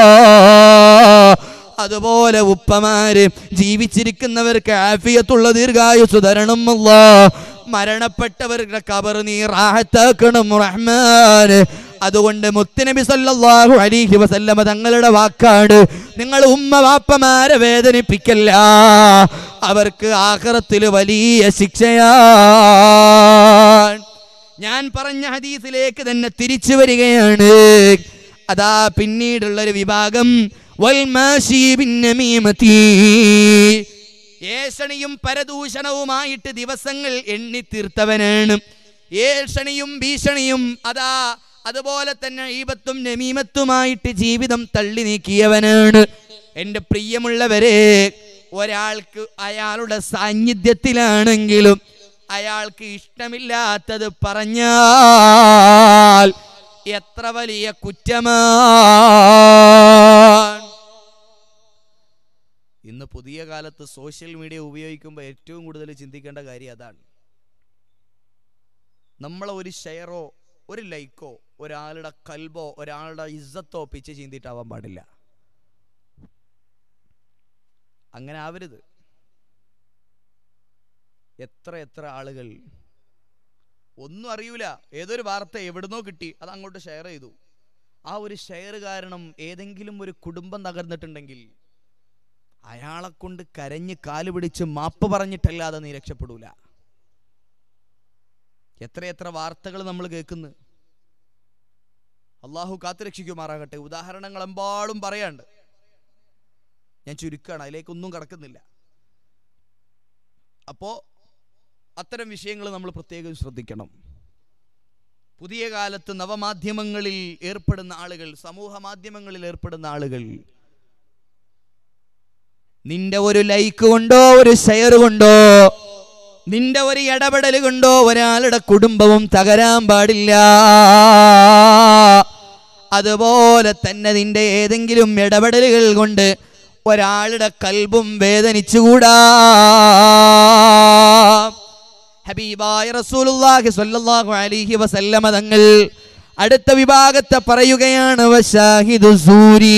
അതുപോലെ ഉപ്പമാര് ജീവിച്ചിരിക്കുന്നവർക്ക് ആഫിയത്തുള്ള ദീർഘായുസ് തരണം അല്ലാ മരണപ്പെട്ടവരുടെ കബർ നീ റാഹത്താക്കണം റഹ്മാന് അതുകൊണ്ട് മുത്തുനബി സല്ലല്ലാഹു അലൈഹി വസല്ലമ തങ്ങളുടെ വാക്കാണ് നിങ്ങൾ ഉമ്മ വാപ്പമാരെ വേദനിപ്പിക്കല്ല അവർക്ക് ആഖിറത്തിൽ വലിയ ശിക്ഷയാണ് ഞാൻ പറഞ്ഞ ഹദീസിലേക്ക് തന്നെ തിരിച്ചു വരികയാണ് അതാ പിന്നീടുള്ള ഒരു വിഭാഗം വൽമാശി ബിന്നമീമത്തി. ഏഷണിയും പരദൂഷണവുമായിട്ട് ദിവസങ്ങൾ എണ്ണി തീർത്തവനാണ് ഏഷണിയും ഭീഷണിയും അതാ അതുപോലെ തന്നെ ഈപത്തും നമീമത്തുമായിട്ട് ജീവിതം തള്ളി നീക്കിയവനാണ് എൻ്റെ പ്രിയമുള്ളവരെ ഒരാൾക്ക് അയാളുടെ സാന്നിധ്യത്തിലാണെങ്കിലും അയാൾക്ക് ഇഷ്ടമില്ലാത്തത് പറഞ്ഞാൽ എത്ര വലിയ കുറ്റമാണ് ഇന്ന് പുതിയ കാലത്ത് സോഷ്യൽ മീഡിയ ഉപയോഗിക്കുമ്പോൾ ഏറ്റവും കൂടുതൽ ചിന്തിക്കേണ്ട കാര്യം അതാണ് നമ്മളെ ഒരു ഷെയറോ ഒരു ലൈക്കോ ഒരാളുടെ കൽബോ ഒരാളുടെ ഇസ്സത്തോ പിച്ച് ചിന്തിട്ടാവാൻ പാടില്ല അങ്ങനെ ആവരുത് എത്ര എത്ര ആളുകൾ ഒന്നും അറിയൂല ഏതൊരു വാർത്ത എവിടുന്നോ കിട്ടി അത് അങ്ങോട്ട് ഷെയർ ചെയ്തു ആ ഒരു ഷെയർ കാരണം ഏതെങ്കിലും ഒരു കുടുംബം തകർന്നിട്ടുണ്ടെങ്കിൽ അയാളെ കൊണ്ട് കരഞ്ഞ് കാല് പിടിച്ച് മാപ്പ് പറഞ്ഞിട്ടല്ലാതെ നീ രക്ഷപ്പെടൂല എത്രയെത്ര വാർത്തകൾ നമ്മൾ കേൾക്കുന്നു അള്ളാഹു കാത്തുരക്ഷിക്കുമാറാകട്ടെ ഉദാഹരണങ്ങൾ എമ്പാടും പറയാണ്ട് ഞാൻ ചുരുക്കാണ് അതിലേക്കൊന്നും കടക്കുന്നില്ല അപ്പോ അത്തരം വിഷയങ്ങൾ നമ്മൾ പ്രത്യേകം ശ്രദ്ധിക്കണം പുതിയ കാലത്ത് നവമാധ്യമങ്ങളിൽ ഏർപ്പെടുന്ന ആളുകൾ സമൂഹ മാധ്യമങ്ങളിൽ ഏർപ്പെടുന്ന ആളുകൾ നിന്റെ ഒരു ലൈക്ക് കൊണ്ടോ ഒരു ഷെയർ കൊണ്ടോ നിന്റെ ഒരു ഇടപെടൽ കൊണ്ടോ ഒരാളുടെ കുടുംബവും തകരാൻ പാടില്ല അതുപോലെ തന്നെ നിന്റെ ഏതെങ്കിലും ഇടപെടലുകൾ കൊണ്ട് ഒരാളുടെ കൽബും വേദനിച്ചുകൂടാ ഹബീബായ റസൂലുള്ളാഹി സ്വല്ലല്ലാഹു അലൈഹി വസല്ലമ തങ്ങൾ അടുത്ത വിഭാഗത്തെ പറയുകയാണ് വശാഹിദു സൂരി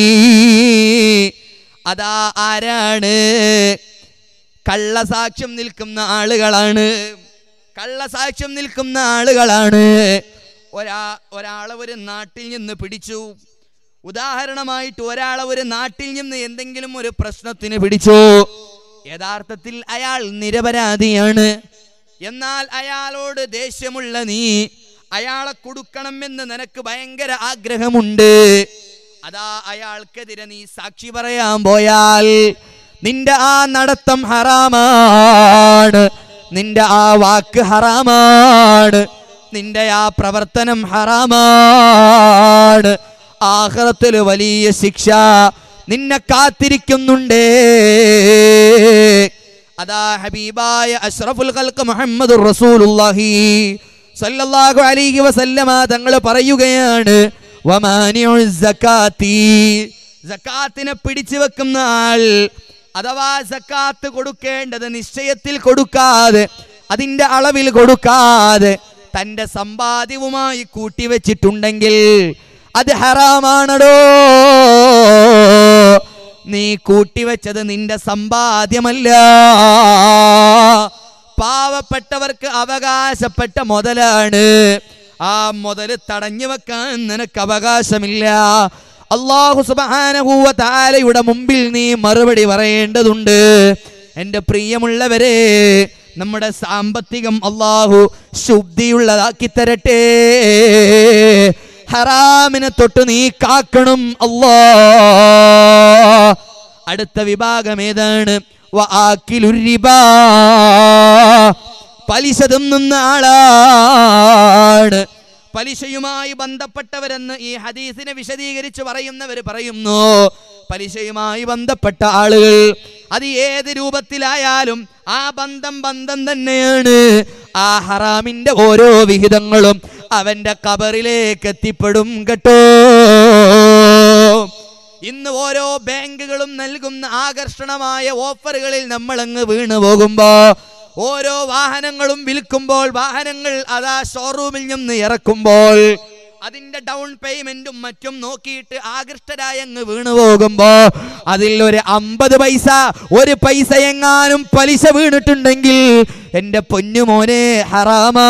അതാ ആരാണ് കള്ളസാക്ഷ്യം നിൽക്കുന്ന ആളുകളാണ് കള്ളസാക്ഷ്യം നിൽക്കുന്ന ആളുകളാണ് ഒരാ ഒരാളെ ഒരു നാട്ടിൽ നിന്ന് പിടിച്ചു ഉദാഹരണമായിട്ട് ഒരാളെ ഒരു നാട്ടിൽ നിന്ന് എന്തെങ്കിലും ഒരു പ്രശ്നത്തിന് പിടിച്ചു യഥാർത്ഥത്തിൽ അയാൾ നിരപരാധിയാണ് എന്നാൽ അയാളോട് ദേഷ്യമുള്ള നീ അയാളെ കൊടുക്കണമെന്ന് നിനക്ക് ഭയങ്കര ആഗ്രഹമുണ്ട് അതാ അയാൾക്കെതിരെ നീ സാക്ഷി പറയാൻ പോയാൽ നിന്റെ ആ നടത്തം ഹറാമാണ് നിന്റെ ആ വാക്ക് ഹറാമാണ് നിന്റെ ആ പ്രവർത്തനം ഹറാമാണ് ആഹ്റത്തിൽ വലിയ ശിക്ഷ നിന്നെ കാത്തിരിക്കുന്നുണ്ടേ അതാ ഹബീബായ അഷ്റഫുൽ ഖൽഖ് മുഹമ്മദ് റസൂലുള്ളാഹി സല്ലല്ലാഹു അലൈഹി വസല്ലമ തങ്ങൾ പറയുകയാണ് വമാനിഉ സക്കാത്തി സക്കാത്തിനെ പിടിച്ചു വെക്കുന്ന ആൾ അഥവാ സക്കാത്ത് കൊടുക്കേണ്ടത് നിശ്ചയത്തിൽ കൊടുക്കാതെ അതിന്റെ അളവിൽ കൊടുക്കാതെ തന്റെ സമ്പാദ്യവുമായി കൂട്ടിവെച്ചിട്ടുണ്ടെങ്കിൽ അത് ഹറാമാണടോ നീ കൂട്ടിവെച്ചത് നിന്റെ സമ്പാദ്യമല്ല പാവപ്പെട്ടവർക്ക് അവകാശപ്പെട്ട മുതലാണ് ആ മുതല് തടഞ്ഞു വെക്കാൻ നിനക്ക് അവകാശമില്ല അള്ളാഹു സുബാനഹൂവ താലയുടെ മുമ്പിൽ നീ മറുപടി പറയേണ്ടതുണ്ട് എൻ്റെ പ്രിയമുള്ളവരെ നമ്മുടെ സാമ്പത്തികം അള്ളാഹു ശുദ്ധിയുള്ളതാക്കി തരട്ടെ ഹറാമിനെ തൊട്ട് നീ കാക്കണം അല്ലാ അടുത്ത വിഭാഗം ഏതാണ് വആക്കിലുരിബാ. പലിശ തിന്നുന്ന ആളാണ് പലിശയുമായി ബന്ധപ്പെട്ടവരെന്ന് ഈ ഹദീസിനെ വിശദീകരിച്ച് പറയുന്നവർ പറയുന്നു പലിശയുമായി ബന്ധപ്പെട്ട ആളുകൾ അത് ഏത് രൂപത്തിലായാലും ആ ബന്ധം ബന്ധം തന്നെയാണ് ആ ഹറാമിന്റെ ഓരോ വിഹിതങ്ങളും അവന്റെ കബറിലേക്ക് എത്തിപ്പെടും കേട്ടോ ഇന്ന് ഓരോ ബാങ്കുകളും നൽകുന്ന ആകർഷണമായ ഓഫറുകളിൽ നമ്മൾ അങ്ങ് വീണു പോകുമ്പോ ഓരോ വാഹനങ്ങളും വിൽക്കുമ്പോൾ വാഹനങ്ങൾ അതാ ഷോറൂമിൽ നിന്ന് ഇറക്കുമ്പോൾ അതിന്റെ ഡൗൺ പേയ്മെന്റും മറ്റും നോക്കിയിട്ട് ആകൃഷ്ടരായി അങ്ങ് വീണു പോകുമ്പോ അതിൽ ഒരു അമ്പത് പൈസ ഒരു പൈസ എങ്ങാനും പലിശ വീണിട്ടുണ്ടെങ്കിൽ എന്റെ പൊന്നുമോനെ ഹറാമാ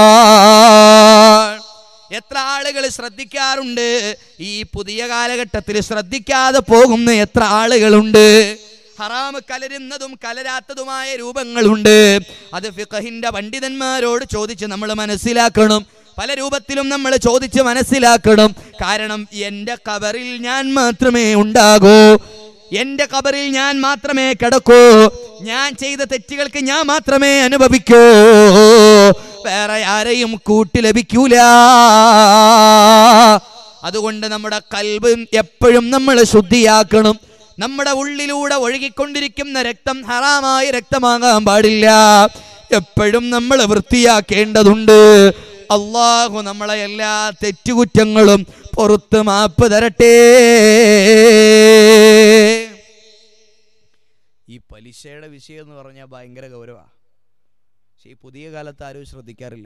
എത്ര ആളുകൾ ശ്രദ്ധിക്കാറുണ്ട് ഈ പുതിയ കാലഘട്ടത്തിൽ ശ്രദ്ധിക്കാതെ പോകുന്ന എത്ര ആളുകളുണ്ട് ഹറാമ് കലരുന്നതും കലരാത്തതുമായ രൂപങ്ങളുണ്ട് അത് ഫിഖഹിന്റെ പണ്ഡിതന്മാരോട് ചോദിച്ച് നമ്മൾ മനസ്സിലാക്കണം പല രൂപത്തിലും നമ്മൾ ചോദിച്ച് മനസ്സിലാക്കണം കാരണം എൻ്റെ കബറിൽ ഞാൻ മാത്രമേ ഉണ്ടാകൂ എന്റെ കബറിൽ ഞാൻ മാത്രമേ കിടക്കൂ ഞാൻ ചെയ്ത തെറ്റുകൾക്ക് ഞാൻ മാത്രമേ അനുഭവിക്കൂ വേറെ ആരെയും കൂട്ടി ലഭിക്കൂല അതുകൊണ്ട് നമ്മുടെ കൽബ് എപ്പോഴും നമ്മൾ ശുദ്ധിയാക്കണം നമ്മുടെ ഉള്ളിലൂടെ ഒഴുകിക്കൊണ്ടിരിക്കുന്ന രക്തം ഹറാമായ രക്തമാകാൻ പാടില്ല എപ്പോഴും നമ്മൾ വൃത്തിയാക്കേണ്ടതുണ്ട് അള്ളാഹു നമ്മളെ എല്ലാ തെറ്റുകുറ്റങ്ങളും പുറത്ത് മാപ്പ് തരട്ടെ ഈ പലിശയുടെ വിഷയം എന്ന് പറഞ്ഞാൽ ഭയങ്കര ഗൗരവമാണ് പക്ഷെ ഈ പുതിയ കാലത്ത് ആരും ശ്രദ്ധിക്കാറില്ല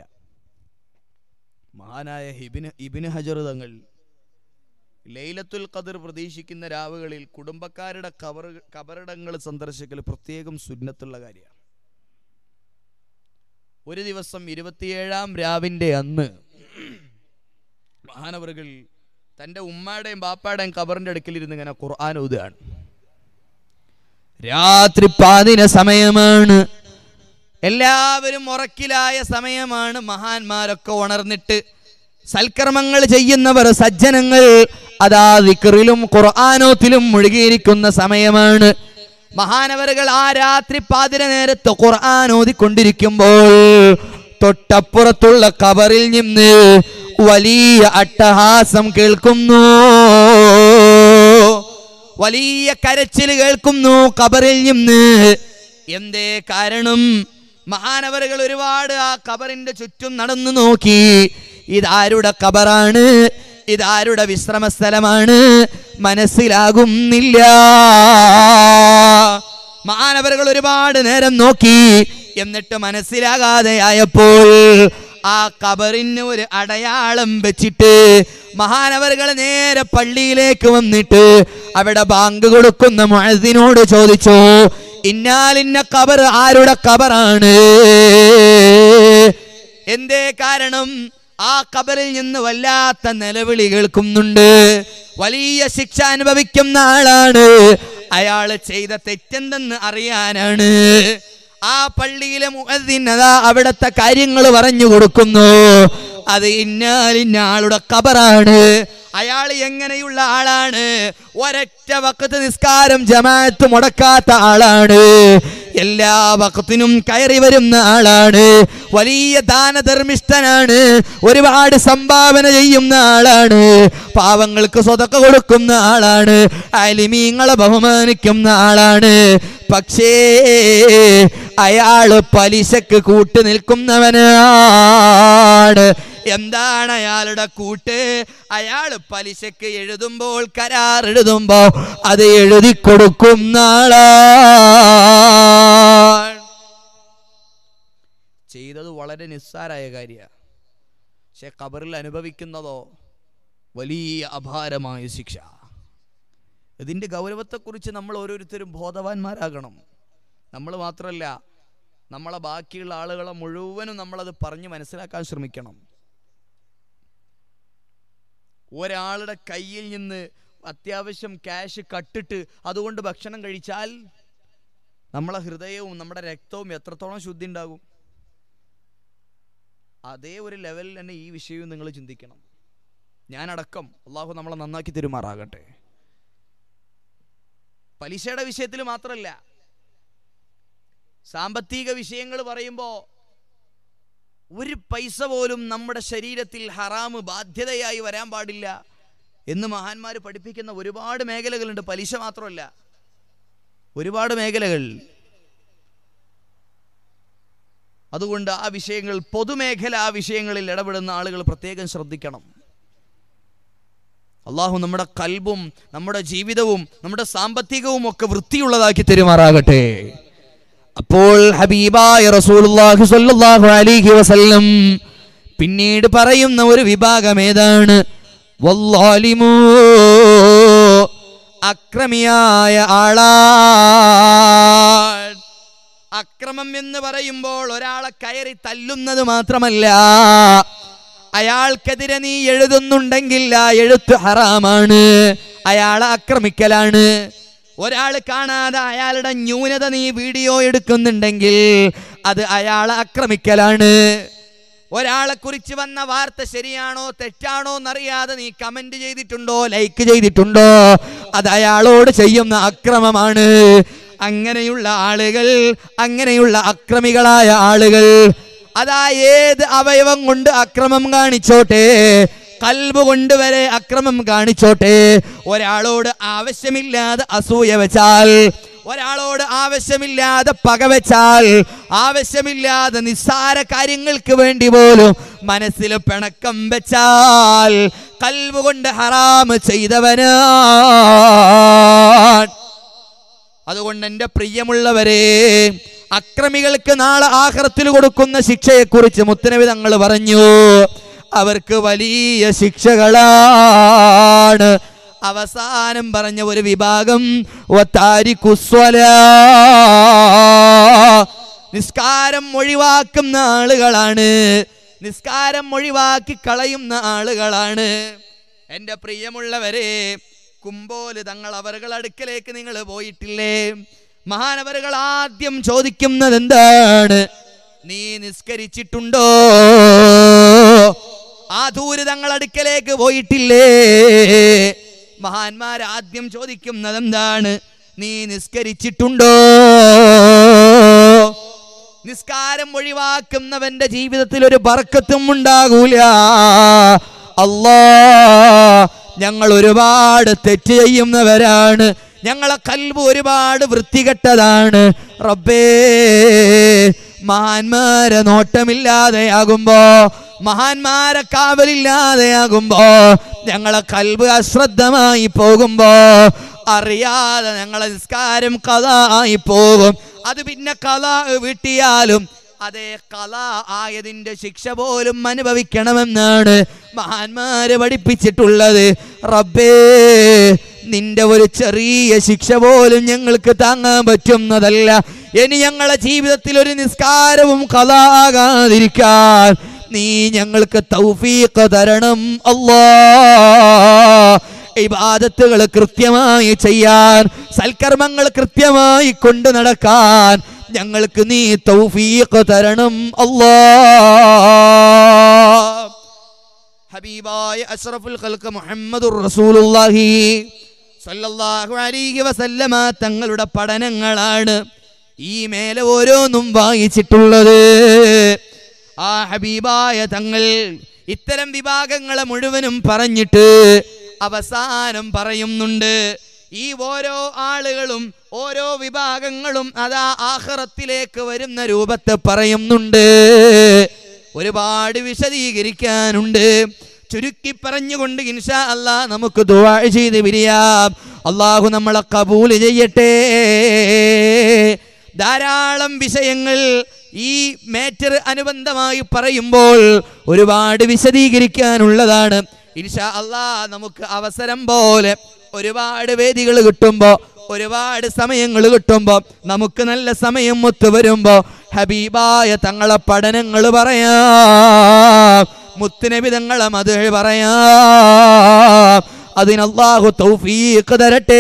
മഹാനായ ഹിബിന് ഇബിന് ഹജർ തങ്ങൾ ലൈലത്തുൽ ഖദർ പ്രതീക്ഷിക്കുന്ന രാവുകളിൽ കുടുംബക്കാരുടെ കബർ കബറിടങ്ങൾ സന്ദർശിക്കൽ പ്രത്യേകം സുന്നത്തുള്ള കാര്യമാണ് ഒരു ദിവസം ഇരുപത്തിയേഴാം രാവിന്റെ അന്ന് മഹാനവറുകൾ തൻ്റെ ഉമ്മാടെയും ബാപ്പാടെയും കബറിന്റെ അടുക്കലിരുന്ന് ഇങ്ങനെ ഖുർആൻ ഓതുകയാണ് രാത്രി പാതിന സമയമാണ് എല്ലാവരും ഉറക്കിലായ സമയമാണ് മഹാന്മാരൊക്കെ ഉണർന്നിട്ട് സൽക്കർമ്മങ്ങൾ ചെയ്യുന്നവർ സജ്ജനങ്ങൾ അതാ വിക്റിലും ഖുർആാനോത്തിലും മുഴുകിയിരിക്കുന്ന സമയമാണ് മഹാനവറുകൾ ആ രാത്രി പാതിര നേരത്ത് ഖുർആൻ ഓതിക്കൊണ്ടിരിക്കുമ്പോൾ തൊട്ടപ്പുറത്തുള്ള കബറിൽ നിന്ന് വലിയ അട്ടഹാസം കേൾക്കുന്നു വലിയ കരച്ചിൽ കേൾക്കുന്നു കബറിൽ നിന്ന് എന്തേ കാരണം മഹാനവറുകൾ ഒരുപാട് ആ കബറിന്റെ ചുറ്റും നടന്നു നോക്കി ഇതാരുടെ കബറാണ് ഇതാരുടെ വിശ്രമ സ്ഥലമാണ് മനസ്സിലാകുന്നില്ല മഹാനവറുകൾ ഒരുപാട് നേരം നോക്കി എന്നിട്ട് മനസ്സിലാകാതെ ആയപ്പോൾ ആ കബറിന് ഒരു അടയാളം വെച്ചിട്ട് മഹാനവറുകൾ നേരെ പള്ളിയിലേക്ക് വന്നിട്ട് അവിടെ ബാങ്ക് കൊടുക്കുന്ന മുഴത്തിനോട് ചോദിച്ചു ഇന്നാലിന്ന കബർ ആരുടെ കബറാണ് എന്തേ കാരണം ആ കബറിൽ നിന്ന് വല്ലാത്ത നിലവിളി കേൾക്കുന്നുണ്ട് വലിയ ശിക്ഷ അനുഭവിക്കുന്ന ആളാണ് അയാള് ചെയ്ത തെറ്റെന്തെന്ന് അറിയാനാണ് ആ പള്ളിയിലെ മുഅദ്ദിൻ അതാ അവിടുത്തെ കാര്യങ്ങൾ പറഞ്ഞു കൊടുക്കുന്നു അത് ഇന്നാലിന്ന ആളുടെ കബറാണ് അയാൾ എങ്ങനെയുള്ള ആളാണ് ഒരൊറ്റ വക്കത്ത് നിസ്കാരം ജമാഅത്ത് മുടക്കാത്ത ആളാണ് എല്ലാ വക്കത്തിനും കയറി വരുന്ന ആളാണ് വലിയ ദാനധർമ്മിഷ്ഠനാണ് ഒരുപാട് സംഭാവന ചെയ്യുന്ന ആളാണ് പാവങ്ങൾക്ക് സ്വതക്ക കൊടുക്കുന്ന ആളാണ് അലിമീങ്ങളെ ബഹുമാനിക്കുന്ന ആളാണ് പക്ഷേ അയാള് പലിശക്ക് കൂട്ടു നിൽക്കുന്നവനാണ് എന്താണ് അയാളുടെ കൂട്ട് അയാൾ പലിശക്ക് എഴുതുമ്പോൾ കരാർ എഴുതുമ്പോ അത് എഴുതി കൊടുക്കുന്ന ആളാണ് ചെയ്തത് വളരെ നിസ്സാരായ കാര്യമാണ് പക്ഷെ ഖബറിൽ അനുഭവിക്കുന്നതോ വലിയ അപാരമായ ശിക്ഷ ഇതിൻ്റെ ഗൗരവത്തെക്കുറിച്ച് നമ്മൾ ഓരോരുത്തരും ബോധവാന്മാരാകണം നമ്മൾ മാത്രമല്ല നമ്മളെ ബാക്കിയുള്ള ആളുകളെ മുഴുവനും നമ്മളത് പറഞ്ഞ് മനസ്സിലാക്കാൻ ശ്രമിക്കണം ഒരാളുടെ കയ്യിൽ നിന്ന് അത്യാവശ്യം ക്യാഷ് കട്ടിട്ട് അതുകൊണ്ട് ഭക്ഷണം കഴിച്ചാൽ നമ്മളെ ഹൃദയവും നമ്മുടെ രക്തവും എത്രത്തോളം ശുദ്ധി ഉണ്ടാകും അതേ ഒരു ലെവലിൽ തന്നെ ഈ വിഷയവും നിങ്ങൾ ചിന്തിക്കണം ഞാനടക്കം അള്ളാഹു നമ്മളെ നന്നാക്കി തെരുമാറാകട്ടെ പലിശയുടെ വിഷയത്തിൽ മാത്രമല്ല സാമ്പത്തിക വിഷയങ്ങൾ പറയുമ്പോൾ ഒരു പൈസ പോലും നമ്മുടെ ശരീരത്തിൽ ഹറാമ് ബാധ്യതയായി വരാൻ പാടില്ല എന്ന് മഹാന്മാർ പഠിപ്പിക്കുന്ന ഒരുപാട് മേഖലകളുണ്ട് പലിശ മാത്രമല്ല ഒരുപാട് മേഖലകൾ അതുകൊണ്ട് ആ വിഷയങ്ങൾ പൊതുമേഖല ആ വിഷയങ്ങളിൽ ഇടപെടുന്ന ആളുകൾ പ്രത്യേകം ശ്രദ്ധിക്കണം അള്ളാഹു നമ്മുടെ കൽബും നമ്മുടെ ജീവിതവും നമ്മുടെ സാമ്പത്തികവും ഒക്കെ വൃത്തിയുള്ളതാക്കി തെരുമാറാകട്ടെ അപ്പോൾ ഹബീബായ റസൂലുള്ളാഹി സ്വല്ലല്ലാഹു അലൈഹി വസല്ലം പിന്നീട് പറയുന്ന ഒരു വിഭാഗം ഏതാണ് വല്ലാലിമൂ അക്രമിയായ ആളാ അക്രമം എന്ന് പറയുമ്പോൾ ഒരാളെ കയറി തല്ലുന്നത് മാത്രമല്ല അയാൾക്കെതിരെ നീ എഴുതുന്നുണ്ടെങ്കിൽ ആ എഴുത്ത് ഹറാമാണ് അയാളെ ആക്രമിക്കലാണ് ഒരാൾ കാണാതെ അയാളുടെ ന്യൂനത നീ വീഡിയോ എടുക്കുന്നുണ്ടെങ്കിൽ അത് അയാളെ ആക്രമിക്കലാണ് ഒരാളെ കുറിച്ച് വന്ന വാർത്ത ശരിയാണോ തെറ്റാണോ എന്നറിയാതെ നീ കമന്റ് ചെയ്തിട്ടുണ്ടോ ലൈക്ക് ചെയ്തിട്ടുണ്ടോ അത് അയാളോട് ചെയ്യുന്ന അക്രമമാണ് അങ്ങനെയുള്ള ആളുകൾ അങ്ങനെയുള്ള അക്രമികളായ ആളുകൾ അതാ ഏത് അവയവം കൊണ്ട് അക്രമം കാണിച്ചോട്ടെ കൽബ് കൊണ്ട് വരെ അക്രമം കാണിച്ചോട്ടെ ഒരാളോട് ആവശ്യമില്ലാതെ അസൂയ വെച്ചാൽ ഒരാളോട് ആവശ്യമില്ലാതെ പകവെച്ചാൽ ആവശ്യമില്ലാതെ നിസ്സാര കാര്യങ്ങൾക്ക് വേണ്ടി പോലും മനസ്സിൽ പിണക്കം വെച്ചാൽ കൽവ് കൊണ്ട് ഹറാമ് ചെയ്തവനാ അതുകൊണ്ട് എൻ്റെ പ്രിയമുള്ളവരെ അക്രമികൾക്ക് നാളെ ആഹ്റത്തിൽ കൊടുക്കുന്ന ശിക്ഷയെക്കുറിച്ച് മുത്തനവി തങ്ങൾ പറഞ്ഞു അവർക്ക് വലിയ ശിക്ഷകളാണ് അവസാനം പറഞ്ഞ ഒരു വിഭാഗം വത്താരിക്കുസ്വലാ. നിസ്കാരം ഒഴിവാക്കുന്ന ആളുകളാണ് നിസ്കാരം ഒഴിവാക്കി കളയുന്ന ആളുകളാണ് എൻ്റെ പ്രിയമുള്ളവരെ കുമ്പോല് തങ്ങൾ അവരുടെ അടുക്കലേക്ക് നിങ്ങൾ പോയിട്ടില്ലേ മഹാനവറുകൾ ആദ്യം ചോദിക്കുന്നത് എന്താണ് നീ നിസ്കരിച്ചിട്ടുണ്ടോ ആ ദൂര് തങ്ങൾ അടുക്കലേക്ക് പോയിട്ടില്ലേ മഹാന്മാർ ആദ്യം ചോദിക്കുന്നത് എന്താണ് നീ നിസ്കരിച്ചിട്ടുണ്ടോ നിസ്കാരം ഒഴിവാക്കുന്നവന്റെ ജീവിതത്തിൽ ഒരു ബർക്കത്തും ഉണ്ടാകൂല അല്ലാ ഞങ്ങൾ ഒരുപാട് തെറ്റ് ചെയ്യുന്നവരാണ് ഞങ്ങളെ കൽബ് ഒരുപാട് വൃത്തികെട്ടതാണ് റബ്ബേ മഹാന്മാരെ നോട്ടമില്ലാതെയാകുമ്പോ മഹാന്മാരെ കാവലില്ലാതെയാകുമ്പോ ഞങ്ങളെ കൽബ് അശ്രദ്ധമായി പോകുമ്പോ അറിയാതെ ഞങ്ങളെ നിസ്കാരം കഥ ആയി പോകും അത് പിന്നെ കഥ വീട്ടിയാലും അതേ കല ആയതിന്റെ ശിക്ഷ പോലും അനുഭവിക്കണമെന്നാണ് മഹാന്മാര് പഠിപ്പിച്ചിട്ടുള്ളത് റബ്ബേ നിന്റെ ഒരു ചെറിയ ശിക്ഷ പോലും ഞങ്ങൾക്ക് താങ്ങാൻ പറ്റുന്നതല്ല ഇനി ഞങ്ങളെ ജീവിതത്തിൽ ഒരു നിസ്കാരവും കല ആകാതിരിക്കാൻ നീ ഞങ്ങൾക്ക് തൗഫീഖ് തരണം അല്ലാ ഇബാദത്തുകൾ കൃത്യമായി ചെയ്യാൻ സൽക്കർമ്മങ്ങൾ കൃത്യമായി കൊണ്ടു നടക്കാൻ ഞങ്ങൾക്ക് നീ തൗഫീഖ് തരണം അല്ലാ ഹബീബായ അഷ്റഫുൽ ഖൽഖ് മുഹമ്മദുർ റസൂലുള്ളാഹി സല്ലല്ലാഹു അലൈഹി വസല്ലമ തങ്ങളുടെ പഠനങ്ങളാണ് ഈ മേലെ ഓരോന്നും വായിച്ചിട്ടുള്ളത് ആ ഹബീബായ തങ്ങൾ ഇത്തരം വിഭാഗങ്ങളെ മുഴുവനും പറഞ്ഞിട്ട് അവസാനം പറയുന്നുണ്ട് ഈ ഓരോ ആളുകളും ഓരോ വിഭാഗങ്ങളും അതാ ആഹ്റത്തിലേക്ക് വരുന്ന രൂപത്തെ പറയുന്നുണ്ട് ഒരുപാട് വിശദീകരിക്കാനുണ്ട് ചുരുക്കി പറഞ്ഞുകൊണ്ട് ഇൻഷാ അല്ലാ നമുക്ക് ദുആ ചെയ്ത് പിരിയാം അള്ളാഹു നമ്മളെ കബൂല് ചെയ്യട്ടെ ധാരാളം വിഷയങ്ങൾ ഈ മാറ്റർ അനുബന്ധമായി പറയുമ്പോൾ ഒരുപാട് വിശദീകരിക്കാനുള്ളതാണ് ഇൻഷാ അള്ളാ നമുക്ക് അവസരം പോലെ ഒരുപാട് വേദികൾ കിട്ടുമ്പോ ഒരുപാട് സമയങ്ങൾ കിട്ടുമ്പോ നമുക്ക് നല്ല സമയം ഒത്തു വരുമ്പോ ഹബീബായ തങ്ങളെ പഠനങ്ങൾ പറയാം മുത്തുനബി തങ്ങളെ മത് പറയാം അതിനല്ലാഹു തൗഫീഖ് തരട്ടെ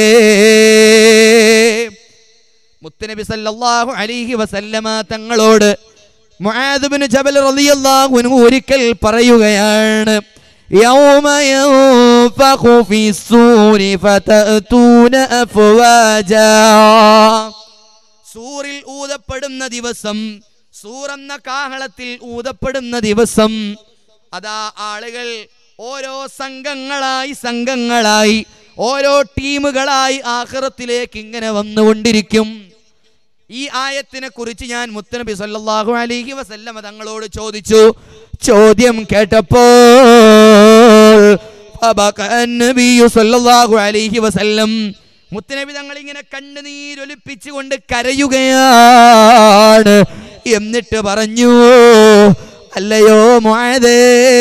മുത്തുനബി സല്ലല്ലാഹു അലൈഹി വസല്ലമ തങ്ങളോട് മുആദ് ബിൻ ജബൽ റളിയല്ലാഹു അൻഹു ഒരിക്കൽ പറയുകയാണ് يوم ينفخ في الصور فتأتون أفواجا സൂറിൽ ഊതപ്പെടുന്ന ദിവസം സൂറെന്ന കാഹളത്തിൽ ഊതപ്പെടുന്ന ദിവസം അതാ ആളുകൾ ഓരോ സംഘങ്ങളായി സംഘങ്ങളായി ഓരോ ടീമുകളായി ആഖിറത്തിലേക്ക് ഇങ്ങനെ വന്നുകൊണ്ടിരിക്കും ഈ ആയത്തിനെ കുറിച്ച് ഞാൻ മുത്തനബി സല്ലല്ലാഹു അലൈഹി വസല്ലമ തങ്ങളോട് ചോദിച്ചു ചോദ്യം കേട്ടപ്പോൾ ഫബക അന്നബിയു സല്ലല്ലാഹു അലൈഹി വസല്ലം മുത്തനബി തങ്ങൾ ഇങ്ങനെ കണ്ണുനീരൊലിപ്പിച്ചുകൊണ്ട് കരയുകയാണ് എന്നിട്ട് പറഞ്ഞു അല്ലയോ മുഅദേ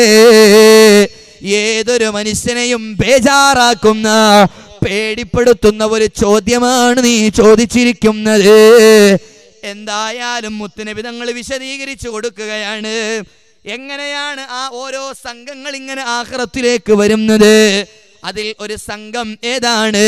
ഏതൊരു മനുഷ്യനെയും ബേജാറാക്കുന്ന പേടിപ്പെടുത്തുന്ന ഒരു ചോദ്യമാണ് നീ ചോദിച്ചിരിക്കുന്നത് എന്തായാലും മുത്തുനബി തങ്ങൾ വിശദീകരിച്ചു കൊടുക്കുകയാണ് എങ്ങനെയാണ് ആ ഓരോ സംഘങ്ങൾ ഇങ്ങനെ ആഹ്റത്തിലേക്ക് വരുന്നത് അതിൽ ഒരു സംഘം ഏതാണ്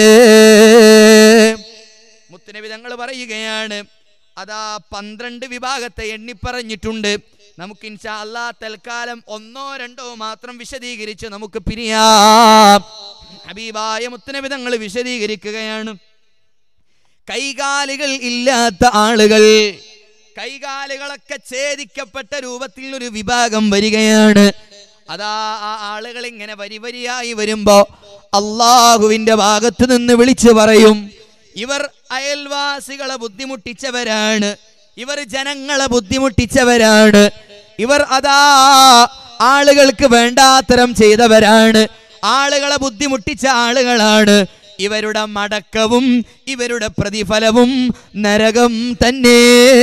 മുത്തുനബി തങ്ങൾ പറയുകയാണ് അതാ പന്ത്രണ്ട് വിഭാഗത്തെ എണ്ണിപ്പറഞ്ഞിട്ടുണ്ട് നമുക്ക് ഇൻഷാ അല്ലാ തൽക്കാലം ഒന്നോ രണ്ടോ മാത്രം വിശദീകരിച്ച് നമുക്ക് പിരിയാം ഹബീബായ മുത്തുനബി തങ്ങൾ വിശദീകരിക്കുകയാണ് കൈകാലുകൾ ഇല്ലാത്ത ആളുകൾ കൈകാലുകളൊക്കെ ഛേദിക്കപ്പെട്ട രൂപത്തിൽ ഒരു വിഭാഗം വരികയാണ് അതാ ആ ആളുകൾ ഇങ്ങനെ വരി വരിയായി വരുമ്പോ അള്ളാഹുവിന്റെ ഭാഗത്ത് നിന്ന് വിളിച്ചു പറയും ഇവർ അയൽവാസികളെ ബുദ്ധിമുട്ടിച്ചവരാണ് ഇവർ ജനങ്ങളെ ബുദ്ധിമുട്ടിച്ചവരാണ് ഇവർ അതാ ആളുകൾക്ക് വേണ്ടാത്തരം ചെയ്തവരാണ് ആളുകളെ ബുദ്ധിമുട്ടിച്ച ആളുകളാണ് ഇവരുടെ മടക്കവും ഇവരുടെ പ്രതിഫലവും നരകം തന്നെ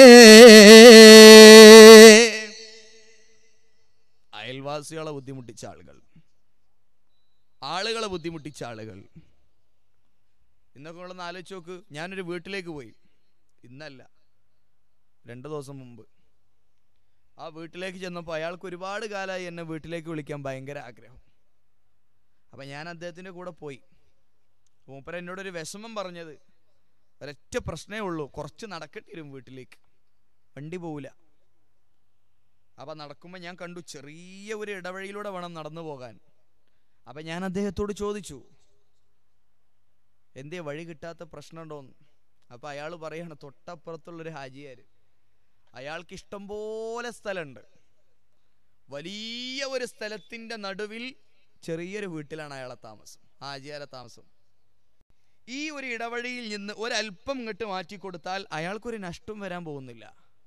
അയൽവാസികളെ ബുദ്ധിമുട്ടിച്ച ആളുകൾ ആളുകളെ ബുദ്ധിമുട്ടിച്ച ആളുകൾ ഇന്നൊക്കെ നിങ്ങളൊന്ന് ആലോചിച്ച് നോക്ക് ഞാനൊരു വീട്ടിലേക്ക് പോയി ഇന്നല്ല രണ്ട് ദിവസം മുമ്പ് ആ വീട്ടിലേക്ക് ചെന്നപ്പോൾ അയാൾക്ക് ഒരുപാട് കാലമായി എന്നെ വീട്ടിലേക്ക് വിളിക്കാൻ ഭയങ്കര ആഗ്രഹം അപ്പം ഞാൻ അദ്ദേഹത്തിൻ്റെ കൂടെ പോയി മൂപ്പര എന്നോടൊരു വിഷമം പറഞ്ഞത് ഒരൊറ്റ പ്രശ്നമേ ഉള്ളൂ കുറച്ച് നടക്കേണ്ടി വരും വീട്ടിലേക്ക് വണ്ടി പോവില്ല അപ്പം നടക്കുമ്പോൾ ഞാൻ കണ്ടു ചെറിയ ഒരു ഇടവഴിയിലൂടെ വേണം നടന്നു പോകാൻ അപ്പം ഞാൻ അദ്ദേഹത്തോട് ചോദിച്ചു എന്തേ വഴി കിട്ടാത്ത പ്രശ്നമുണ്ടോന്ന് അപ്പം അയാൾ പറയാണ് തൊട്ടപ്പുറത്തുള്ളൊരു ഹാജിയാർ അയാൾക്ക് ഇഷ്ടം പോലെ സ്ഥലമുണ്ട് വലിയ ഒരു സ്ഥലത്തിൻ്റെ നടുവിൽ ചെറിയൊരു വീട്ടിലാണ് അയാളെ താമസം ഹാജിയാരെ താമസം ഈ ഒരു ഇടവഴിയിൽ നിന്ന് ഒരല്പം ഇങ്ങോട്ട് മാറ്റി കൊടുത്താൽ അയാൾക്കൊരു നഷ്ടം വരാൻ പോകുന്നില്ല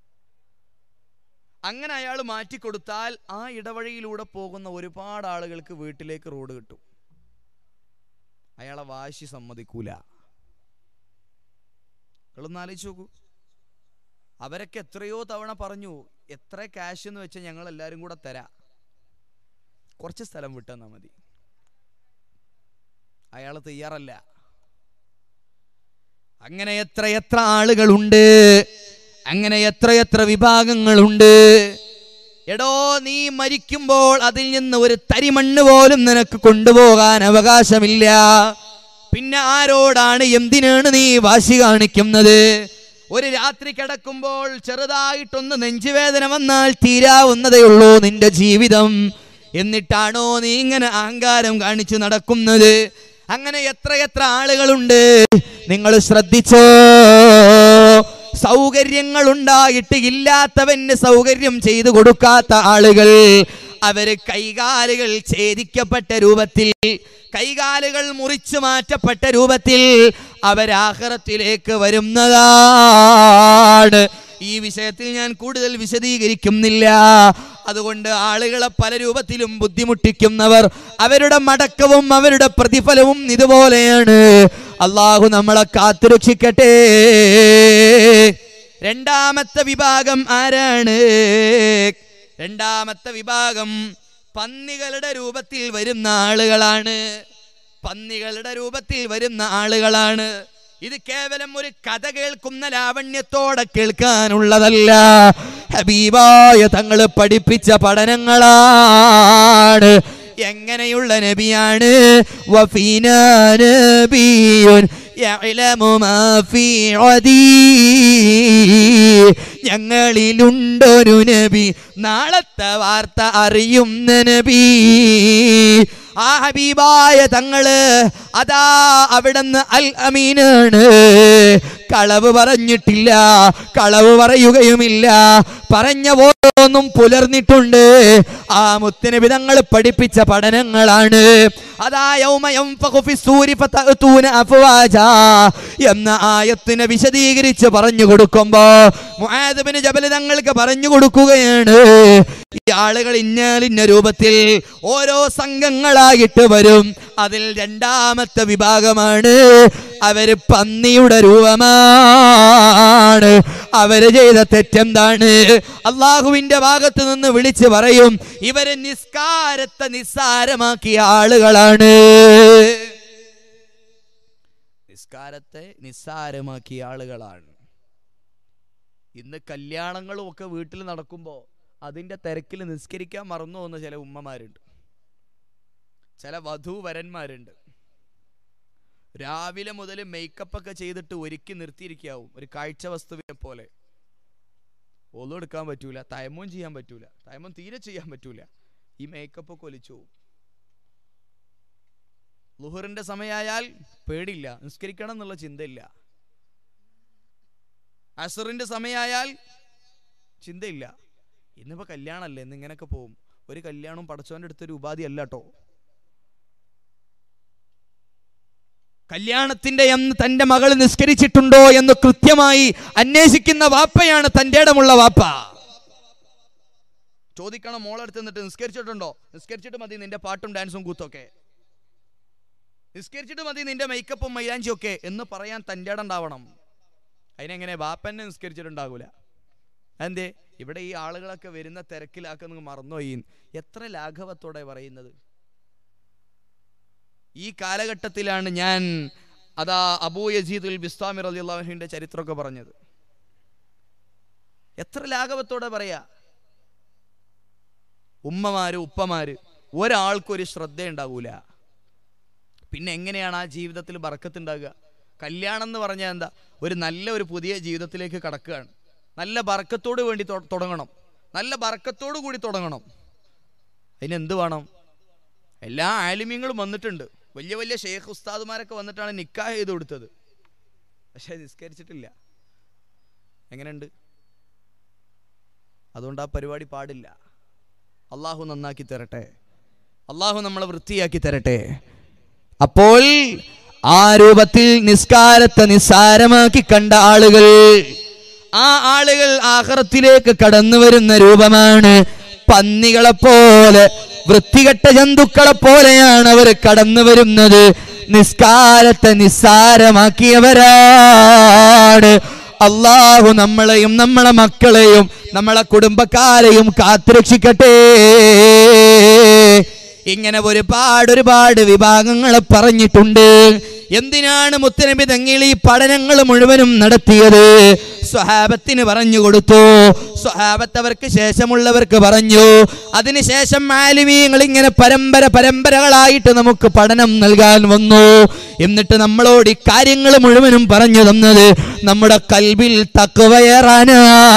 അങ്ങനെ അയാൾ മാറ്റിക്കൊടുത്താൽ ആ ഇടവഴിയിലൂടെ പോകുന്ന ഒരുപാട് ആളുകൾക്ക് വീട്ടിലേക്ക് റോഡ് കിട്ടും അയാളെ വാശി സമ്മതിക്കൂല നിങ്ങളൊന്ന് ആലോചിച്ച് നോക്കൂ അവരൊക്കെ എത്രയോ തവണ പറഞ്ഞു എത്ര ക്യാഷ് എന്ന് വെച്ചാൽ ഞങ്ങൾ എല്ലാവരും കൂടെ തരാം കുറച്ച് സ്ഥലം വിട്ടെന്നാ മതി അയാൾ തയ്യാറല്ല അങ്ങനെ എത്ര എത്ര ആളുകളുണ്ട് അങ്ങനെ എത്ര എത്ര വിഭാഗങ്ങളുണ്ട് എടോ നീ മരിക്കുമ്പോൾ അതിൽ നിന്ന് ഒരു തരിമണ്ണ് പോലും നിനക്ക് കൊണ്ടുപോകാൻ അവകാശമില്ല പിന്നെ ആരോടാണ് എന്തിനാണ് നീ വാശി കാണിക്കുന്നത് ഒരു രാത്രി കിടക്കുമ്പോൾ ചെറുതായിട്ടൊന്ന് നെഞ്ചുവേദന വന്നാൽ തീരാവുന്നതേ ഉള്ളൂ നിന്റെ ജീവിതം എന്നിട്ടാണോ നീ ഇങ്ങനെ അഹങ്കാരം കാണിച്ചു നടക്കുന്നത് അങ്ങനെ എത്ര എത്ര ആളുകളുണ്ട് നിങ്ങൾ ശ്രദ്ധിച്ചോ സൗകര്യങ്ങൾ ഉണ്ടായിട്ട് ഇല്ലാത്തവന് സൗകര്യം ചെയ്തു കൊടുക്കാത്ത ആളുകൾ അവര് കൈകാലുകൾ ഛേദിക്കപ്പെട്ട രൂപത്തിൽ കൈകാലുകൾ മുറിച്ചു മാറ്റപ്പെട്ട രൂപത്തിൽ അവരാഹ്റത്തിലേക്ക് വരുന്നതാണ് ഈ വിഷയത്തിൽ ഞാൻ കൂടുതൽ വിശദീകരിക്കുന്നില്ല അതുകൊണ്ട് ആളുകളെ പല രൂപത്തിലും ബുദ്ധിമുട്ടിക്കുന്നവർ അവരുടെ മടക്കവും അവരുടെ പ്രതിഫലവും ഇതുപോലെയാണ് അള്ളാഹു നമ്മളെ കാത്തുരക്ഷിക്കട്ടെ രണ്ടാമത്തെ വിഭാഗം ആരാണ് രണ്ടാമത്തെ വിഭാഗം പന്നികളുടെ രൂപത്തിൽ വരുന്ന ആളുകളാണ് പന്നികളുടെ രൂപത്തിൽ വരുന്ന ആളുകളാണ് ഇത് കേവലം ഒരു കഥ കേൾക്കുന്ന ലാവണ്യത്തോടെ കേൾക്കാനുള്ളതല്ല ഹബീബായ തങ്ങള് പഠിപ്പിച്ച പഠനങ്ങളാണ് എങ്ങനെയുള്ള നബിയാണ് വഫീനാ നബിയുൻ യഅലമു മാ ഫീ അദീ. ഞങ്ങളിലുണ്ടൊരു നബി നാളത്തെ വാർത്ത അറിയുന്ന നബി ആ ഹബീബായ തങ്ങള് അതാ അവിടുന്ന് അൽ അമീനാണ് കളവ് പറഞ്ഞിട്ടില്ല കളവ് പറയുകയുമില്ല പറഞ്ഞ ഓരോന്നും പുലർന്നിട്ടുണ്ട് ആ മുത്തനബി തങ്ങൾ പഠിപ്പിച്ച പഠനങ്ങളാണ് അതാ യൗമ യൻഫഖു ഫിസ്സൂരി ഫതഅതൂന അഫ്വാജാ എന്ന ആയത്തിനെ വിശദീകരിച്ച് പറഞ്ഞു കൊടുക്കുമ്പോ മുആദ് ബിൻ ജബൽ തങ്ങൾക്ക് പറഞ്ഞു കൊടുക്കുകയാണ് ഈ ആളുകൾ ഇന്നാലിന്ന രൂപത്തിൽ ഓരോ സംഘങ്ങളായിട്ട് വരും അതിൽ രണ്ടാമത്തെ വിഭാഗമാണ് അവര് പന്നിയുടെ രൂപമാണ് അവര് ചെയ്ത തെറ്റെന്താണ് അള്ളാഹുവിന്റെ ഭാഗത്ത് നിന്ന് വിളിച്ച് പറയും ഇവര് നിസ്കാരത്തെ നിസ്സാരമാക്കിയ ആളുകളാണ് നിസ്കാരത്തെ നിസ്സാരമാക്കിയ ആളുകളാണ് ഇന്ന് കല്യാണങ്ങളും ഒക്കെ വീട്ടിൽ നടക്കുമ്പോൾ അതിൻ്റെ തിരക്കിൽ നിസ്കരിക്കാൻ മറന്നു പോകുന്ന ചില ഉമ്മമാരുണ്ട് ചില വധൂവരന്മാരുണ്ട് രാവിലെ മുതൽ മേക്കപ്പ് ഒക്കെ ചെയ്തിട്ട് ഒരുക്കി നിർത്തിയിരിക്കാവും ഒരു കാഴ്ച വസ്തുവിനെ പോലെ ഒന്നും എടുക്കാൻ പറ്റൂല തയമവും ചെയ്യാൻ പറ്റൂല തയമം തീരെ ചെയ്യാൻ പറ്റൂല ഈ മേക്കപ്പ് ഒക്കെ ഒലിച്ചു പോകും ലുഹറിന്റെ സമയമായാൽ പേടില്ല നിസ്കരിക്കണം എന്നുള്ള ചിന്തയില്ല അസറിന്റെ സമയമായാൽ ചിന്തയില്ല ഇന്നിപ്പോ കല്യാണമല്ലേ ഇന്ന് ഇങ്ങനെയൊക്കെ പോവും ഒരു കല്യാണവും പടച്ചോന്റെ അടുത്തൊരു ഉപാധി അല്ല കേട്ടോ കല്യാണത്തിന്റെ അന്ന് തന്റെ മകൾ നിസ്കരിച്ചിട്ടുണ്ടോ എന്ന് കൃത്യമായി അന്വേഷിക്കുന്ന വാപ്പയാണ് തന്റെ ഇടമുള്ള വാപ്പ ചോദിക്കണം മോളെടുത്ത് നിന്നിട്ട് നിസ്കരിച്ചിട്ടുണ്ടോ നിസ്കരിച്ചിട്ട് മതി നിന്റെ പാട്ടും ഡാൻസും കൂത്തൊക്കെ നിസ്കരിച്ചിട്ട് മതി നിന്റെ മേക്കപ്പും മൈലാഞ്ചിയും ഒക്കെ എന്ന് പറയാൻ തൻ്റെ ഇടം ഉണ്ടാവണം അതിനെങ്ങനെ ബാപ്പന്നെ നിസ്കരിച്ചിട്ടുണ്ടാകൂല എന്തേ ഇവിടെ ഈ ആളുകളൊക്കെ വരുന്ന തിരക്കിലാക്ക നിങ്ങൾ മറന്നുപോയി എത്ര ലാഘവത്തോടെ പറയുന്നത് ഈ കാലഘട്ടത്തിലാണ് ഞാൻ അതാ അബൂ യസീദുൽ ബിസ്താമി റലി അള്ളാഹുവിൻ്റെ ചരിത്രമൊക്കെ പറഞ്ഞത് എത്ര ലാഘവത്തോടെ പറയാ ഉമ്മമാര് ഉപ്പമാര് ഒരാൾക്കൊരു ശ്രദ്ധ ഉണ്ടാകൂല പിന്നെ എങ്ങനെയാണ് ആ ജീവിതത്തിൽ ബറക്കത്തുണ്ടാകുക കല്യാണം എന്ന് പറഞ്ഞാൽ എന്താ ഒരു നല്ല ഒരു പുതിയ ജീവിതത്തിലേക്ക് കടക്കുകയാണ് നല്ല ബറക്കത്തോട് വേണ്ടി തൊ- തുടങ്ങണം നല്ല ബറക്കത്തോടു കൂടി തുടങ്ങണം അതിനെന്ത് വേണം എല്ലാ ആലിമ്യങ്ങളും വന്നിട്ടുണ്ട് വലിയ വലിയ ഷെയ്ഖ് ഉസ്താദുമാരൊക്കെ വന്നിട്ടാണ് നിക്കാഹ് ചെയ്ത് കൊടുത്തത് പക്ഷെ നിസ്കരിച്ചിട്ടില്ല എങ്ങനെയുണ്ട് അതുകൊണ്ട് ആ പരിപാടി പാടില്ല അള്ളാഹു നന്നാക്കി തരട്ടെ അള്ളാഹു നമ്മളെ വൃത്തിയാക്കി തരട്ടെ അപ്പോൾ ആ രൂപത്തിൽ നിസ്കാരത്തെ നിസ്സാരമാക്കി കണ്ട ആളുകൾ ആ ആളുകൾ ആഹ്റത്തിലേക്ക് കടന്നു വരുന്ന രൂപമാണ് പന്നികളെ പോലെ വൃത്തികെട്ട ജന്തുക്കളെ പോലെയാണ് അവർ കടന്നു വരുന്നത് നിസ്കാരത്തെ നിസ്സാരമാക്കിയവരാണ് അള്ളാഹു നമ്മളെയും നമ്മളെ മക്കളെയും നമ്മളെ കുടുംബക്കാരെയും കാത്തുരക്ഷിക്കട്ടെ ഇങ്ങനെ ഒരുപാട് ഒരുപാട് വിഭാഗങ്ങളെ പറഞ്ഞിട്ടുണ്ട് എന്തിനാണ് മുത്തനബി തങ്ങൾ ഈ പഠനങ്ങൾ മുഴുവനും നടത്തിയത് സ്വഹാബത്തിന് പറഞ്ഞു കൊടുത്തു സ്വഹാബത്ത് അവർക്ക് ശേഷമുള്ളവർക്ക് പറഞ്ഞു അതിനുശേഷം മാലിമീങ്ങൾ ഇങ്ങനെ പരമ്പര പരമ്പരകളായിട്ട് നമുക്ക് പഠനം നൽകാൻ വന്നു എന്നിട്ട് നമ്മളോട് ഈ കാര്യങ്ങൾ മുഴുവനും പറഞ്ഞു തന്നത് നമ്മുടെ കൽവിൽ തക്കവയേറാനാ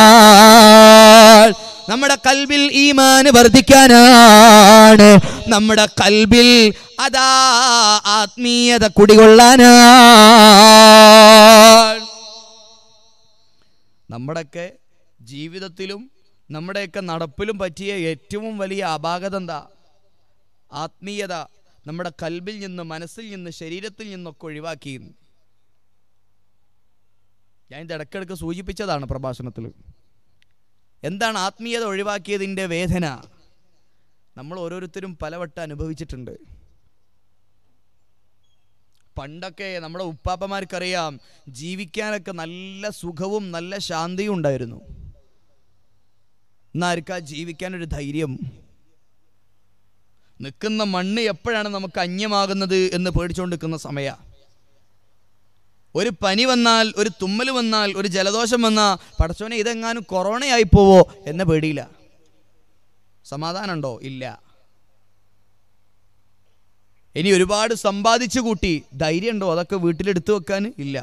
നമ്മുടെ കൽബിൽ ഈമാന് വർദ്ധിക്കാനാണ് നമ്മുടെ കൽബിൽ അതാ ആത്മീയത കുടികൊള്ളാനാണ് നമ്മുടെയൊക്കെ ജീവിതത്തിലും നമ്മുടെയൊക്കെ നടപ്പിലും പറ്റിയ ഏറ്റവും വലിയ അപാകത എന്താ ആത്മീയത നമ്മുടെ കൽബിൽ നിന്ന് മനസ്സിൽ നിന്ന് ശരീരത്തിൽ നിന്നൊക്കെ ഒഴിവാക്കി ഞാൻ ഇത് ഇടയ്ക്കിടയ്ക്ക് സൂചിപ്പിച്ചതാണ് പ്രഭാഷണത്തിൽ എന്താണ് ആത്മീയത ഒഴിവാക്കിയതിൻ്റെ വേദന നമ്മൾ ഓരോരുത്തരും പലവട്ടം അനുഭവിച്ചിട്ടുണ്ട് പണ്ടൊക്കെ നമ്മുടെ ഉപ്പാപ്പമാർക്കറിയാം ജീവിക്കാനൊക്കെ നല്ല സുഖവും നല്ല ശാന്തിയും ഉണ്ടായിരുന്നു എന്നാർക്കാ ജീവിക്കാനൊരു ധൈര്യം നിൽക്കുന്ന മണ്ണ് എപ്പോഴാണ് നമുക്ക് അന്യമാകുന്നത് എന്ന് പേടിച്ചുകൊണ്ട് നിൽക്കുന്ന സമയ ഒരു പനി വന്നാൽ ഒരു തുമ്മൽ വന്നാൽ ഒരു ജലദോഷം വന്നാൽ പടച്ചോനെ ഇതെങ്ങാനും കൊറോണയായി പോവോ എന്ന പേടിയില്ല സമാധാനമുണ്ടോ ഇല്ല ഇനി ഒരുപാട് സമ്പാദിച്ചു കൂട്ടി ധൈര്യമുണ്ടോ അതൊക്കെ വീട്ടിലെടുത്തു വെക്കാൻ ഇല്ല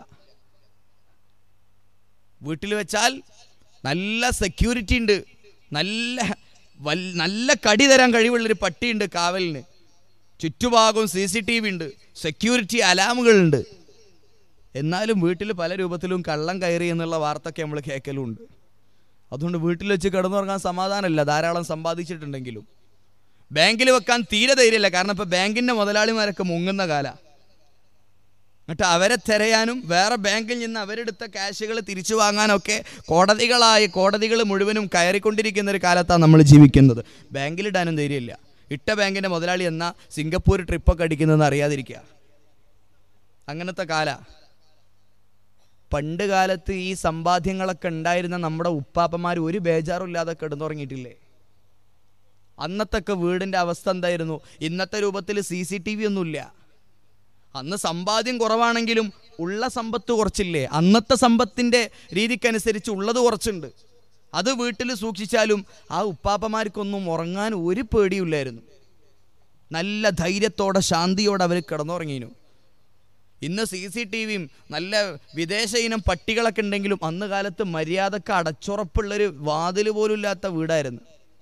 വീട്ടിൽ വെച്ചാൽ നല്ല സെക്യൂരിറ്റി ഉണ്ട് നല്ല വൽ നല്ല കടി തരാൻ കഴിവുള്ളൊരു പട്ടിയുണ്ട് കാവലിന് ചുറ്റുഭാഗവും സി സി ടി വി ഉണ്ട് സെക്യൂരിറ്റി അലാമുകളുണ്ട് എന്നാലും വീട്ടിൽ പല രൂപത്തിലും കള്ളം കയറി എന്നുള്ള വാർത്തയൊക്കെ നമ്മൾ കേൾക്കലുണ്ട് അതുകൊണ്ട് വീട്ടിൽ വെച്ച് കിടന്നുറങ്ങാൻ സമാധാനമില്ല ധാരാളം സമ്പാദിച്ചിട്ടുണ്ടെങ്കിലും ബാങ്കിൽ വെക്കാൻ തീരെ ധൈര്യമില്ല കാരണം ഇപ്പൊ ബാങ്കിന്റെ മുതലാളിമാരൊക്കെ മുങ്ങുന്ന കാല എന്നിട്ട് അവരെ തിരയാനും വേറെ ബാങ്കിൽ നിന്ന് അവരെടുത്ത ക്യാഷുകൾ തിരിച്ചു വാങ്ങാനൊക്കെ കോടതികളായ കോടതികൾ മുഴുവനും കയറിക്കൊണ്ടിരിക്കുന്ന ഒരു കാലത്താണ് നമ്മൾ ജീവിക്കുന്നത് ബാങ്കിലിടാനും ധൈര്യമില്ല ഇട്ട ബാങ്കിന്റെ മുതലാളി എന്നാ സിംഗപ്പൂർ ട്രിപ്പൊക്കെ അടിക്കുന്നതെന്ന് അറിയാതിരിക്കുക അങ്ങനത്തെ കാല പണ്ട് കാലത്ത് ഈ സമ്പാദ്യങ്ങളൊക്കെ ഉണ്ടായിരുന്ന നമ്മുടെ ഉപ്പാപ്പന്മാർ ഒരു ബേജാറും ഇല്ലാതെ കിടന്നുറങ്ങിയിട്ടില്ലേ അന്നത്തൊക്കെ വീടിന്റെ അവസ്ഥ എന്തായിരുന്നു ഇന്നത്തെ രൂപത്തിൽ സി സി ടി വി ഒന്നുമില്ല അന്ന് സമ്പാദ്യം കുറവാണെങ്കിലും ഉള്ള സമ്പത്ത് കുറച്ചില്ലേ അന്നത്തെ സമ്പത്തിന്റെ രീതിക്കനുസരിച്ച് ഉള്ളത് കുറച്ചുണ്ട് അത് വീട്ടിൽ സൂക്ഷിച്ചാലും ആ ഉപ്പാപ്പമാർക്കൊന്നും ഉറങ്ങാൻ ഒരു പേടിയില്ലായിരുന്നു നല്ല ധൈര്യത്തോടെ ശാന്തിയോടെ അവർ കിടന്നുറങ്ങിനു ഇന്ന് സി സി ടി വിയും നല്ല വിദേശ ഇനം പട്ടികളൊക്കെ ഉണ്ടെങ്കിലും അന്ന് കാലത്ത് മര്യാദക്ക് അടച്ചുറപ്പുള്ളൊരു വാതിൽ പോലും ഇല്ലാത്ത വീടായിരുന്നു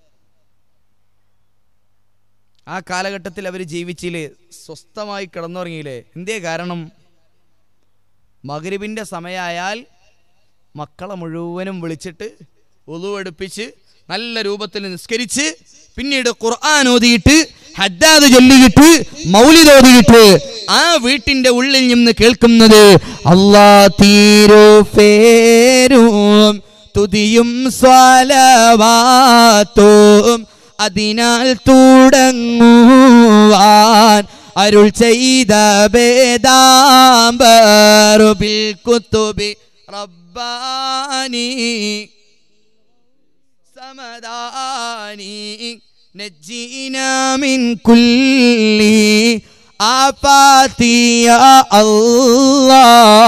ആ കാലഘട്ടത്തിൽ അവർ ജീവിച്ചില്ലേ സ്വസ്ഥമായി കിടന്നുറങ്ങിയില്ലേ എന്തേ കാരണം മകരിബിൻ്റെ സമയമായാൽ മക്കളെ മുഴുവനും വിളിച്ചിട്ട് ഒതുവെടുപ്പിച്ച് നല്ല രൂപത്തിൽ നിസ്കരിച്ച് പിന്നീട് ഖുർആൻ ഓതിയിട്ട് ഹദ്ദാദ് ചൊല്ലിയിട്ട് മൗലിദ് ഓതിയിട്ട് ആ വീട്ടിന്റെ ഉള്ളിൽ നിന്ന് കേൾക്കുന്നത് അല്ലാ തീരു പേരും തുതിയും സ്വാലവാത്തും അതിനാൽ തുടങ്ങുവാൻ അരുൾ ചെയ്ത ബേദാംബറുബിൽ കുത്തുബി റബ്ബാനി സമദാനി നജ്ജീന മിൻ കുല്ലി ആഫാത്തിയ അല്ലാ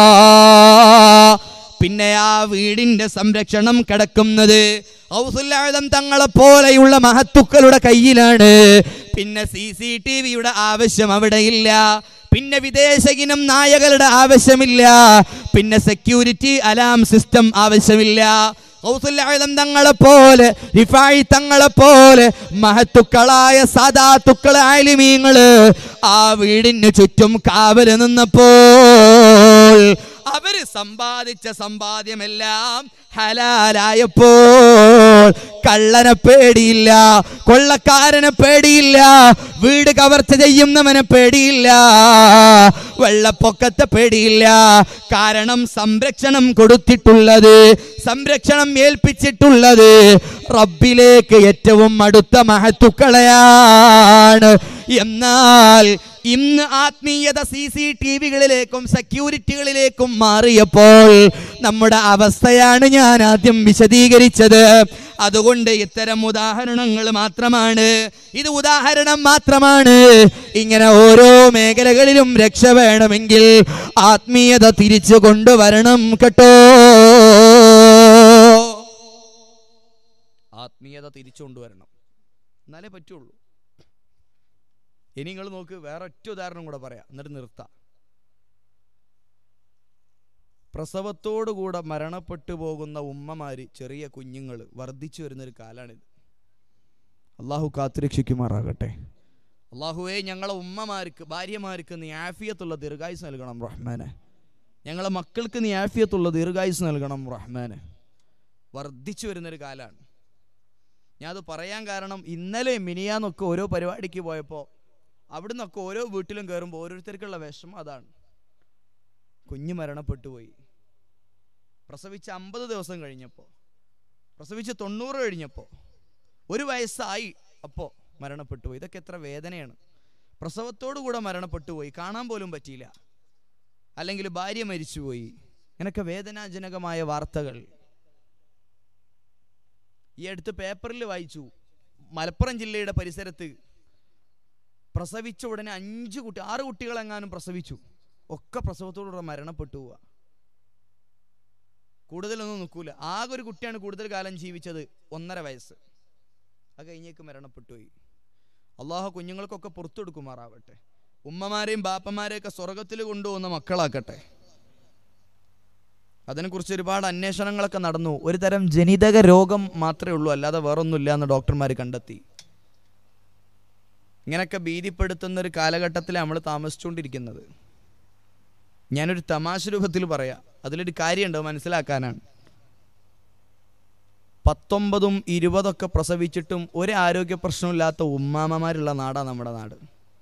പിന്നെ ആ വീടിന്റെ സംരക്ഷണം കിടക്കുന്നത് ഔസുല്ലാദം തങ്ങളെ പോലെയുള്ള മഹത്തുക്കളുടെ കയ്യിലാണ് പിന്നെ സി സി ടി വിയുടെ ആവശ്യം അവിടെയില്ല പിന്നെ വിദേശ ഇനം നായകളുടെ ആവശ്യമില്ല പിന്നെ സെക്യൂരിറ്റി അലാം സിസ്റ്റം ആവശ്യമില്ല ഔസുല്ലാദം തങ്ങളെ പോലെ റിഫായി തങ്ങളെ പോലെ മഹത്തുക്കളായ സാധാത്തുക്കളെ ആലിമീങ്ങള് ആ വീടിന് ചുറ്റും കാവല് നിന്നപ്പോൾ അവര് സമ്പാദിച്ച സമ്പാദ്യമെല്ലാം ഹലാലായപ്പോൾ കള്ളനെ പേടിയില്ല കൊള്ളക്കാരനെ പേടിയില്ല വീട് കവർച്ച ചെയ്യുന്നവനെ പേടിയില്ല വെള്ളപ്പൊക്കത്തെ പേടിയില്ല കാരണം സംരക്ഷണം കൊടുത്തിട്ടുള്ളത് സംരക്ഷണം ഏൽപ്പിച്ചിട്ടുള്ളത് റബ്ബിലേക്ക് ഏറ്റവും അടുത്ത മഹത്തുക്കളെയാണ് എന്നാൽ ഇന്ന് ആത്മീയത സി സി ടി വികളിലേക്കും സെക്യൂരിറ്റികളിലേക്കും മാറിയപ്പോൾ നമ്മുടെ അവസ്ഥയാണ് ഞാൻ ആദ്യം വിശദീകരിച്ചത് അതുകൊണ്ട് ഇത്തരം ഉദാഹരണങ്ങൾ മാത്രമാണ് ഇത് ഉദാഹരണം മാത്രമാണ് ഇങ്ങനെ ഓരോ മേഖലകളിലും രക്ഷ വേണമെങ്കിൽ ആത്മീയത തിരിച്ചു കൊണ്ടുവരണം കേട്ടോ ആത്മീയത തിരിച്ചു കൊണ്ടുവരണം എന്നാലേ പറ്റുള്ളൂ ഇനി നിങ്ങൾ നോക്ക് വേറെ ഒറ്റ ഉദാഹരണം കൂടെ പറയാം എന്നിട്ട് നിർത്താം പ്രസവത്തോടുകൂടെ മരണപ്പെട്ടു പോകുന്ന ഉമ്മമാര് ചെറിയ കുഞ്ഞുങ്ങൾ വർദ്ധിച്ചു വരുന്നൊരു കാലാണിത് അള്ളാഹു കാത്തുരക്ഷിക്കുമാറാകട്ടെ അള്ളാഹുവേ ഞങ്ങളെ ഉമ്മമാർക്ക് ഭാര്യമാർക്ക് നീ ആഫിയത്തുള്ള ദീർഘായുസ് നൽകണം റഹ്മാനെ ഞങ്ങളെ മക്കൾക്ക് നീ ആഫിയത്തുള്ള ദീർഘായുസ് നൽകണം റഹ്മാനെ വർദ്ധിച്ചു വരുന്നൊരു കാലാണ് ഞാൻ അത് പറയാൻ കാരണം ഇന്നലെ മിനിയാന്നൊക്കെ ഓരോ പരിപാടിക്ക് പോയപ്പോൾ അവിടുന്നൊക്കെ ഓരോ വീട്ടിലും കയറുമ്പോൾ ഓരോരുത്തർക്കുള്ള വിഷമം അതാണ് കുഞ്ഞ് മരണപ്പെട്ടു പോയി പ്രസവിച്ച് അമ്പത് ദിവസം കഴിഞ്ഞപ്പോൾ പ്രസവിച്ച് തൊണ്ണൂറ് കഴിഞ്ഞപ്പോൾ ഒരു വയസ്സായി അപ്പോൾ മരണപ്പെട്ടു പോയി ഇതൊക്കെ എത്ര വേദനയാണ് പ്രസവത്തോടു കൂടെ മരണപ്പെട്ടു പോയി കാണാൻ പോലും പറ്റിയില്ല അല്ലെങ്കിൽ ഭാര്യ മരിച്ചുപോയി ഇങ്ങനൊക്കെ വേദനാജനകമായ വാർത്തകൾ ഈ അടുത്ത് പേപ്പറിൽ വായിച്ചു മലപ്പുറം ജില്ലയുടെ പരിസരത്ത് പ്രസവിച്ച ഉടനെ അഞ്ച് കുട്ടി ആറ് കുട്ടികളെങ്ങാനും പ്രസവിച്ചു ഒക്കെ പ്രസവത്തോടുകൂടെ മരണപ്പെട്ടു പോവുക കൂടുതലൊന്നും നിൽക്കൂല ആകെ ഒരു കുട്ടിയാണ് കൂടുതൽ കാലം ജീവിച്ചത് ഒന്നര വയസ്സ് അത് കഴിഞ്ഞേക്ക് മരണപ്പെട്ടു പോയി അള്ളാഹു കുഞ്ഞുങ്ങൾക്കൊക്കെ പുറത്തു കൊടുക്കുമാറാവട്ടെ ഉമ്മമാരെയും ബാപ്പമാരെയൊക്കെ സ്വർഗത്തിൽ കൊണ്ടുപോകുന്ന മക്കളാക്കട്ടെ അതിനെക്കുറിച്ച് ഒരുപാട് അന്വേഷണങ്ങളൊക്കെ നടന്നു ഒരു തരം ജനിതക രോഗം മാത്രമേ ഉള്ളൂ അല്ലാതെ വേറൊന്നുമില്ല എന്ന് ഡോക്ടർമാർ കണ്ടെത്തി ഇങ്ങനെയൊക്കെ ഭീതിപ്പെടുത്തുന്ന ഒരു കാലഘട്ടത്തിൽ നമ്മൾ താമസിച്ചുകൊണ്ടിരിക്കുന്നത് ഞാനൊരു തമാശ രൂപത്തിൽ പറയാം അതിലൊരു കാര്യമുണ്ട് അത് മനസ്സിലാക്കാനാണ് പത്തൊമ്പതും ഇരുപതൊക്കെ പ്രസവിച്ചിട്ടും ഒരു ആരോഗ്യ പ്രശ്നമില്ലാത്ത ഉമ്മാമ്മമാരുള്ള നാടാണ് നമ്മുടെ നാട്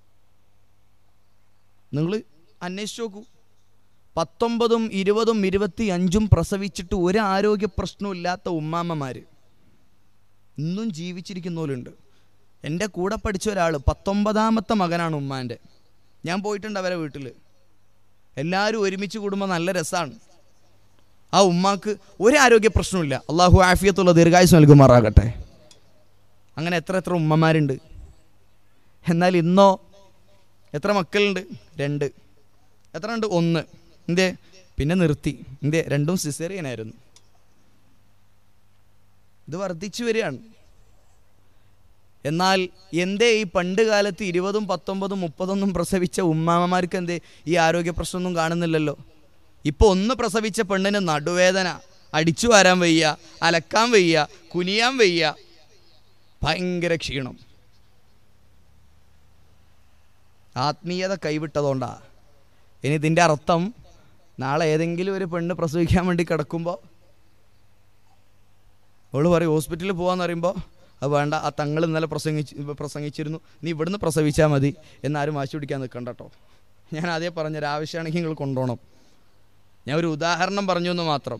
നിങ്ങൾ അന്വേഷിച്ച് നോക്കൂ പത്തൊമ്പതും ഇരുപതും ഇരുപത്തി അഞ്ചും പ്രസവിച്ചിട്ട് ഒരു ആരോഗ്യ പ്രശ്നമില്ലാത്ത ഉമ്മാമ്മമാർ ഇന്നും ജീവിച്ചിരിക്കുന്നവരുണ്ട് എൻ്റെ കൂടെ പഠിച്ച ഒരാൾ പത്തൊമ്പതാമത്തെ മകനാണ് ഉമ്മാൻ്റെ ഞാൻ പോയിട്ടുണ്ട് അവരെ വീട്ടിൽ എല്ലാവരും ഒരുമിച്ച് കൂടുമ്പോൾ നല്ല രസമാണ് ആ ഉമ്മാക്ക് ഒരു ആരോഗ്യ പ്രശ്നമില്ല അള്ളാഹു ആഫിയത്തുള്ള ദീർഘായുസ് നൽകുമാറാകട്ടെ അങ്ങനെ എത്ര എത്ര ഉമ്മമാരുണ്ട് എന്നാൽ ഇന്നോ എത്ര മക്കളുണ്ട് രണ്ട് എത്ര ഉണ്ട് ഒന്ന് എന്തേ പിന്നെ നിർത്തി എന്തേ രണ്ടും സിസേറിയനായിരുന്നു ഇത് വർദ്ധിച്ചു വരികയാണ് എന്നാൽ എന്തേ ഈ പണ്ട് കാലത്ത് ഇരുപതും പത്തൊമ്പതും മുപ്പതൊന്നും പ്രസവിച്ച ഉമ്മാമ്മമാർക്ക് എന്തേ ഈ ആരോഗ്യ പ്രശ്നമൊന്നും കാണുന്നില്ലല്ലോ ഇപ്പോൾ ഒന്ന് പ്രസവിച്ച പെണ്ണിന് നടുവേദന അടിച്ചു വാരാൻ വയ്യ അലക്കാൻ വയ്യ കുനിയാൻ വയ്യ ഭയങ്കര ക്ഷീണം ആത്മീയത കൈവിട്ടതുകൊണ്ടാ ഇനി ഇതിൻ്റെ അർത്ഥം നാളെ ഏതെങ്കിലും ഒരു പെണ്ണ് പ്രസവിക്കാൻ വേണ്ടി കിടക്കുമ്പോൾ അവള് പറയും ഹോസ്പിറ്റലിൽ പോകാന്ന് പറയുമ്പോൾ അത് വേണ്ട ആ തങ്ങൾ ഇന്നലെ പ്രസംഗിച്ച് പ്രസംഗിച്ചിരുന്നു നീ ഇവിടുന്ന് പ്രസവിച്ചാൽ മതി എന്നാരും വാശി പിടിക്കാൻ നിൽക്കണ്ട കേട്ടോ ഞാൻ ആദ്യം പറഞ്ഞൊരു ആവശ്യമാണെങ്കിൽ നിങ്ങൾ കൊണ്ടുപോകണം ഞാൻ ഒരു ഉദാഹരണം പറഞ്ഞു എന്ന് മാത്രം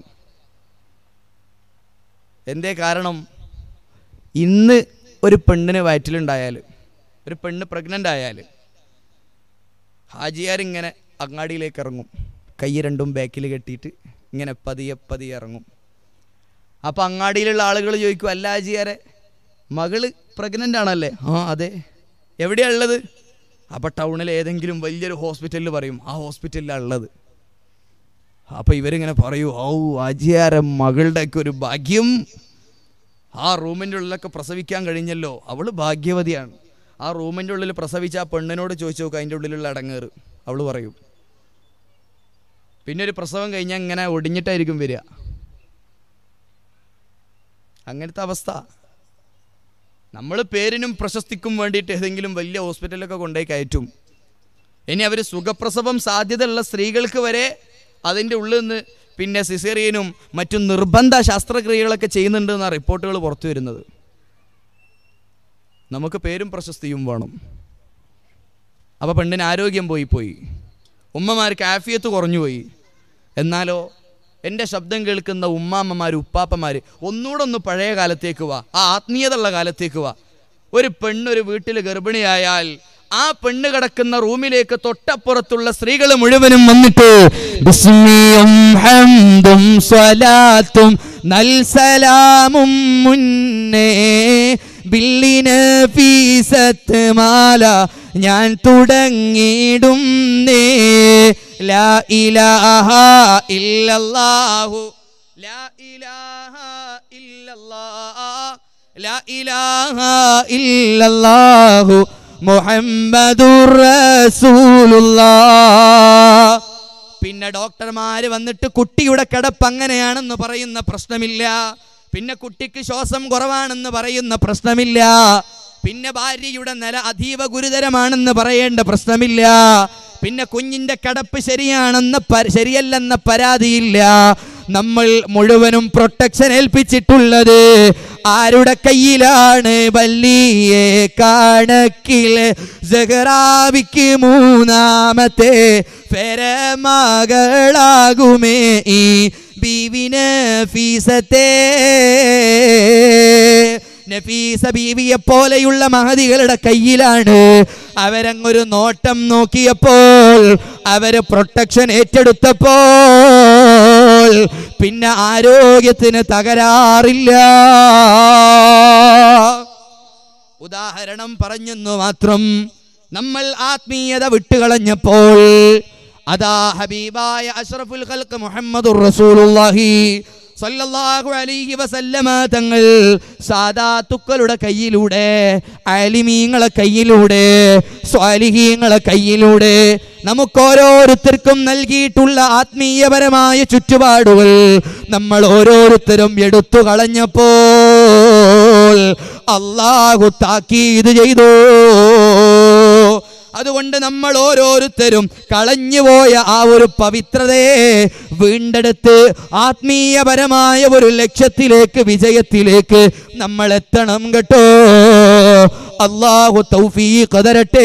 എന്തേ കാരണം ഇന്ന് ഒരു പെണ്ണിന് വയറ്റിലുണ്ടായാൽ ഒരു പെണ്ണ് പ്രഗ്നൻ്റ് ആയാൽ ഹാജിയാരിങ്ങനെ അങ്ങാടിയിലേക്ക് ഇറങ്ങും കൈ രണ്ടും ബാക്കിൽ കെട്ടിയിട്ട് ഇങ്ങനെ പതിയെ പതിയെ ഇറങ്ങും അപ്പം അങ്ങാടിയിലുള്ള ആളുകൾ ചോദിക്കും അല്ല ഹാജിയാരെ മകള് പ്രഗ്നൻ്റ് ആണല്ലേ ആ അതെ എവിടെയാണ് ഉള്ളത് അപ്പം ടൗണിൽ ഏതെങ്കിലും വലിയൊരു ഹോസ്പിറ്റലിൽ പറയും ആ ഹോസ്പിറ്റലിലാണ് ഉള്ളത് അപ്പം ഇവരിങ്ങനെ പറയൂ ഔ അജിയാര മകളുടെയൊക്കെ ഒരു ഭാഗ്യം ആ റൂമിൻ്റെ ഉള്ളിലൊക്കെ പ്രസവിക്കാൻ കഴിഞ്ഞല്ലോ അവൾ ഭാഗ്യവതിയാണ് ആ റൂമിൻ്റെ ഉള്ളിൽ പ്രസവിച്ച ആ പെണ്ണിനോട് ചോദിച്ചു നോക്കുക അതിൻ്റെ ഉള്ളിലുള്ള അടങ്ങേറ് അവൾ പറയും പിന്നെ ഒരു പ്രസവം കഴിഞ്ഞാൽ ഇങ്ങനെ ഒടിഞ്ഞിട്ടായിരിക്കും വരിക അങ്ങനത്തെ അവസ്ഥ നമ്മൾ പേരിനും പ്രശസ്തിക്കും വേണ്ടിയിട്ട് ഏതെങ്കിലും വലിയ ഹോസ്പിറ്റലിലൊക്കെ കൊണ്ടുപോയി കയറ്റും ഇനി അവർ സുഖപ്രസവം സാധ്യതയുള്ള സ്ത്രീകൾക്ക് വരെ അതിൻ്റെ ഉള്ളിൽ നിന്ന് പിന്നെ സിസേറിയനും മറ്റും നിർബന്ധ ശസ്ത്രക്രിയകളൊക്കെ ചെയ്യുന്നുണ്ട് എന്നാണ് റിപ്പോർട്ടുകൾ പുറത്തു വരുന്നത് നമുക്ക് പേരും പ്രശസ്തിയും വേണം അപ്പോൾ പെണ്ണിന് ആരോഗ്യം പോയി പോയി ഉമ്മമാർക്ക് ആഫിയത്ത് കുറഞ്ഞു പോയി എന്നാലോ എൻ്റെ ശബ്ദം കേൾക്കുന്ന ഉമ്മാമ്മമാർ ഉപ്പാപ്പമാർ ഒന്നുകൂടെ ഒന്ന് പഴയ കാലത്തേക്ക് വാ ആ ആത്മീയത ഉള്ള കാലത്തേക്ക് വാ ഒരു പെണ്ണൊരു വീട്ടിൽ ഗർഭിണിയായാൽ ആ പെണ്ണ് കിടക്കുന്ന റൂമിലേക്ക് തൊട്ടപ്പുറത്തുള്ള സ്ത്രീകൾ മുഴുവനും വന്നിട്ട് ബിസ്മിയും ഹംദും സ്വലാത്തും നൽസലാമും മുന്നേ ബില്ലിന് ഫീസത്ത് മാല ഞാൻ തുടങ്ങിയിടും നേ ലാ ഇലാഹ ഇല്ലല്ലാഹു ലാ ഇലാഹ ഇല്ലല്ലാഹ് ലാ ഇലാഹ ഇല്ലല്ലാഹു മുഹമ്മദുർ റസൂലുള്ളാഹ് പിന്നെ ഡോക്ടർമാര് വന്നിട്ട് കുട്ടിയുടെ കിടപ്പ് അങ്ങനെയാണെന്ന് പറയുന്ന പ്രശ്നമില്ല പിന്നെ കുട്ടിക്ക് ശ്വാസം കുറവാണെന്ന് പറയുന്ന പ്രശ്നമില്ല പിന്നെ ഭാര്യയുടെ നില അതീവ ഗുരുതരമാണെന്ന് പറയേണ്ട പ്രശ്നമില്ല പിന്നെ കുഞ്ഞിന്റെ കിടപ്പ് ശരിയാണെന്ന പ- ശരിയല്ലെന്ന പരാതിയില്ല നമ്മൾ മുഴുവനും പ്രൊട്ടക്ഷൻ ഏൽപ്പിച്ചിട്ടുള്ളത് ആരുടെ കയ്യിലാണ് വല്ലിയെ കണക്കില് സഹറാവിക്ക് മൂന്നാമത്തെ ഫെരമകളാകുമേ ഈ ബീവിന് ഫീസത്തെ നഫീസ ബീവിയെ പോലെയുള്ള മഹതികളുടെ കയ്യിലാണ് അവരങ്ങൊരു നോട്ടം നോക്കിയപ്പോൾ അവര് പ്രൊട്ടക്ഷൻ ഏറ്റെടുത്തപ്പോൾ പിന്നെ ആരോഗ്യത്തിന് തകരാറില്ല ഉദാഹരണം പറഞ്ഞെന്നു മാത്രം നമ്മൾ ആത്മീയത വിട്ടുകളഞ്ഞപ്പോൾ അതാ ഹബീബായ അഷ്റഫുൽ ഖൽക്ക് മുഹമ്മദുർ റസൂലുള്ളാഹി സല്ലല്ലാഹു അലൈഹി വസല്ലമ തങ്ങൾ സാദാത്തുക്കളുടെ കയ്യിലൂടെ അലിമീങ്ങളെ കയ്യിലൂടെ സ്വാലിഹീങ്ങളെ കയ്യിലൂടെ നമുക്ക് ഓരോരുത്തർക്കും നൽകിയിട്ടുള്ള ആത്മീയപരമായ ചുറ്റുപാടുകൾ നമ്മൾ ഓരോരുത്തരും എടുത്തു കളഞ്ഞപ്പോൾ അള്ളാഹു താക്കീത് ചെയ്തു അതുകൊണ്ട് നമ്മൾ ഓരോരുത്തരും കളഞ്ഞുപോയ ആ ഒരു പവിത്രതയെ വീണ്ടെടുത്ത് ആത്മീയപരമായ ഒരു ലക്ഷ്യത്തിലേക്ക് വിജയത്തിലേക്ക് നമ്മൾ എത്തണം കേട്ടോ അള്ളാഹു തൗഫീഖ് തരട്ടെ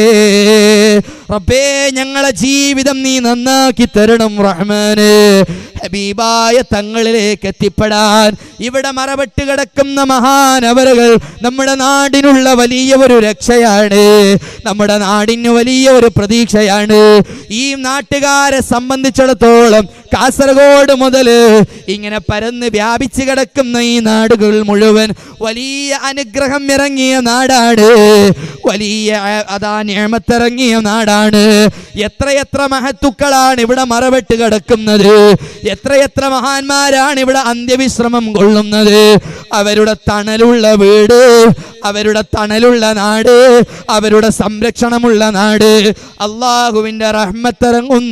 റബ്ബേ ഞങ്ങളെ ജീവിതം നീ നന്നാക്കി തരണം റഹ്മാന് ഹബീബായ തങ്ങളിലേക്ക് എത്തിപ്പെടാൻ ഇവിടെ മറവിട്ട് കിടക്കുന്ന മഹാനവറുകൾ നമ്മുടെ നാടിനുള്ള വലിയ ഒരു രക്ഷയാണ് നമ്മുടെ നാടിന് വലിയ ഒരു പ്രതീക്ഷയാണ് ഈ നാട്ടുകാരെ സംബന്ധിച്ചിടത്തോളം കാസർഗോഡ് മുതൽ ഇങ്ങനെ പരന്ന് വ്യാപിച്ചു കിടക്കുന്ന ഈ നാടുകൾ മുഴുവൻ വലിയ അനുഗ്രഹം ഇറങ്ങിയ നാടാണ് വലിയ ആ- അതാ ഞാമത്തിറങ്ങിയ നാടാണ് എത്രയെത്ര മഹത്തുക്കളാണ് ഇവിടെ മറവിട്ട് കിടക്കുന്നത് എത്രയെത്ര മഹാന്മാരാണ് ഇവിടെ അന്ത്യവിശ്രമം കൊള്ളുന്നത് അവരുടെ തണലുള്ള വീട് അവരുടെ തണലുള്ള നാട് അവരുടെ സംരക്ഷണമുള്ള നാട് അള്ളാഹുവിന്റെ റഹ്മത്തിറങ്ങുന്ന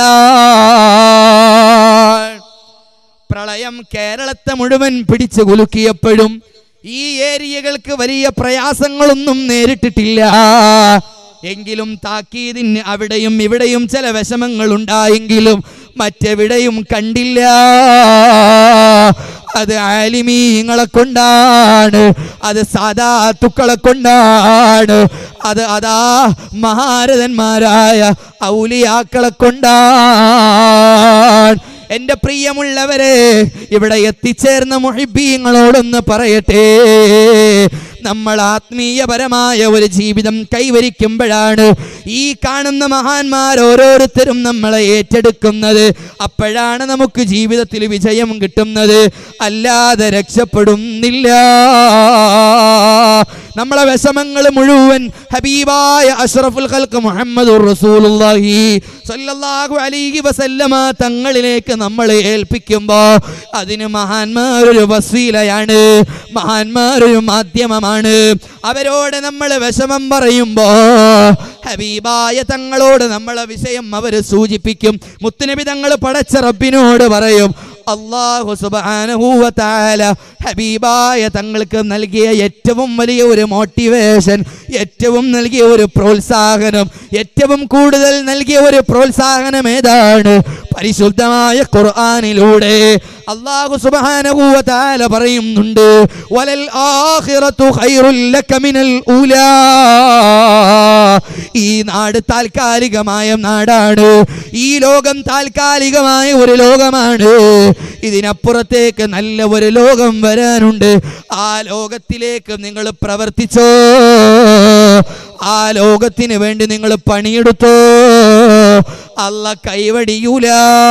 നാടാണ് പ്രളയം കേരളത്തെ മുഴുവൻ പിടിച്ചു കുലുക്കിയപ്പോഴും ഈ ഏരിയകൾക്ക് വലിയ പ്രയാസങ്ങളൊന്നും നേരിട്ടിട്ടില്ല എങ്കിലും താക്കീതിന് അവിടെയും ഇവിടെയും ചില വിഷമങ്ങൾ ഉണ്ടായെങ്കിലും മറ്റെവിടെയും കണ്ടില്ല അത് ആലിമീങ്ങളെ കൊണ്ടാണ് അത് സാധാത്തുക്കളെ കൊണ്ടാണ് അത് അതാ മഹാരഥന്മാരായ ഔലിയാക്കളെ കൊണ്ടാണ് എന്റെ പ്രിയമുള്ളവരെ ഇവിടെ എത്തിച്ചേർന്ന മുഹിബീങ്ങളോടൊന്ന് പറയട്ടെ നമ്മൾ ആത്മീയപരമായ ഒരു ജീവിതം കൈവരിക്കുമ്പോഴാണ് ഈ കാണുന്ന മഹാന്മാർ ഓരോരുത്തരും നമ്മളെ ഏറ്റെടുക്കുന്നത് അപ്പോഴാണ് നമുക്ക് ജീവിതത്തിൽ വിജയം കിട്ടുന്നത് അല്ലാതെ രക്ഷപ്പെടുന്നില്ല നമ്മളെ വിഷമങ്ങൾ മുഴുവൻ ഹബീബായ അഷ്റഫുൽ ഖൽക്ക് മുഹമ്മദ് റസൂലുള്ളാഹി സല്ലല്ലാഹു അലൈഹി വസല്ലമ തങ്ങളിലേക്ക് നമ്മളെ ഏൽപ്പിക്കുമ്പോൾ അതിന് മഹാന്മാരൊരു വസീലയാണ് മഹാന്മാരൊരു മാധ്യമമാണ് അവരോട് നമ്മൾ വിഷമം പറയുമ്പോ ഹബീബായ തങ്ങളോട് നമ്മളെ വിഷയം അവർ സൂചിപ്പിക്കും മുത്തുനബി തങ്ങൾ പടച്ച റബ്ബിനോട് പറയും അള്ളാഹു സുബ്ഹാനഹു വ തആല ഹബീബായ തങ്ങൾക്ക് നൽകിയ ഏറ്റവും വലിയ ഒരു മോട്ടിവേഷൻ ഏറ്റവും നൽകിയ ഒരു പ്രോത്സാഹനം ഏറ്റവും കൂടുതൽ നൽകിയ ഒരു പ്രോത്സാഹനം ഏതാണ് പരിശുദ്ധമായ ഖുർആനിലൂടെ അള്ളാഹു സുബ്ഹാനഹു വ തആല പറയുന്നുണ്ട് വലൽ ആഖിറത്തു ഖൈറുൽ ലക മിനൽ ഊലാ ഈ നാട് താൽക്കാലികമായ നാടാണ് ഈ ലോകം താൽക്കാലികമായ ഒരു ലോകമാണ് ഇതിനപ്പുറത്തേക്ക് നല്ല ഒരു ലോകം വരാനുണ്ട് ആ ലോകത്തിലേക്ക് നിങ്ങൾ പ്രവർത്തിച്ചോ ആ ലോകത്തിന് വേണ്ടി നിങ്ങൾ പണിയെടുത്തോ അല്ല കൈവടിയൂല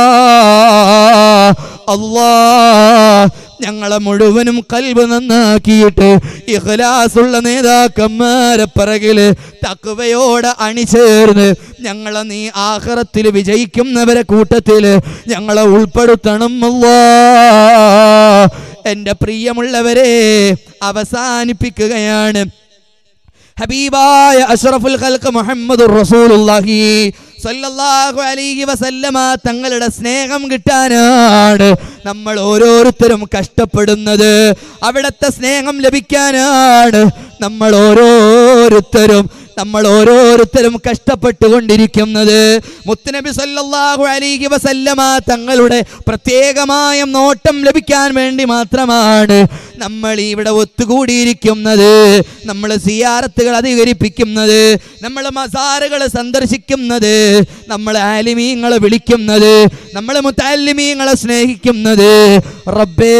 അല്ലാ ഞങ്ങളെ മുഴുവനും കൽബ് നന്നാക്കിയിട്ട് ഇഖ്ലാസുള്ള നേതാക്കന്മാരെ പിറകില് തക്കുവയോടെ അണിചേർന്ന് ഞങ്ങളെ നീ ആഹ്റത്തിൽ വിജയിക്കുന്നവരെ കൂട്ടത്തില് ഞങ്ങളെ ഉൾപ്പെടുത്തണം അല്ലാ എൻ്റെ പ്രിയമുള്ളവരെ അവസാനിപ്പിക്കുകയാണ് ഹബീബായ അഷ്റഫുൽ ഖൽക്ക് മുഹമ്മദ് റസൂലുള്ളാഹി സല്ലല്ലാഹു അലൈഹി വസല്ലമ തങ്ങളുടെ സ്നേഹം കിട്ടാനാണ് നമ്മൾ ഓരോരുത്തരും കഷ്ടപ്പെടുന്നത് അവിടുത്തെ സ്നേഹം ലഭിക്കാനാണ് നമ്മൾ ഓരോരുത്തരും നമ്മൾ ഓരോരുത്തരും കഷ്ടപ്പെട്ടുകൊണ്ടിരിക്കുന്നത് മുത്തുനബി സല്ലല്ലാഹു അലൈഹി വസല്ലമ തങ്ങളുടെ പ്രത്യേകമായ നോട്ടം ലഭിക്കാൻ വേണ്ടി മാത്രമാണ് നമ്മൾ ഇവിടെ ഒത്തുകൂടിയിരിക്കുന്നത് നമ്മൾ സിയാറത്തുകൾ അധികരിപ്പിക്കുന്നത് നമ്മൾ മസാറുകൾ സന്ദർശിക്കുന്നത് നമ്മൾ ആലിമീങ്ങളെ വിളിക്കുന്നത് നമ്മൾ മുത്താലിമീങ്ങളെ സ്നേഹിക്കുന്നത് റബ്ബേ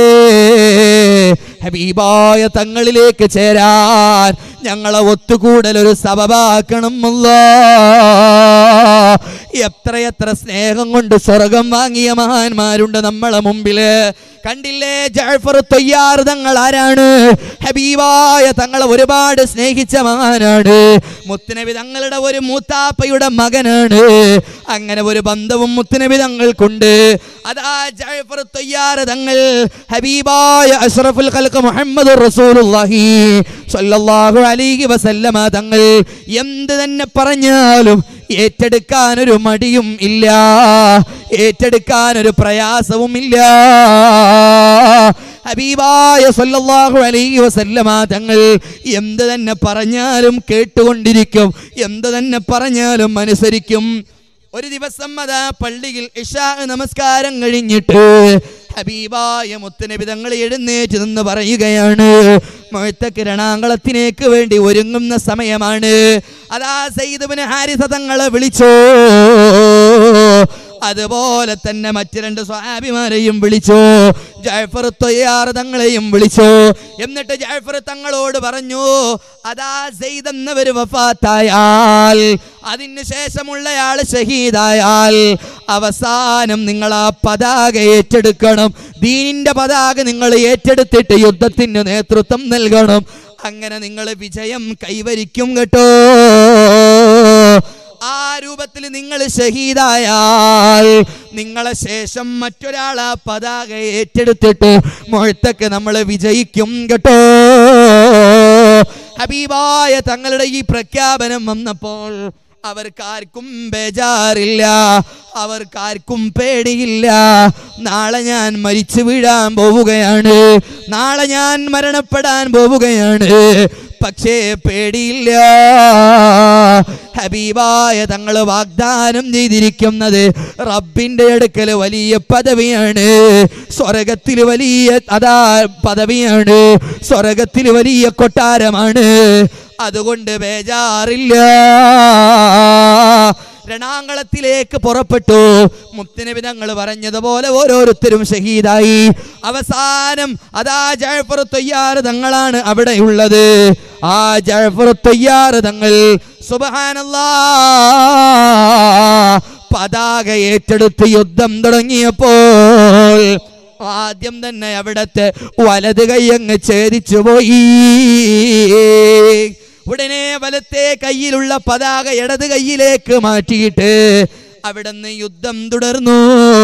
ഹബീബായ തങ്ങളിലേക്ക് ചേരാൻ ഞങ്ങളെ ഒത്തുകൂടൽ ഒരു സബബാക്കണം അല്ലാ എത്രയെത്ര സ്നേഹം കൊണ്ട് സ്വർഗം വാങ്ങിയ മഹാന്മാരുണ്ട് നമ്മളെ മുമ്പില് കണ്ടില്ലേ ജാഫർ തൊയ്യാർ തങ്ങൾ ആരാണ് ഹബീബായ തങ്ങളെ ഒരുപാട് സ്നേഹിച്ച മഹാനാണ് മുത്തുനബി തങ്ങളുടെ ഒരു മൂത്താപ്പയുടെ മകനാണ് അങ്ങനെ ഒരു ബന്ധവും മുത്തുനബി തങ്ങൾക്കുണ്ട് അതാ ജാഫർ തൊയ്യാർ തങ്ങൾ ഹബീബായ അഷ്റഫുൽ ഖൽഖ് മുഹമ്മദ് റസൂലുള്ളാഹി സ്വല്ലല്ലാഹു അലൈഹി വസല്ലമ തങ്ങൾ എന്ത് തന്നെ പറഞ്ഞാലും ഏറ്റെടുക്കാൻ ഒരു മടിയും ഇല്ല ഏറ്റെടുക്കാൻ ഒരു പ്രയാസവും ഇല്ല ഹബീബായ സല്ലല്ലാഹു അലൈഹി വസല്ലമ തങ്ങൾ എന്ത് തന്നെ പറഞ്ഞാലും കേട്ടുകൊണ്ടിരിക്കും എന്ത് തന്നെ പറഞ്ഞാലും അനുസരിക്കും ഒരു ദിവസം അതാ പള്ളിയിൽ ഇഷാ നമസ്കാരം കഴിഞ്ഞിട്ട് ഹബീബായ മുത്തനബി തങ്ങൾ എഴുന്നേറ്റ് നിന്ന് പറയുകയാണ് മുഴത്തക്ക് രണാങ്കളത്തിനേക്ക് വേണ്ടി ഒരുങ്ങുന്ന സമയമാണ് അതാ സൈദുബിന് ഹാരിസ തങ്ങളെ വിളിച്ചോ അതുപോലെ തന്നെ മറ്റു രണ്ട് സ്വാഭിമാരെയും വിളിച്ചു ജാഫർ തൊയ്യാർ തങ്ങളെയും വിളിച്ചു എന്നിട്ട് ജാഫർ തങ്ങളോട് പറഞ്ഞു അതാ സെയ്ദ് എന്നവർ വഫാത്തായാൽ അതിന് ശേഷമുള്ളയാൾ ഷഹീദായാൽ അവസാനം നിങ്ങൾ ആ പതാക ഏറ്റെടുക്കണം ദീനിന്റെ പതാക നിങ്ങൾ ഏറ്റെടുത്തിട്ട് യുദ്ധത്തിന് നേതൃത്വം നൽകണം അങ്ങനെ നിങ്ങൾ വിജയം കൈവരിക്കും കേട്ടോ ആ രൂപത്തിൽ നിങ്ങൾ ഷഹീദായാൽ നിങ്ങളെ ശേഷം മറ്റൊരാൾ ആ പതാക ഏറ്റെടുത്തിട്ട് മുഴത്തൊക്കെ നമ്മൾ വിജയിക്കും കേട്ടോ ഹബീബായ തങ്ങളുടെ ഈ പ്രഖ്യാപനം വന്നപ്പോൾ അവർക്കാർക്കും ബേജാറില്ല അവർക്കാർക്കും പേടിയില്ല നാളെ ഞാൻ മരിച്ചു വീഴാൻ പോവുകയാണ് നാളെ ഞാൻ മരണപ്പെടാൻ പോവുകയാണ് പക്ഷേ പേടിയില്ല ഹബീബായ തങ്ങൾ വാഗ്ദാനം ചെയ്തിരിക്കുന്നത് റബ്ബിന്റെ അടുക്കൽ വലിയ പദവിയാണ് സ്വർഗത്തിൽ വലിയ അതാ പദവിയാണ് സ്വർഗത്തിൽ വലിയ കൊട്ടാരമാണ് അതുകൊണ്ട് ബേജാറില്ല രണാങ്കളത്തിലേക്ക് പുറപ്പെട്ടു മുത്തനബി തങ്ങൾ പറഞ്ഞതുപോലെ ഓരോരുത്തരും ഷഹീദായി അവസാനം അതാ ജഴഫർ തൊയ്യാറ് തങ്ങളാണ് അവിടെ ഉള്ളത് ആ ജഴഫർ തൊയ്യാറ് തങ്ങൾ സുബഹാനല്ലാ പതാക ഏറ്റെടുത്ത് യുദ്ധം തുടങ്ങിയപ്പോൾ ആദ്യം തന്നെ അവിടത്തെ വലത് കൈയങ്ങ് ഛേദിച്ചു പോയി ഉടനെ വലത്തെ കയ്യിലുള്ള പതാക ഇടത് കയ്യിലേക്ക് മാറ്റിയിട്ട് അവിടുന്ന് യുദ്ധം തുടർന്നു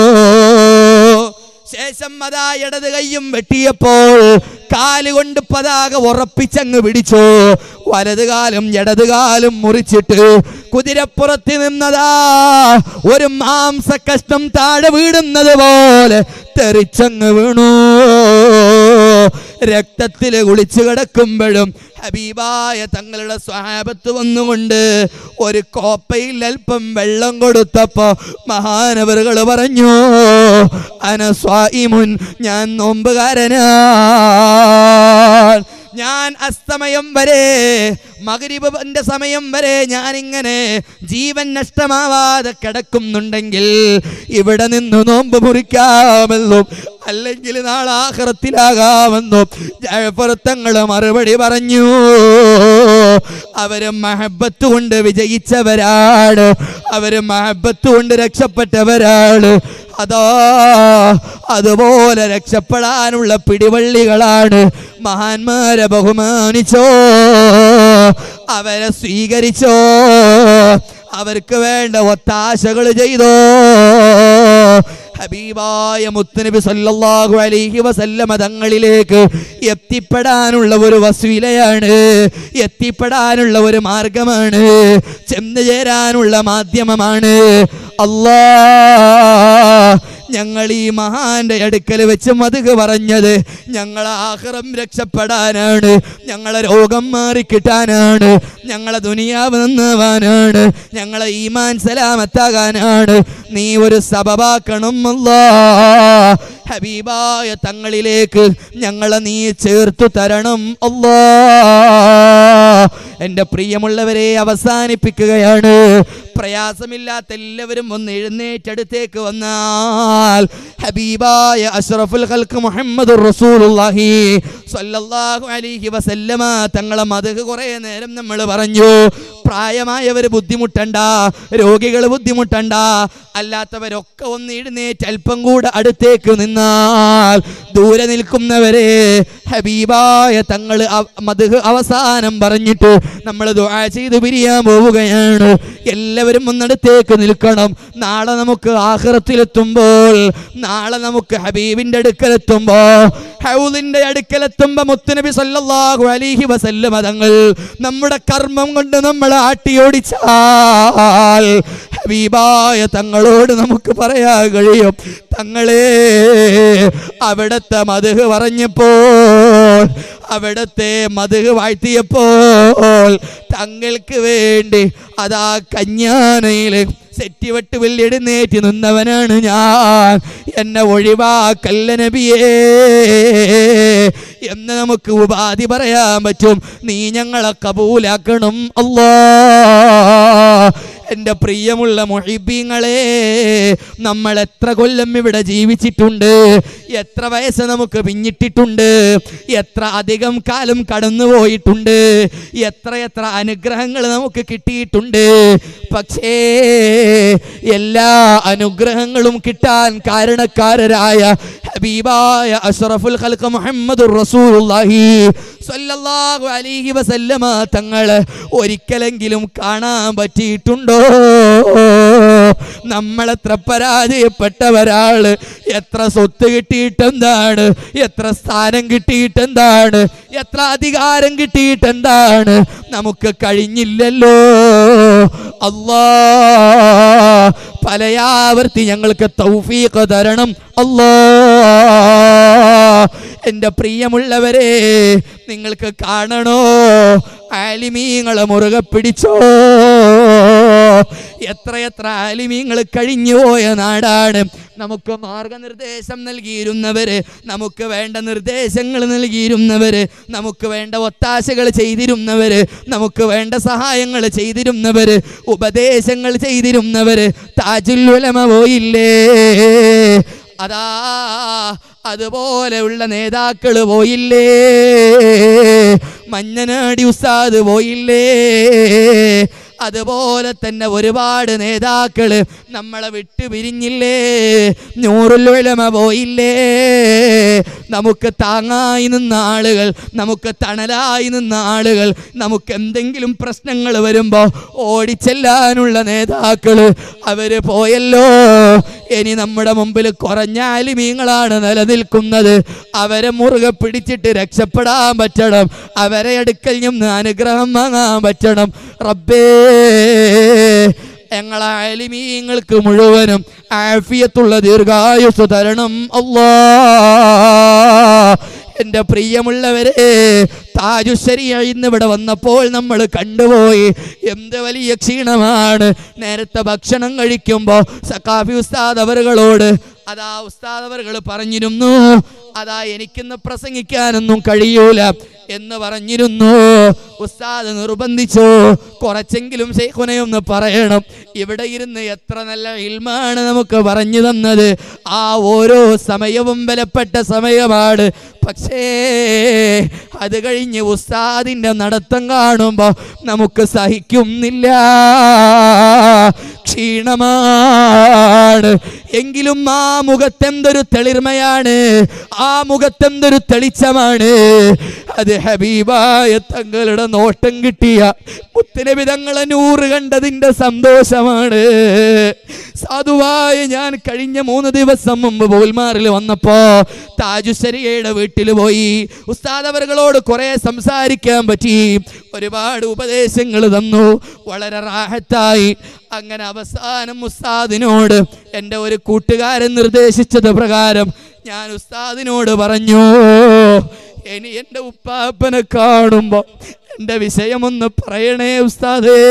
ശേഷം അതാ ഇടത് കൈയും വെട്ടിയപ്പോൾ കാലുകൊണ്ട് പതാക ഉറപ്പിച്ചങ്ങ് പിടിച്ചു വലത് കാലും ഇടത് കാലും മുറിച്ചിട്ട് കുതിരപ്പുറത്ത് നിന്നതാ ഒരു മാംസ കഷ്ണം താഴെ വീടുന്നത് പോലെ തെറിച്ചങ്ങ് വീണു രക്തത്തില് കുളിച്ചു കിടക്കുമ്പോഴും ഹബീബായ തങ്ങളുടെ സ്വാപത്ത് വന്നുകൊണ്ട് ഒരു കോപ്പയിൽ അല്പം വെള്ളം കൊടുത്തപ്പോ മഹാനവറുകൾ പറഞ്ഞു അന സ്വായിമുൻ ഞാൻ നോമ്പുകാരനാ ഞാൻ അസ്തമയം വരെ മകരിബിന്റെ സമയം വരെ ഞാൻ ഇങ്ങനെ ജീവൻ നഷ്ടമാവാതെ കിടക്കുന്നുണ്ടെങ്കിൽ ഇവിടെ നിന്ന് നോമ്പ് മുറിക്കാമെന്നും അല്ലെങ്കിൽ നാളെ ആഹ്റത്തിലാകാമെന്നും ജയപ്പുറത്തങ്ങൾ മറുപടി പറഞ്ഞു അവര് മഹബത്ത് കൊണ്ട് വിജയിച്ചവരാണ് അവര് മഹബത്ത് കൊണ്ട് രക്ഷപ്പെട്ടവരാണ് അതോ അതുപോലെ രക്ഷപ്പെടാനുള്ള പിടിവള്ളികളാണ് മഹാന്മാരെ ബഹുമാനിച്ചോ അവരെ സ്വീകരിച്ചോ അവർക്ക് വേണ്ട ഒത്താശകൾ ചെയ്തോ ഹബീബായ മുത്തുനബി സല്ലല്ലാഹു അലൈഹി വസല്ലമ തങ്ങളിലേക്ക് എത്തിപ്പെടാനുള്ള ഒരു വസീലയാണ് എത്തിപ്പെടാനുള്ള ഒരു മാർഗമാണ് ചെന്നു ചേരാനുള്ള മാധ്യമമാണ് അല്ലാ ഞങ്ങൾ ഈ മഹാന്റെ അടുക്കൽ വെച്ച് മതുക് പറഞ്ഞത് ഞങ്ങളെ ആഹ്റം രക്ഷപ്പെടാനാണ് ഞങ്ങളെ രോഗം മാറിക്കിട്ടാനാണ് ഞങ്ങളെ ദുനിയാവ് നന്നാവാനാണ് ഞങ്ങളെ ഈമാൻ സലാമത്താകാനാണ് നീ ഒരു സബബാക്കണം അല്ലാ ഹബീബായ തങ്ങളിലേക്ക് ഞങ്ങളെ നീ ചേർത്തു തരണം അല്ലാ എൻ്റെ പ്രിയമുള്ളവരെ അവസാനിപ്പിക്കുകയാണ് പ്രയാസമില്ലാത്ത എല്ലാവരും ഒന്ന് എഴുന്നേറ്റടുത്തേക്ക് വന്നാൽ ഹബീബായ അഷ്റഫുൽ ഖൽക്ക് മുഹമ്മദ് റസൂലുള്ളാഹി സ്വല്ലല്ലാഹു അലൈഹി വസല്ലമ തങ്ങളെ മതക് കുറേ നേരം നമ്മൾ പറഞ്ഞു പ്രായമായവർ ബുദ്ധിമുട്ടണ്ട രോഗികൾ ബുദ്ധിമുട്ടണ്ട അല്ലാത്തവരൊക്കെ ഒന്ന് എഴുന്നേറ്റ് അല്പം കൂടെ അടുത്തേക്ക് നിന്നാൽ ദൂരെ നിൽക്കുന്നവരെ ഹബീബായ തങ്ങൾ മധു അവസാനം പറഞ്ഞിട്ട് നമ്മൾ ദുആ ചെയ്ത് പിരിയാൻ പോവുകയാണ് എല്ലാവരും ഒന്നടുത്തേക്ക് നിൽക്കണം നാളെ നമുക്ക് ആഹ്റത്തിലെത്തുമ്പോൾ നാളെ നമുക്ക് ഹബീബിന്റെ അടുക്കലെത്തുമ്പോ ഹൗലിന്റെ അടുക്കലെത്തുമ്പോ മുത്തുനബി സല്ലല്ലാഹു അലൈഹി വസല്ലമ തങ്ങൾ നമ്മുടെ കർമ്മം കൊണ്ട് നമ്മൾ ആട്ടിയോടിച്ചാൽ ഹബീബായ തങ്ങളോട് നമുക്ക് പറയാൻ കഴിയും തങ്ങളെ അവിടത്തെ മധുഹ് പറഞ്ഞപ്പോൾ അവിടത്തെ മധുഹ് വാഴ്ത്തിയപ്പോൾ തങ്ങൾക്ക് വേണ്ടി അതാ കഞ്ഞാനയില് സെറ്റിവെട്ട് വെല്ലെഴുന്നേറ്റ് നിന്നവനാണ് ഞാൻ എന്നെ ഒഴിവാക്കല്ല നബിയേ എന്ന് നമുക്ക് ഉപാധി പറയാൻ പറ്റും നീ ഞങ്ങളെ കബൂലാക്കണം അല്ലാ എൻ്റെ പ്രിയമുള്ള മൊഹിബീങ്ങളെ നമ്മൾ എത്ര കൊല്ലം ഇവിടെ ജീവിച്ചിട്ടുണ്ട് എത്ര വയസ്സ് നമുക്ക് പിന്നിട്ടിട്ടുണ്ട് എത്ര അധികം കാലം കടന്നുപോയിട്ടുണ്ട് എത്ര എത്ര അനുഗ്രഹങ്ങൾ നമുക്ക് കിട്ടിയിട്ടുണ്ട് പക്ഷേ എല്ലാ അനുഗ്രഹങ്ങളും കിട്ടാൻ കാരണക്കാരരായ ഹബീബായ അഷ്റഫുൽ ഖൽഖ് മുഹമ്മദുർ റസൂലുള്ളാഹി സ്വല്ലല്ലാഹു അലൈഹി വസല്ലമ തങ്ങൾ ഒരിക്കലെങ്കിലും കാണാൻ പറ്റിയിട്ടുണ്ടോ നമ്മളെത്ര പരാജയപ്പെട്ടവരാള് എത്ര സ്വത്ത് കിട്ടിയിട്ടെന്താണ് എത്ര സ്ഥാനം കിട്ടിയിട്ടെന്താണ് എത്ര അധികാരം കിട്ടിയിട്ടെന്താണ് നമുക്ക് കഴിഞ്ഞില്ലല്ലോ അല്ലാ പലയാവർത്തി ഞങ്ങൾക്ക് തൗഫീഖ് തരണം അല്ലാ എൻ്റെ പ്രിയമുള്ളവരെ നിങ്ങൾക്ക് കാണണോ ആലിമീങ്ങളെ മുറുകെ പിടിച്ചോ എത്രയെത്ര ആലിമീങ്ങൾ കഴിഞ്ഞുപോയ നാടാണ് നമുക്ക് മാർഗനിർദ്ദേശം നൽകിയിരുന്നവര് നമുക്ക് വേണ്ട നിർദ്ദേശങ്ങൾ നൽകിയിരുന്നവര് നമുക്ക് വേണ്ട ഒത്താശകൾ ചെയ്തിരുന്നവര് നമുക്ക് വേണ്ട സഹായങ്ങൾ ചെയ്തിരുന്നവര് ഉപദേശങ്ങൾ ചെയ്തിരുന്നവര് താജുൽ ഉലമ പോയില്ലേ അതാ അതുപോലെയുള്ള നേതാക്കൾ പോയില്ലേ മഞ്ഞനാടി ഉസ്താദ് പോയില്ലേ അതുപോലെ തന്നെ ഒരുപാട് നേതാക്കള് നമ്മളെ വിട്ടു പിരിഞ്ഞില്ലേ നൂറുലുലമ പോയില്ലേ നമുക്ക് താങ്ങായി നിന്ന ആളുകൾ നമുക്ക് തണലായി നിന്ന ആളുകൾ നമുക്ക് എന്തെങ്കിലും പ്രശ്നങ്ങൾ വരുമ്പോൾ ഓടിച്ചെല്ലാനുള്ള നേതാക്കള് അവര് പോയല്ലോ ഇനി നമ്മുടെ മുമ്പിൽ കുറഞ്ഞ അലിമീങ്ങളാണ് നിലനിൽക്കുന്നത് അവരെ മുറുകെ പിടിച്ചിട്ട് രക്ഷപ്പെടാൻ പറ്റണം അവരെ അടുക്കൽ നിന്ന് അനുഗ്രഹം വാങ്ങാൻ പറ്റണം റബ്ബേ ഞങ്ങളെ അലിമീങ്ങൾക്ക് മുഴുവനും ആഫിയത്തുള്ള ദീർഘായുസ് തരണം അല്ലാ എൻ്റെ പ്രിയമുള്ളവരെ താജുശരിയ ഇന്ന് ഇവിടെ വന്നപ്പോൾ നമ്മൾ കണ്ടുപോയി എന്ത് വലിയ ക്ഷീണമാണ് നേരത്തെ ഭക്ഷണം കഴിക്കുമ്പോൾ സക്കാഫി ഉസ്താദ് അവറുകളോട് അതാ ഉസ്താദ് അവറുകൾ പറഞ്ഞിരുന്നു അതാ എനിക്കിന്ന് പ്രസംഗിക്കാനൊന്നും കഴിയൂല എന്ന് പറഞ്ഞിരുന്നു ഉസ്താദ് നിർബന്ധിച്ചു കുറച്ചെങ്കിലും ശൈഖുനയൊന്ന് പറയണം ഇവിടെ ഇരുന്ന് എത്ര നല്ല ഇൽമാണ് നമുക്ക് പറഞ്ഞു തന്നത് ആ ഓരോ സമയവും വിലപ്പെട്ട സമയമാണ് പക്ഷേ അത് കഴിഞ്ഞ് ഉസ്താദിന്റെ നടത്തം കാണുമ്പോൾ നമുക്ക് സഹിക്കുന്നില്ല ക്ഷീണമാണ് എങ്കിലും ആ മുഖത്തെന്തൊരു തെളിർമയാണ് ആ മുഖത്തെന്തൊരു തെളിച്ചമാണ് അത് ഹബീബായ തങ്ങളുടെ നോട്ടം കിട്ടിയ മുത്തനബി തങ്ങളെ നൂറ് കണ്ടതിന്റെ സന്തോഷമാണ് സാധുവായ ഞാൻ കഴിഞ്ഞ മൂന്ന് ദിവസം മുമ്പ് ബോൽമാറിൽ വന്നപ്പോ താജുശരിയയുടെ വീട്ടിൽ പോയി ഉസ്താദ് അവറുകളോട് കുറെ സംസാരിക്കാൻ പറ്റി ഒരുപാട് ഉപദേശങ്ങൾ തന്നു വളരെ റാഹത്തായി അങ്ങനെ അവസാനം ഉസ്താദിനോട് എൻ്റെ ഒരു കൂട്ടുകാരൻ നിർദ്ദേശിച്ചത് പ്രകാരം ഞാൻ ഉസ്താദിനോട് പറഞ്ഞു ഇനി എൻ്റെ ഉപ്പാപ്പനെ കാണുമ്പോൾ എൻ്റെ വിഷയമൊന്ന് പറയണേ ഉസ്താദേ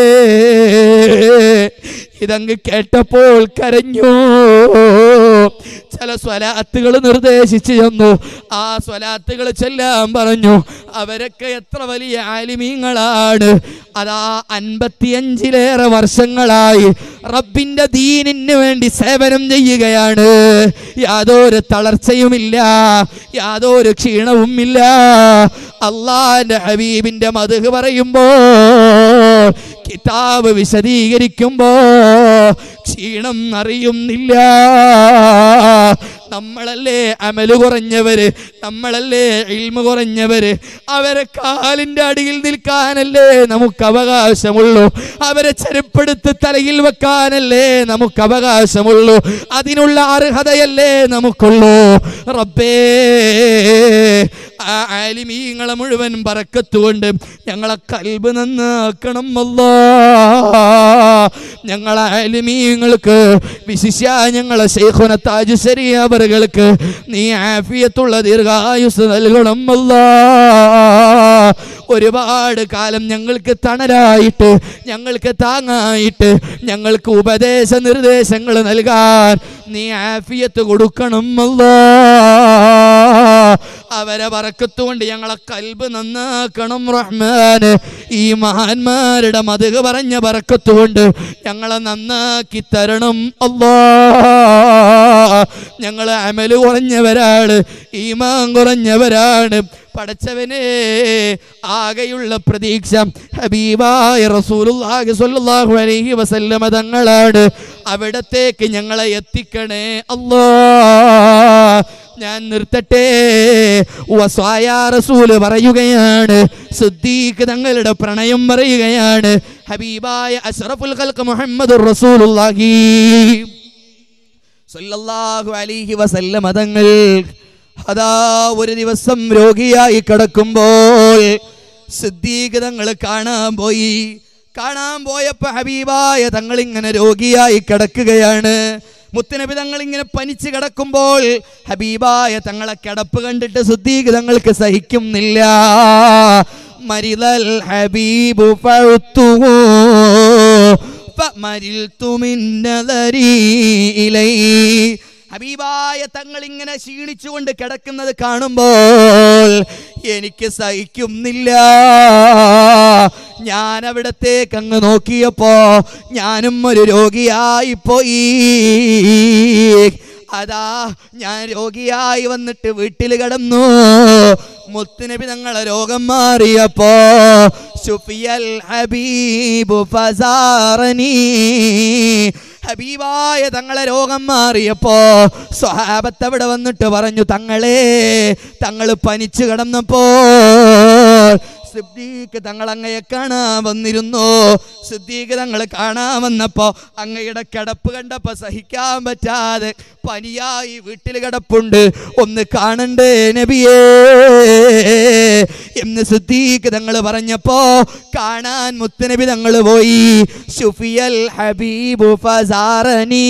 ഇതങ്ങ് കേട്ടപ്പോൾ കരഞ്ഞു ചില സ്വലാത്തുകൾ നിർദ്ദേശിച്ചു തന്നു ആ സ്വലാത്തുകൾ ചെല്ലാൻ പറഞ്ഞു അവരൊക്കെ എത്ര വലിയ ആലിമീങ്ങളാണ് അതാ അൻപത്തിയഞ്ചിലേറെ വർഷങ്ങളായി റബ്ബിന്റെ ദീനിന് വേണ്ടി സേവനം ചെയ്യുകയാണ് യാതൊരു തളർച്ചയുമില്ല യാതൊരു ക്ഷീണവുമില്ല അള്ളാന്റെ ഹബീബിന്റെ മധു പറയുമ്പോൾ കിതാബ് വിശദീകരിക്കുമ്പോ ക്ഷീണം അറിയുന്നില്ല നമ്മളല്ലേ അമല് കുറഞ്ഞവര് നമ്മളല്ലേ ഇൽമ കുറഞ്ഞവര് അവരെ കാലിന്റെ അടിയിൽ നിൽക്കാനല്ലേ നമുക്ക് അവകാശമുള്ളൂ അവരെ ചെരുപ്പെടുത്ത് തലയിൽ വെക്കാനല്ലേ നമുക്ക് അവകാശമുള്ളൂ അതിനുള്ള അർഹതയല്ലേ നമുക്കുള്ളൂ റബ്ബേ ആ ആലിമീങ്ങളെ മുഴുവൻ പറക്കത്തുകൊണ്ട് ഞങ്ങളെ കൽബ് നന്നാക്കണം അല്ലാ ഞങ്ങളെ ആലിമീങ്ങൾക്ക് വിശിഷ്യ ഞങ്ങളെ ശൈഖുന താജ് ശരിയവറുകൾക്ക് നീ ആഫിയത്തുള്ള ദീർഘായുസ് നൽകണം അല്ലാ ഒരുപാട് കാലം ഞങ്ങൾക്ക് തണലായിട്ട് ഞങ്ങൾക്ക് താങ്ങായിട്ട് ഞങ്ങൾക്ക് ഉപദേശ നിർദ്ദേശങ്ങൾ നൽകാൻ നീ ആഫിയത്ത് കൊടുക്കണം അല്ലാ അവരെ പറക്കത്തുകൊണ്ട് ഞങ്ങളെ കൽബ് നന്നാക്കണം റഹ്മാന് ഈ മഹാന്മാരുടെ മതുക പറഞ്ഞ പറക്കത്തുകൊണ്ട് ഞങ്ങളെ നന്നാക്കി തരണം അല്ലാ ഞങ്ങൾ അമല് കുറഞ്ഞവരാണ് ഈമാൻ കുറഞ്ഞവരാണ് പടച്ചവനെ ആകെയുള്ള പ്രതീക്ഷ ഹബീബായ റസൂലുള്ളാഹി സ്വല്ലല്ലാഹു അലൈഹി വസല്ലമ തങ്ങളാണ് അവിടത്തേക്ക് ഞങ്ങളെ എത്തിക്കണേ അല്ലാ ഞാൻ നിർത്തട്ടെ വസ്വായ റസൂല് പറയുകയാണ് സിദ്ദീഖ് തങ്ങളുടെ പ്രണയം പറയുകയാണ് ഹബീബായ അഷ്റഫുൽ ഖൽഖ് മുഹമ്മദുർ റസൂലുള്ളാഹി സല്ലല്ലാഹു അലൈഹി വസല്ലമ തങ്ങൾ അതാ ഒരു ദിവസം രോഗിയായി കിടക്കുമ്പോൾ സിദ്ദീഖ് തങ്ങൾ കാണാൻ പോയി കാണാൻ പോയപ്പോ ഹബീബായ തങ്ങൾ ഇങ്ങനെ രോഗിയായി കിടക്കുകയാണ് മുത്തനബി തങ്ങൾ ഇങ്ങനെ പനിച്ച് കിടക്കുമ്പോൾ ഹബീബായ തങ്ങളെ കിടപ്പ് കണ്ടിട്ട് സിദ്ദീഖ് തങ്ങൾക്ക് സഹിക്കുന്നില്ല മരിതൽ ഹബീബു ഫഴുത്തു فمرلت من نظري إليه ഹബീബായ തങ്ങൾ ഇങ്ങനെ ക്ഷീണിച്ചുകൊണ്ട് കിടക്കുന്നത് കാണുമ്പോൾ എനിക്ക് സഹിക്കുന്നില്ല ഞാൻ അവിടത്തേക്ക് അങ്ങ് നോക്കിയപ്പോ ഞാനും ഒരു രോഗിയായി പോയി അതാ ഞാൻ രോഗിയായി വന്നിട്ട് വീട്ടിൽ കിടന്നു മുത്തുനബി തങ്ങളെ രോഗം മാറിയപ്പോ സുഫിയൽ ഹബീബു ഫസാറനി ഹബീബായ തങ്ങളെ രോഗം മാറിയപ്പോ സ്വഹാബത്ത് അവിടെ വന്നിട്ട് പറഞ്ഞു തങ്ങളെ തങ്ങൾ പനിച്ചു കിടന്നപ്പോ സിദ്ദീഖ് തങ്ങൾ അങ്ങയെ കാണാൻ വന്നിരുന്നു സിദ്ദീഖ് തങ്ങൾ കാണാൻ വന്നപ്പോ അങ്ങയുടെ കിടപ്പ് കണ്ടപ്പോ സഹിക്കാൻ പറ്റാതെ പനിയായി വീട്ടിൽ കിടപ്പുണ്ട് ഒന്ന് കാണണ്ടേ നബിയേ എന്ന് സിദ്ദീഖ് തങ്ങൾ പറഞ്ഞപ്പോ കാണാൻ മുത്തുനബി തങ്ങൾ പോയി സുഫിയൽ ഹബീബു ഫസാറനി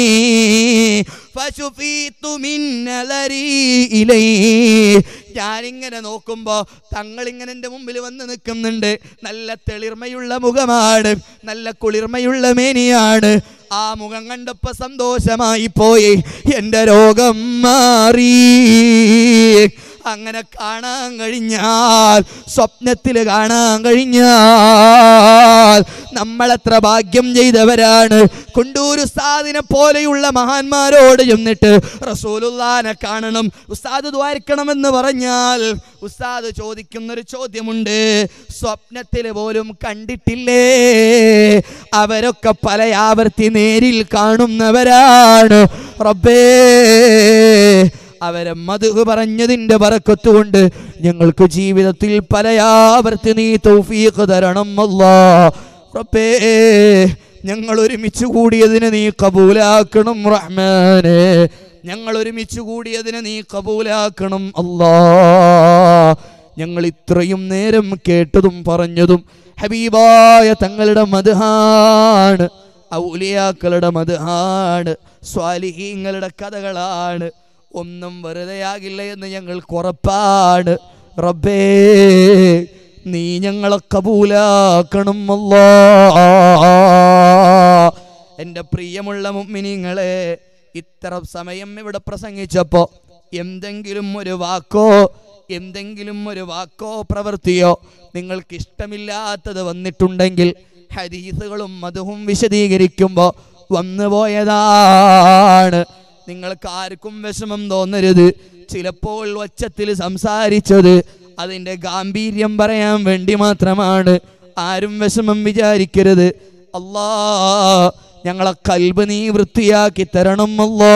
ഫശുഫീതു മിൻ നളരി ഇലൈഹി. ഞാനിങ്ങനെ നോക്കുമ്പോ തങ്ങൾ ഇങ്ങനെ എൻ്റെ മുമ്പിൽ വന്ന് നിൽക്കുന്നുണ്ട് നല്ല തെളിർമയുള്ള മുഖമാണ് നല്ല കുളിർമയുള്ള മേനിയാണ് ആ മുഖം കണ്ടപ്പോ സന്തോഷമായി പോയി എൻ്റെ രോഗം മാറി അങ്ങനെ കാണാൻ കഴിഞ്ഞാൽ സ്വപ്നത്തിൽ കാണാൻ കഴിഞ്ഞാൽ നമ്മളെത്ര ഭാഗ്യം ചെയ്തവരാണ് കൊണ്ടൂർ ഉസ്താദിനെ പോലെയുള്ള മഹാന്മാരോട് ചെന്നിട്ട് റസൂലുള്ളാനെ കാണണം ഉസ്താദ് ദ്വാരിക്കണമെന്ന് പറഞ്ഞാൽ ഉസ്താദ് ചോദിക്കുന്നൊരു ചോദ്യമുണ്ട് സ്വപ്നത്തിൽ പോലും കണ്ടിട്ടില്ലേ അവരൊക്കെ പല ആവർത്തി നേരിൽ കാണുന്നവരാണ് റബ്ബേ അവരെ മധു പറഞ്ഞതിന്റെ ബറക്കത്തുകൊണ്ട് ഞങ്ങൾക്ക് ജീവിതത്തിൽ പല ആവർത്തി നീ തൗഫീഖ് തരണം അല്ലാ റബ്ബേ ഞങ്ങൾ ഒരുമിച്ച് കൂടിയതിന് നീ കബൂലാക്കണം റഹ്മാനെ ഞങ്ങൾ ഒരുമിച്ച് കൂടിയതിന് നീ കബൂലാക്കണം അല്ലാ ഞങ്ങൾ ഇത്രയും നേരം കേട്ടതും പറഞ്ഞതും ഹബീബായ തങ്ങളുടെ മധുഹാണ് ഔലിയാക്കളുടെ മധുഹാണ് സ്വാലിഹീങ്ങളുടെ കഥകളാണ് ഒന്നും വെറുതെയാകില്ല എന്ന് ഞങ്ങൾക്ക് ഉറപ്പാണ് റബ്ബേ നീ ഞങ്ങളെ കബൂലാക്കണം അല്ലാ എൻ്റെ പ്രിയമുള്ള മുമ്മിനിങ്ങളെ ഇത്ര സമയം ഇവിടെ പ്രസംഗിച്ചപ്പോൾ എന്തെങ്കിലും ഒരു വാക്കോ എന്തെങ്കിലും ഒരു വാക്കോ പ്രവൃത്തിയോ നിങ്ങൾക്ക് ഇഷ്ടമില്ലാത്തത് വന്നിട്ടുണ്ടെങ്കിൽ ഹദീസുകളും മധുവും വിശദീകരിക്കുമ്പോൾ വന്നു പോയതാണ് നിങ്ങൾക്ക് ആർക്കും വിഷമം തോന്നരുത് ചിലപ്പോൾ ഒച്ചത്തിൽ സംസാരിച്ചത് അതിൻ്റെ ഗാംഭീര്യം പറയാൻ വേണ്ടി മാത്രമാണ് ആരും വിഷമം വിചാരിക്കരുത് അല്ലാ ഞങ്ങളെ കൽബ് നീ വൃത്തിയാക്കി തരണം അല്ലാ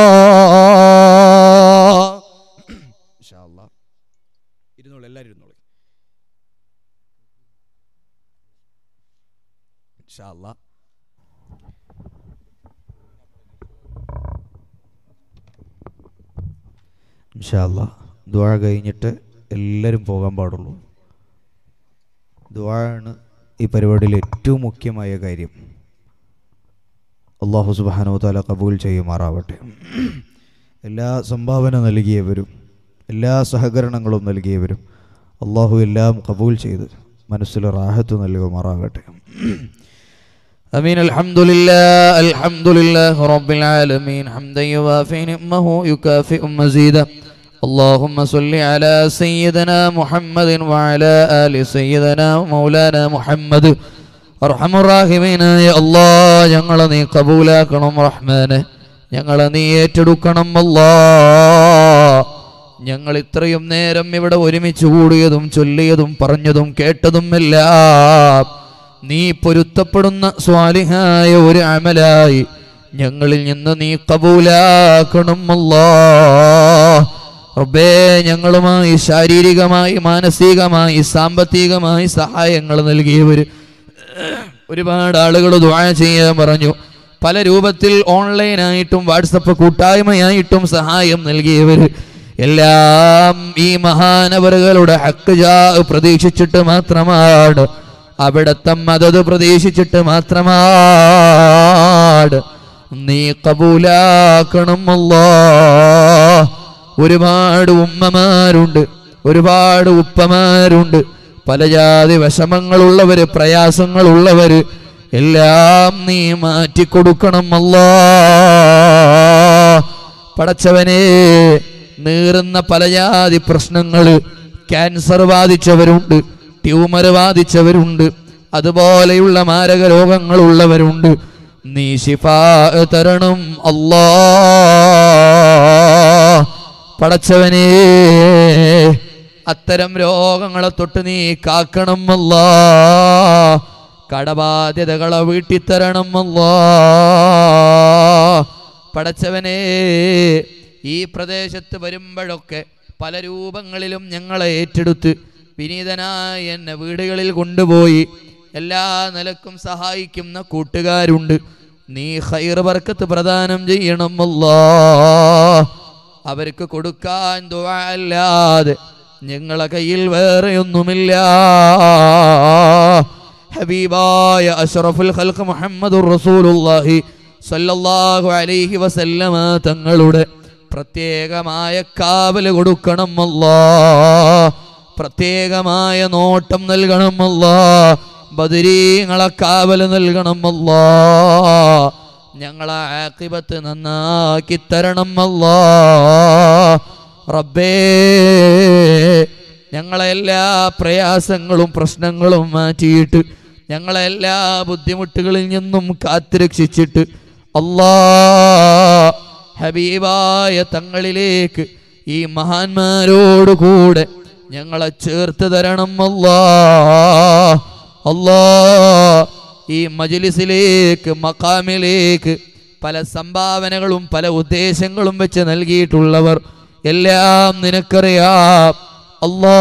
ഇൻഷാ അല്ലാ. ഇരുന്നോളൂ എല്ലാവരും ഇരുന്നോളൂ ഇൻഷാ അല്ലാ. ഇൻഷാ അല്ലാ. ദുആ കഴിഞ്ഞിട്ട് എല്ലാവരും പോകാൻ പാടുള്ളൂ ദുആണ് ഈ പരിപാടിയിൽ ഏറ്റവും മുഖ്യമായ കാര്യം അള്ളാഹു സുബാനോ താല കബൂൽ ചെയ്യുമാറാവട്ടെ എല്ലാ സംഭാവന നൽകിയവരും എല്ലാ സഹകരണങ്ങളും നൽകിയവരും അള്ളാഹു എല്ലാം കബൂൽ ചെയ്ത് മനസ്സിൽ റാഹത്ത് നൽകുമാറാകട്ടെ أمين الحمد لله الحمد لله رب العالمين حمدا يوافي نعمه يكافئ مزيدا اللهم صل على سيدنا محمد وعلى آل سيدنا مولانا محمد അർഹമ റാഹിമീനായ അല്ലാ ഞങ്ങളെ നീ കബൂലാക്കണം റഹ്മാനെ ഞങ്ങളെ നീ ഏറ്റെടുക്കണം അല്ലാ ഞങ്ങൾ ഇത്രയും നേരം ഇവിടെ ഒരുമിച്ച് കൂടിയതും ചൊല്ലിയതും പറഞ്ഞതും കേട്ടതും എല്ലാം നീ പൊരുത്തപ്പെടുന്ന സ്വാലിഹായ ഒരു അമലായി ഞങ്ങളിൽ നിന്ന് നീ കബൂലാക്കണം അല്ലാ റബ്ബേ ഞങ്ങളുമായി ശാരീരികമായി മാനസികമായി സാമ്പത്തികമായി സഹായങ്ങൾ നൽകിയവര് ഒരുപാട് ആളുകൾ ദുആ ചെയ്യാൻ പറഞ്ഞു പല രൂപത്തിൽ ഓൺലൈനായിട്ടും വാട്സപ്പ് കൂട്ടായ്മയായിട്ടും സഹായം നൽകിയവര് എല്ലാം ഈ മഹാനവറുകളുടെ ഹക്ക് ജാ പ്രതീക്ഷിച്ചിട്ട് മാത്രമാണ് അവിടത്തെ മദത് പ്രതീക്ഷിച്ചിട്ട് മാത്രമാണ് നീ കബൂലാക്കണം അല്ലാ ഒരുപാട് ഉമ്മമാരുണ്ട് ഒരുപാട് ഉപ്പമാരുണ്ട് പല ജാതി വിഷമങ്ങളുള്ളവര് പ്രയാസങ്ങളുള്ളവര് എല്ലാം നീ മാറ്റിക്കൊടുക്കണം അല്ലാ പടച്ചവനെ നീറുന്ന പല ജാതി പ്രശ്നങ്ങള് ക്യാൻസർ ബാധിച്ചവരുണ്ട് ട്യൂമർ ബാധിച്ചവരുണ്ട് അതുപോലെയുള്ള മാരക രോഗങ്ങളുള്ളവരുണ്ട് നീ ശിഫാ തരണം അല്ലാ പടച്ചവനേ അത്തരം രോഗങ്ങളെ തൊട്ട് നീ കാക്കണം അല്ലാ കടബാധ്യതകളെ വീട്ടിത്തരണം അല്ലാ പടച്ചവനെ ഈ പ്രദേശത്ത് വരുമ്പോഴൊക്കെ പല രൂപങ്ങളിലും ഞങ്ങളെ ഏറ്റെടുത്ത് വിനീതനായി എന്നെ വീടുകളിൽ കൊണ്ടുപോയി എല്ലാ നിലക്കും സഹായിക്കുന്ന കൂട്ടുകാരുണ്ട് നീ ഹൈർ ബർക്കത്ത് പ്രദാനം ചെയ്യണം അല്ലാ അവർക്ക് കൊടുക്കാൻ ദുആ അല്ലാതെ ഞങ്ങളെ കയ്യിൽ വേറെയൊന്നുമില്ല ഹബീബായ അഷ്റഫുൽ ഖൽഖ് മുഹമ്മദുർ റസൂലുള്ളാഹി സല്ലല്ലാഹു അലൈഹി വസല്ലമ തങ്ങളുടെ പ്രത്യേകമായ കാവല് കൊടുക്കണം അല്ലാ പ്രത്യേകമായ നോട്ടം നൽകണം അല്ലാ ബദരീങ്ങളെ കാവല് നൽകണം അല്ലാ ഞങ്ങളെ ആക്കിബത്ത് നന്നാക്കി തരണം അല്ലാ റബ്ബേ ഞങ്ങളെ എല്ലാ പ്രയാസങ്ങളും പ്രശ്നങ്ങളും മാറ്റിയിട്ട് ഞങ്ങളെ എല്ലാ ബുദ്ധിമുട്ടുകളിൽ നിന്നും കാത്തുരക്ഷിച്ചിട്ട് അല്ലാ ഹബീബായ തങ്ങളിലേക്ക് ഈ മഹാന്മാരോട് കൂടെ ഞങ്ങളെ ചേർത്ത് തരണം അല്ലാ അല്ലാ ഈ മജ്ലിസിലേക്ക് മക്കാമിലേക്ക് പല സംഭാവനകളും പല ഉദ്ദേശങ്ങളും വെച്ച് നൽകിയിട്ടുള്ളവർ എല്ലാം നിനക്കറിയാം അല്ലാ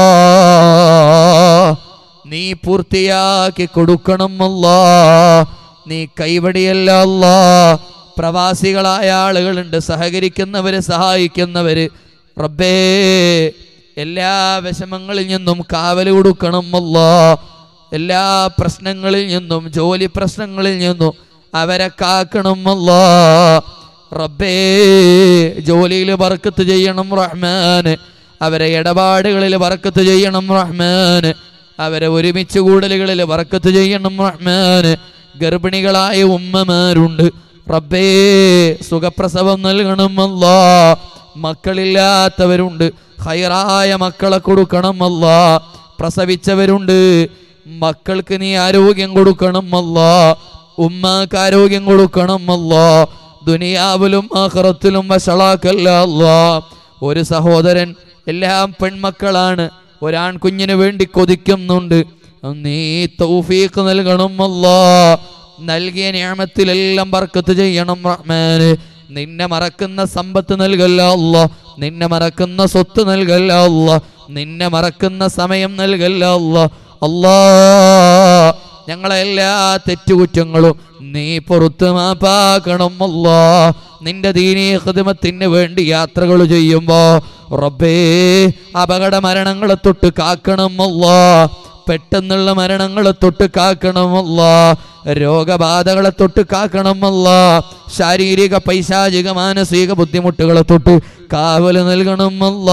നീ പൂർത്തിയാക്കി കൊടുക്കണം അല്ലാ നീ കൈവടിയല്ല അല്ലാ പ്രവാസികളായ ആളുകളുണ്ട് സഹകരിക്കുന്നവര് സഹായിക്കുന്നവര് റബ്ബേ എല്ലാ വിഷമങ്ങളിൽ നിന്നും കാവൽ കൊടുക്കണം അല്ലാ എല്ലാ പ്രശ്നങ്ങളിൽ നിന്നും ജോലി പ്രശ്നങ്ങളിൽ നിന്നും അവരെ കാക്കണം അല്ലാ റബ്ബേ ജോലിയിൽ ബർക്കത്ത് ചെയ്യണം റഹ്മാന് അവരെ ഇടപാടുകളിൽ ബർക്കത്ത് ചെയ്യണം റഹ്മാന് അവരെ ഒരുമിച്ച് കൂടലുകളിൽ ബർക്കത്ത് ചെയ്യണം റഹ്മാന് ഗർഭിണികളായ ഉമ്മമാരുണ്ട് റബ്ബേ സുഖപ്രസവം നൽകണം അല്ലാ മക്കളില്ലാത്തവരുണ്ട് ഹൈറായ മക്കളെ കൊടുക്കണം അല്ലാ പ്രസവിച്ചവരുണ്ട് മക്കൾക്ക് നീ ആരോഗ്യം കൊടുക്കണം അല്ലാ ഉമ്മക്ക് ആരോഗ്യം കൊടുക്കണം അല്ലാ ദുനിയാവിലും ആഖിറത്തിലും വഷളാക്കല്ല അല്ലാ ഒരു സഹോദരൻ എല്ലാം പെൺമക്കളാണ് ഒരാൺ കുഞ്ഞിന് വേണ്ടി കൊതിക്കുന്നുണ്ട് നീ തൗഫീഖ് നൽകണം അല്ലാ നൽകിയ ഞാമത്തിലെല്ലാം ബർക്കത്ത് ചെയ്യണം റഹ്മാന് നിന്നെ മറക്കുന്ന സമ്പത്ത് നൽകല്ല അല്ല നിന്നെ മറക്കുന്ന സ്വത്ത് നൽകല്ല അല്ല നിന്നെ മറക്കുന്ന സമയം നൽകല്ല അല്ല അല്ലാ ഞങ്ങളെ എല്ലാ തെറ്റുകുറ്റങ്ങളും നീ പുറത്ത് മാപ്പാക്കണം അല്ലാ നിന്റെ ദീനീ ഖിദ്മത്തിന് വേണ്ടി യാത്രകൾ ചെയ്യുമ്പോ റബ്ബേ അപകട മരണങ്ങളെ തൊട്ട് കാക്കണം അല്ലാ പെട്ടെന്നുള്ള മരണങ്ങളെ തൊട്ട് കാക്കണമല്ല രോഗബാധകളെ തൊട്ട് കാക്കണമല്ല ശാരീരിക പൈശാചിക മാനസിക ബുദ്ധിമുട്ടുകളെ തൊട്ട് കാവല് നൽകണമല്ല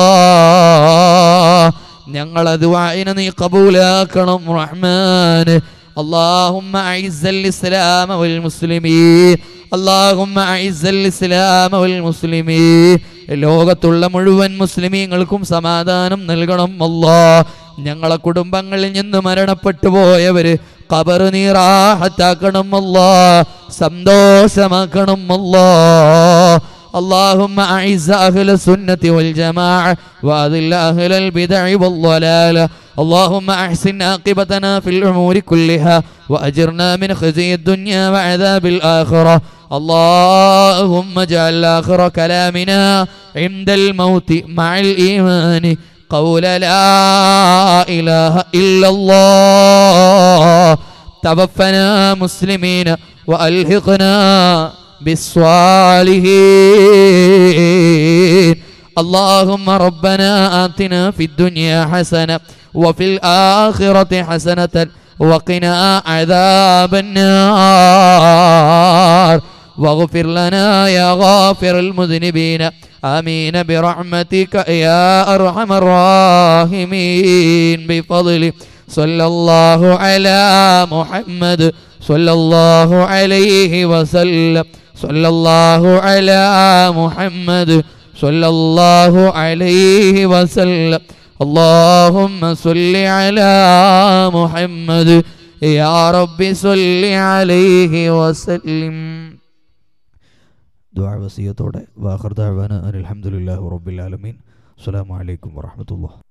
ഞങ്ങളത് വായന നീ കബൂലാക്കണം റഹ്മാൻ اللهم أعز الإسلام والمسلمين اللهم أعز الإسلام والمسلمين ലോകത്തുള്ള മുഴുവൻ മുസ്ലിമീങ്ങൾക്കും സമാധാനം നൽകണം അല്ലാ ഞങ്ങളെ കുടുംബങ്ങളിൽ നിന്ന് മരണപ്പെട്ടു പോയവര് കബർ നീറാഹത്താക്കണം അല്ലാ സന്തോഷമാക്കണം അല്ലാ اللهم أعز أهل السنة والجماعة وأذل أهل البدع والضلالة اللهم أحسن عاقبتنا في الأمور كلها وأجرنا من خزي الدنيا وعذاب الآخرة اللهم اجعل آخر كلامنا عند الموت مع الإيمان قول لا إله إلا الله توفنا مسلمين وألحقنا بالصالحين اللهم ربنا آتنا في الدنيا حسنة وفي الآخرة حسنة وقنا عذاب النار واغفر لنا يا غافر المذنبين آمين برحمتك يا أرحم الراحمين بفضل صلى الله على محمد صلى الله عليه وسلم صلى الله على محمد صلى الله عليه وسلم اللهم صل على محمد يا رب صل عليه وسلم ദുആ വസിയത്തോടെ വാഖർ ദഅവാന അനിൽ ഹംദുലില്ലാഹി റബ്ബിൽ ആലമീൻ അസ്സലാമു അലൈക്കും വറഹ്മത്തുള്ളാഹി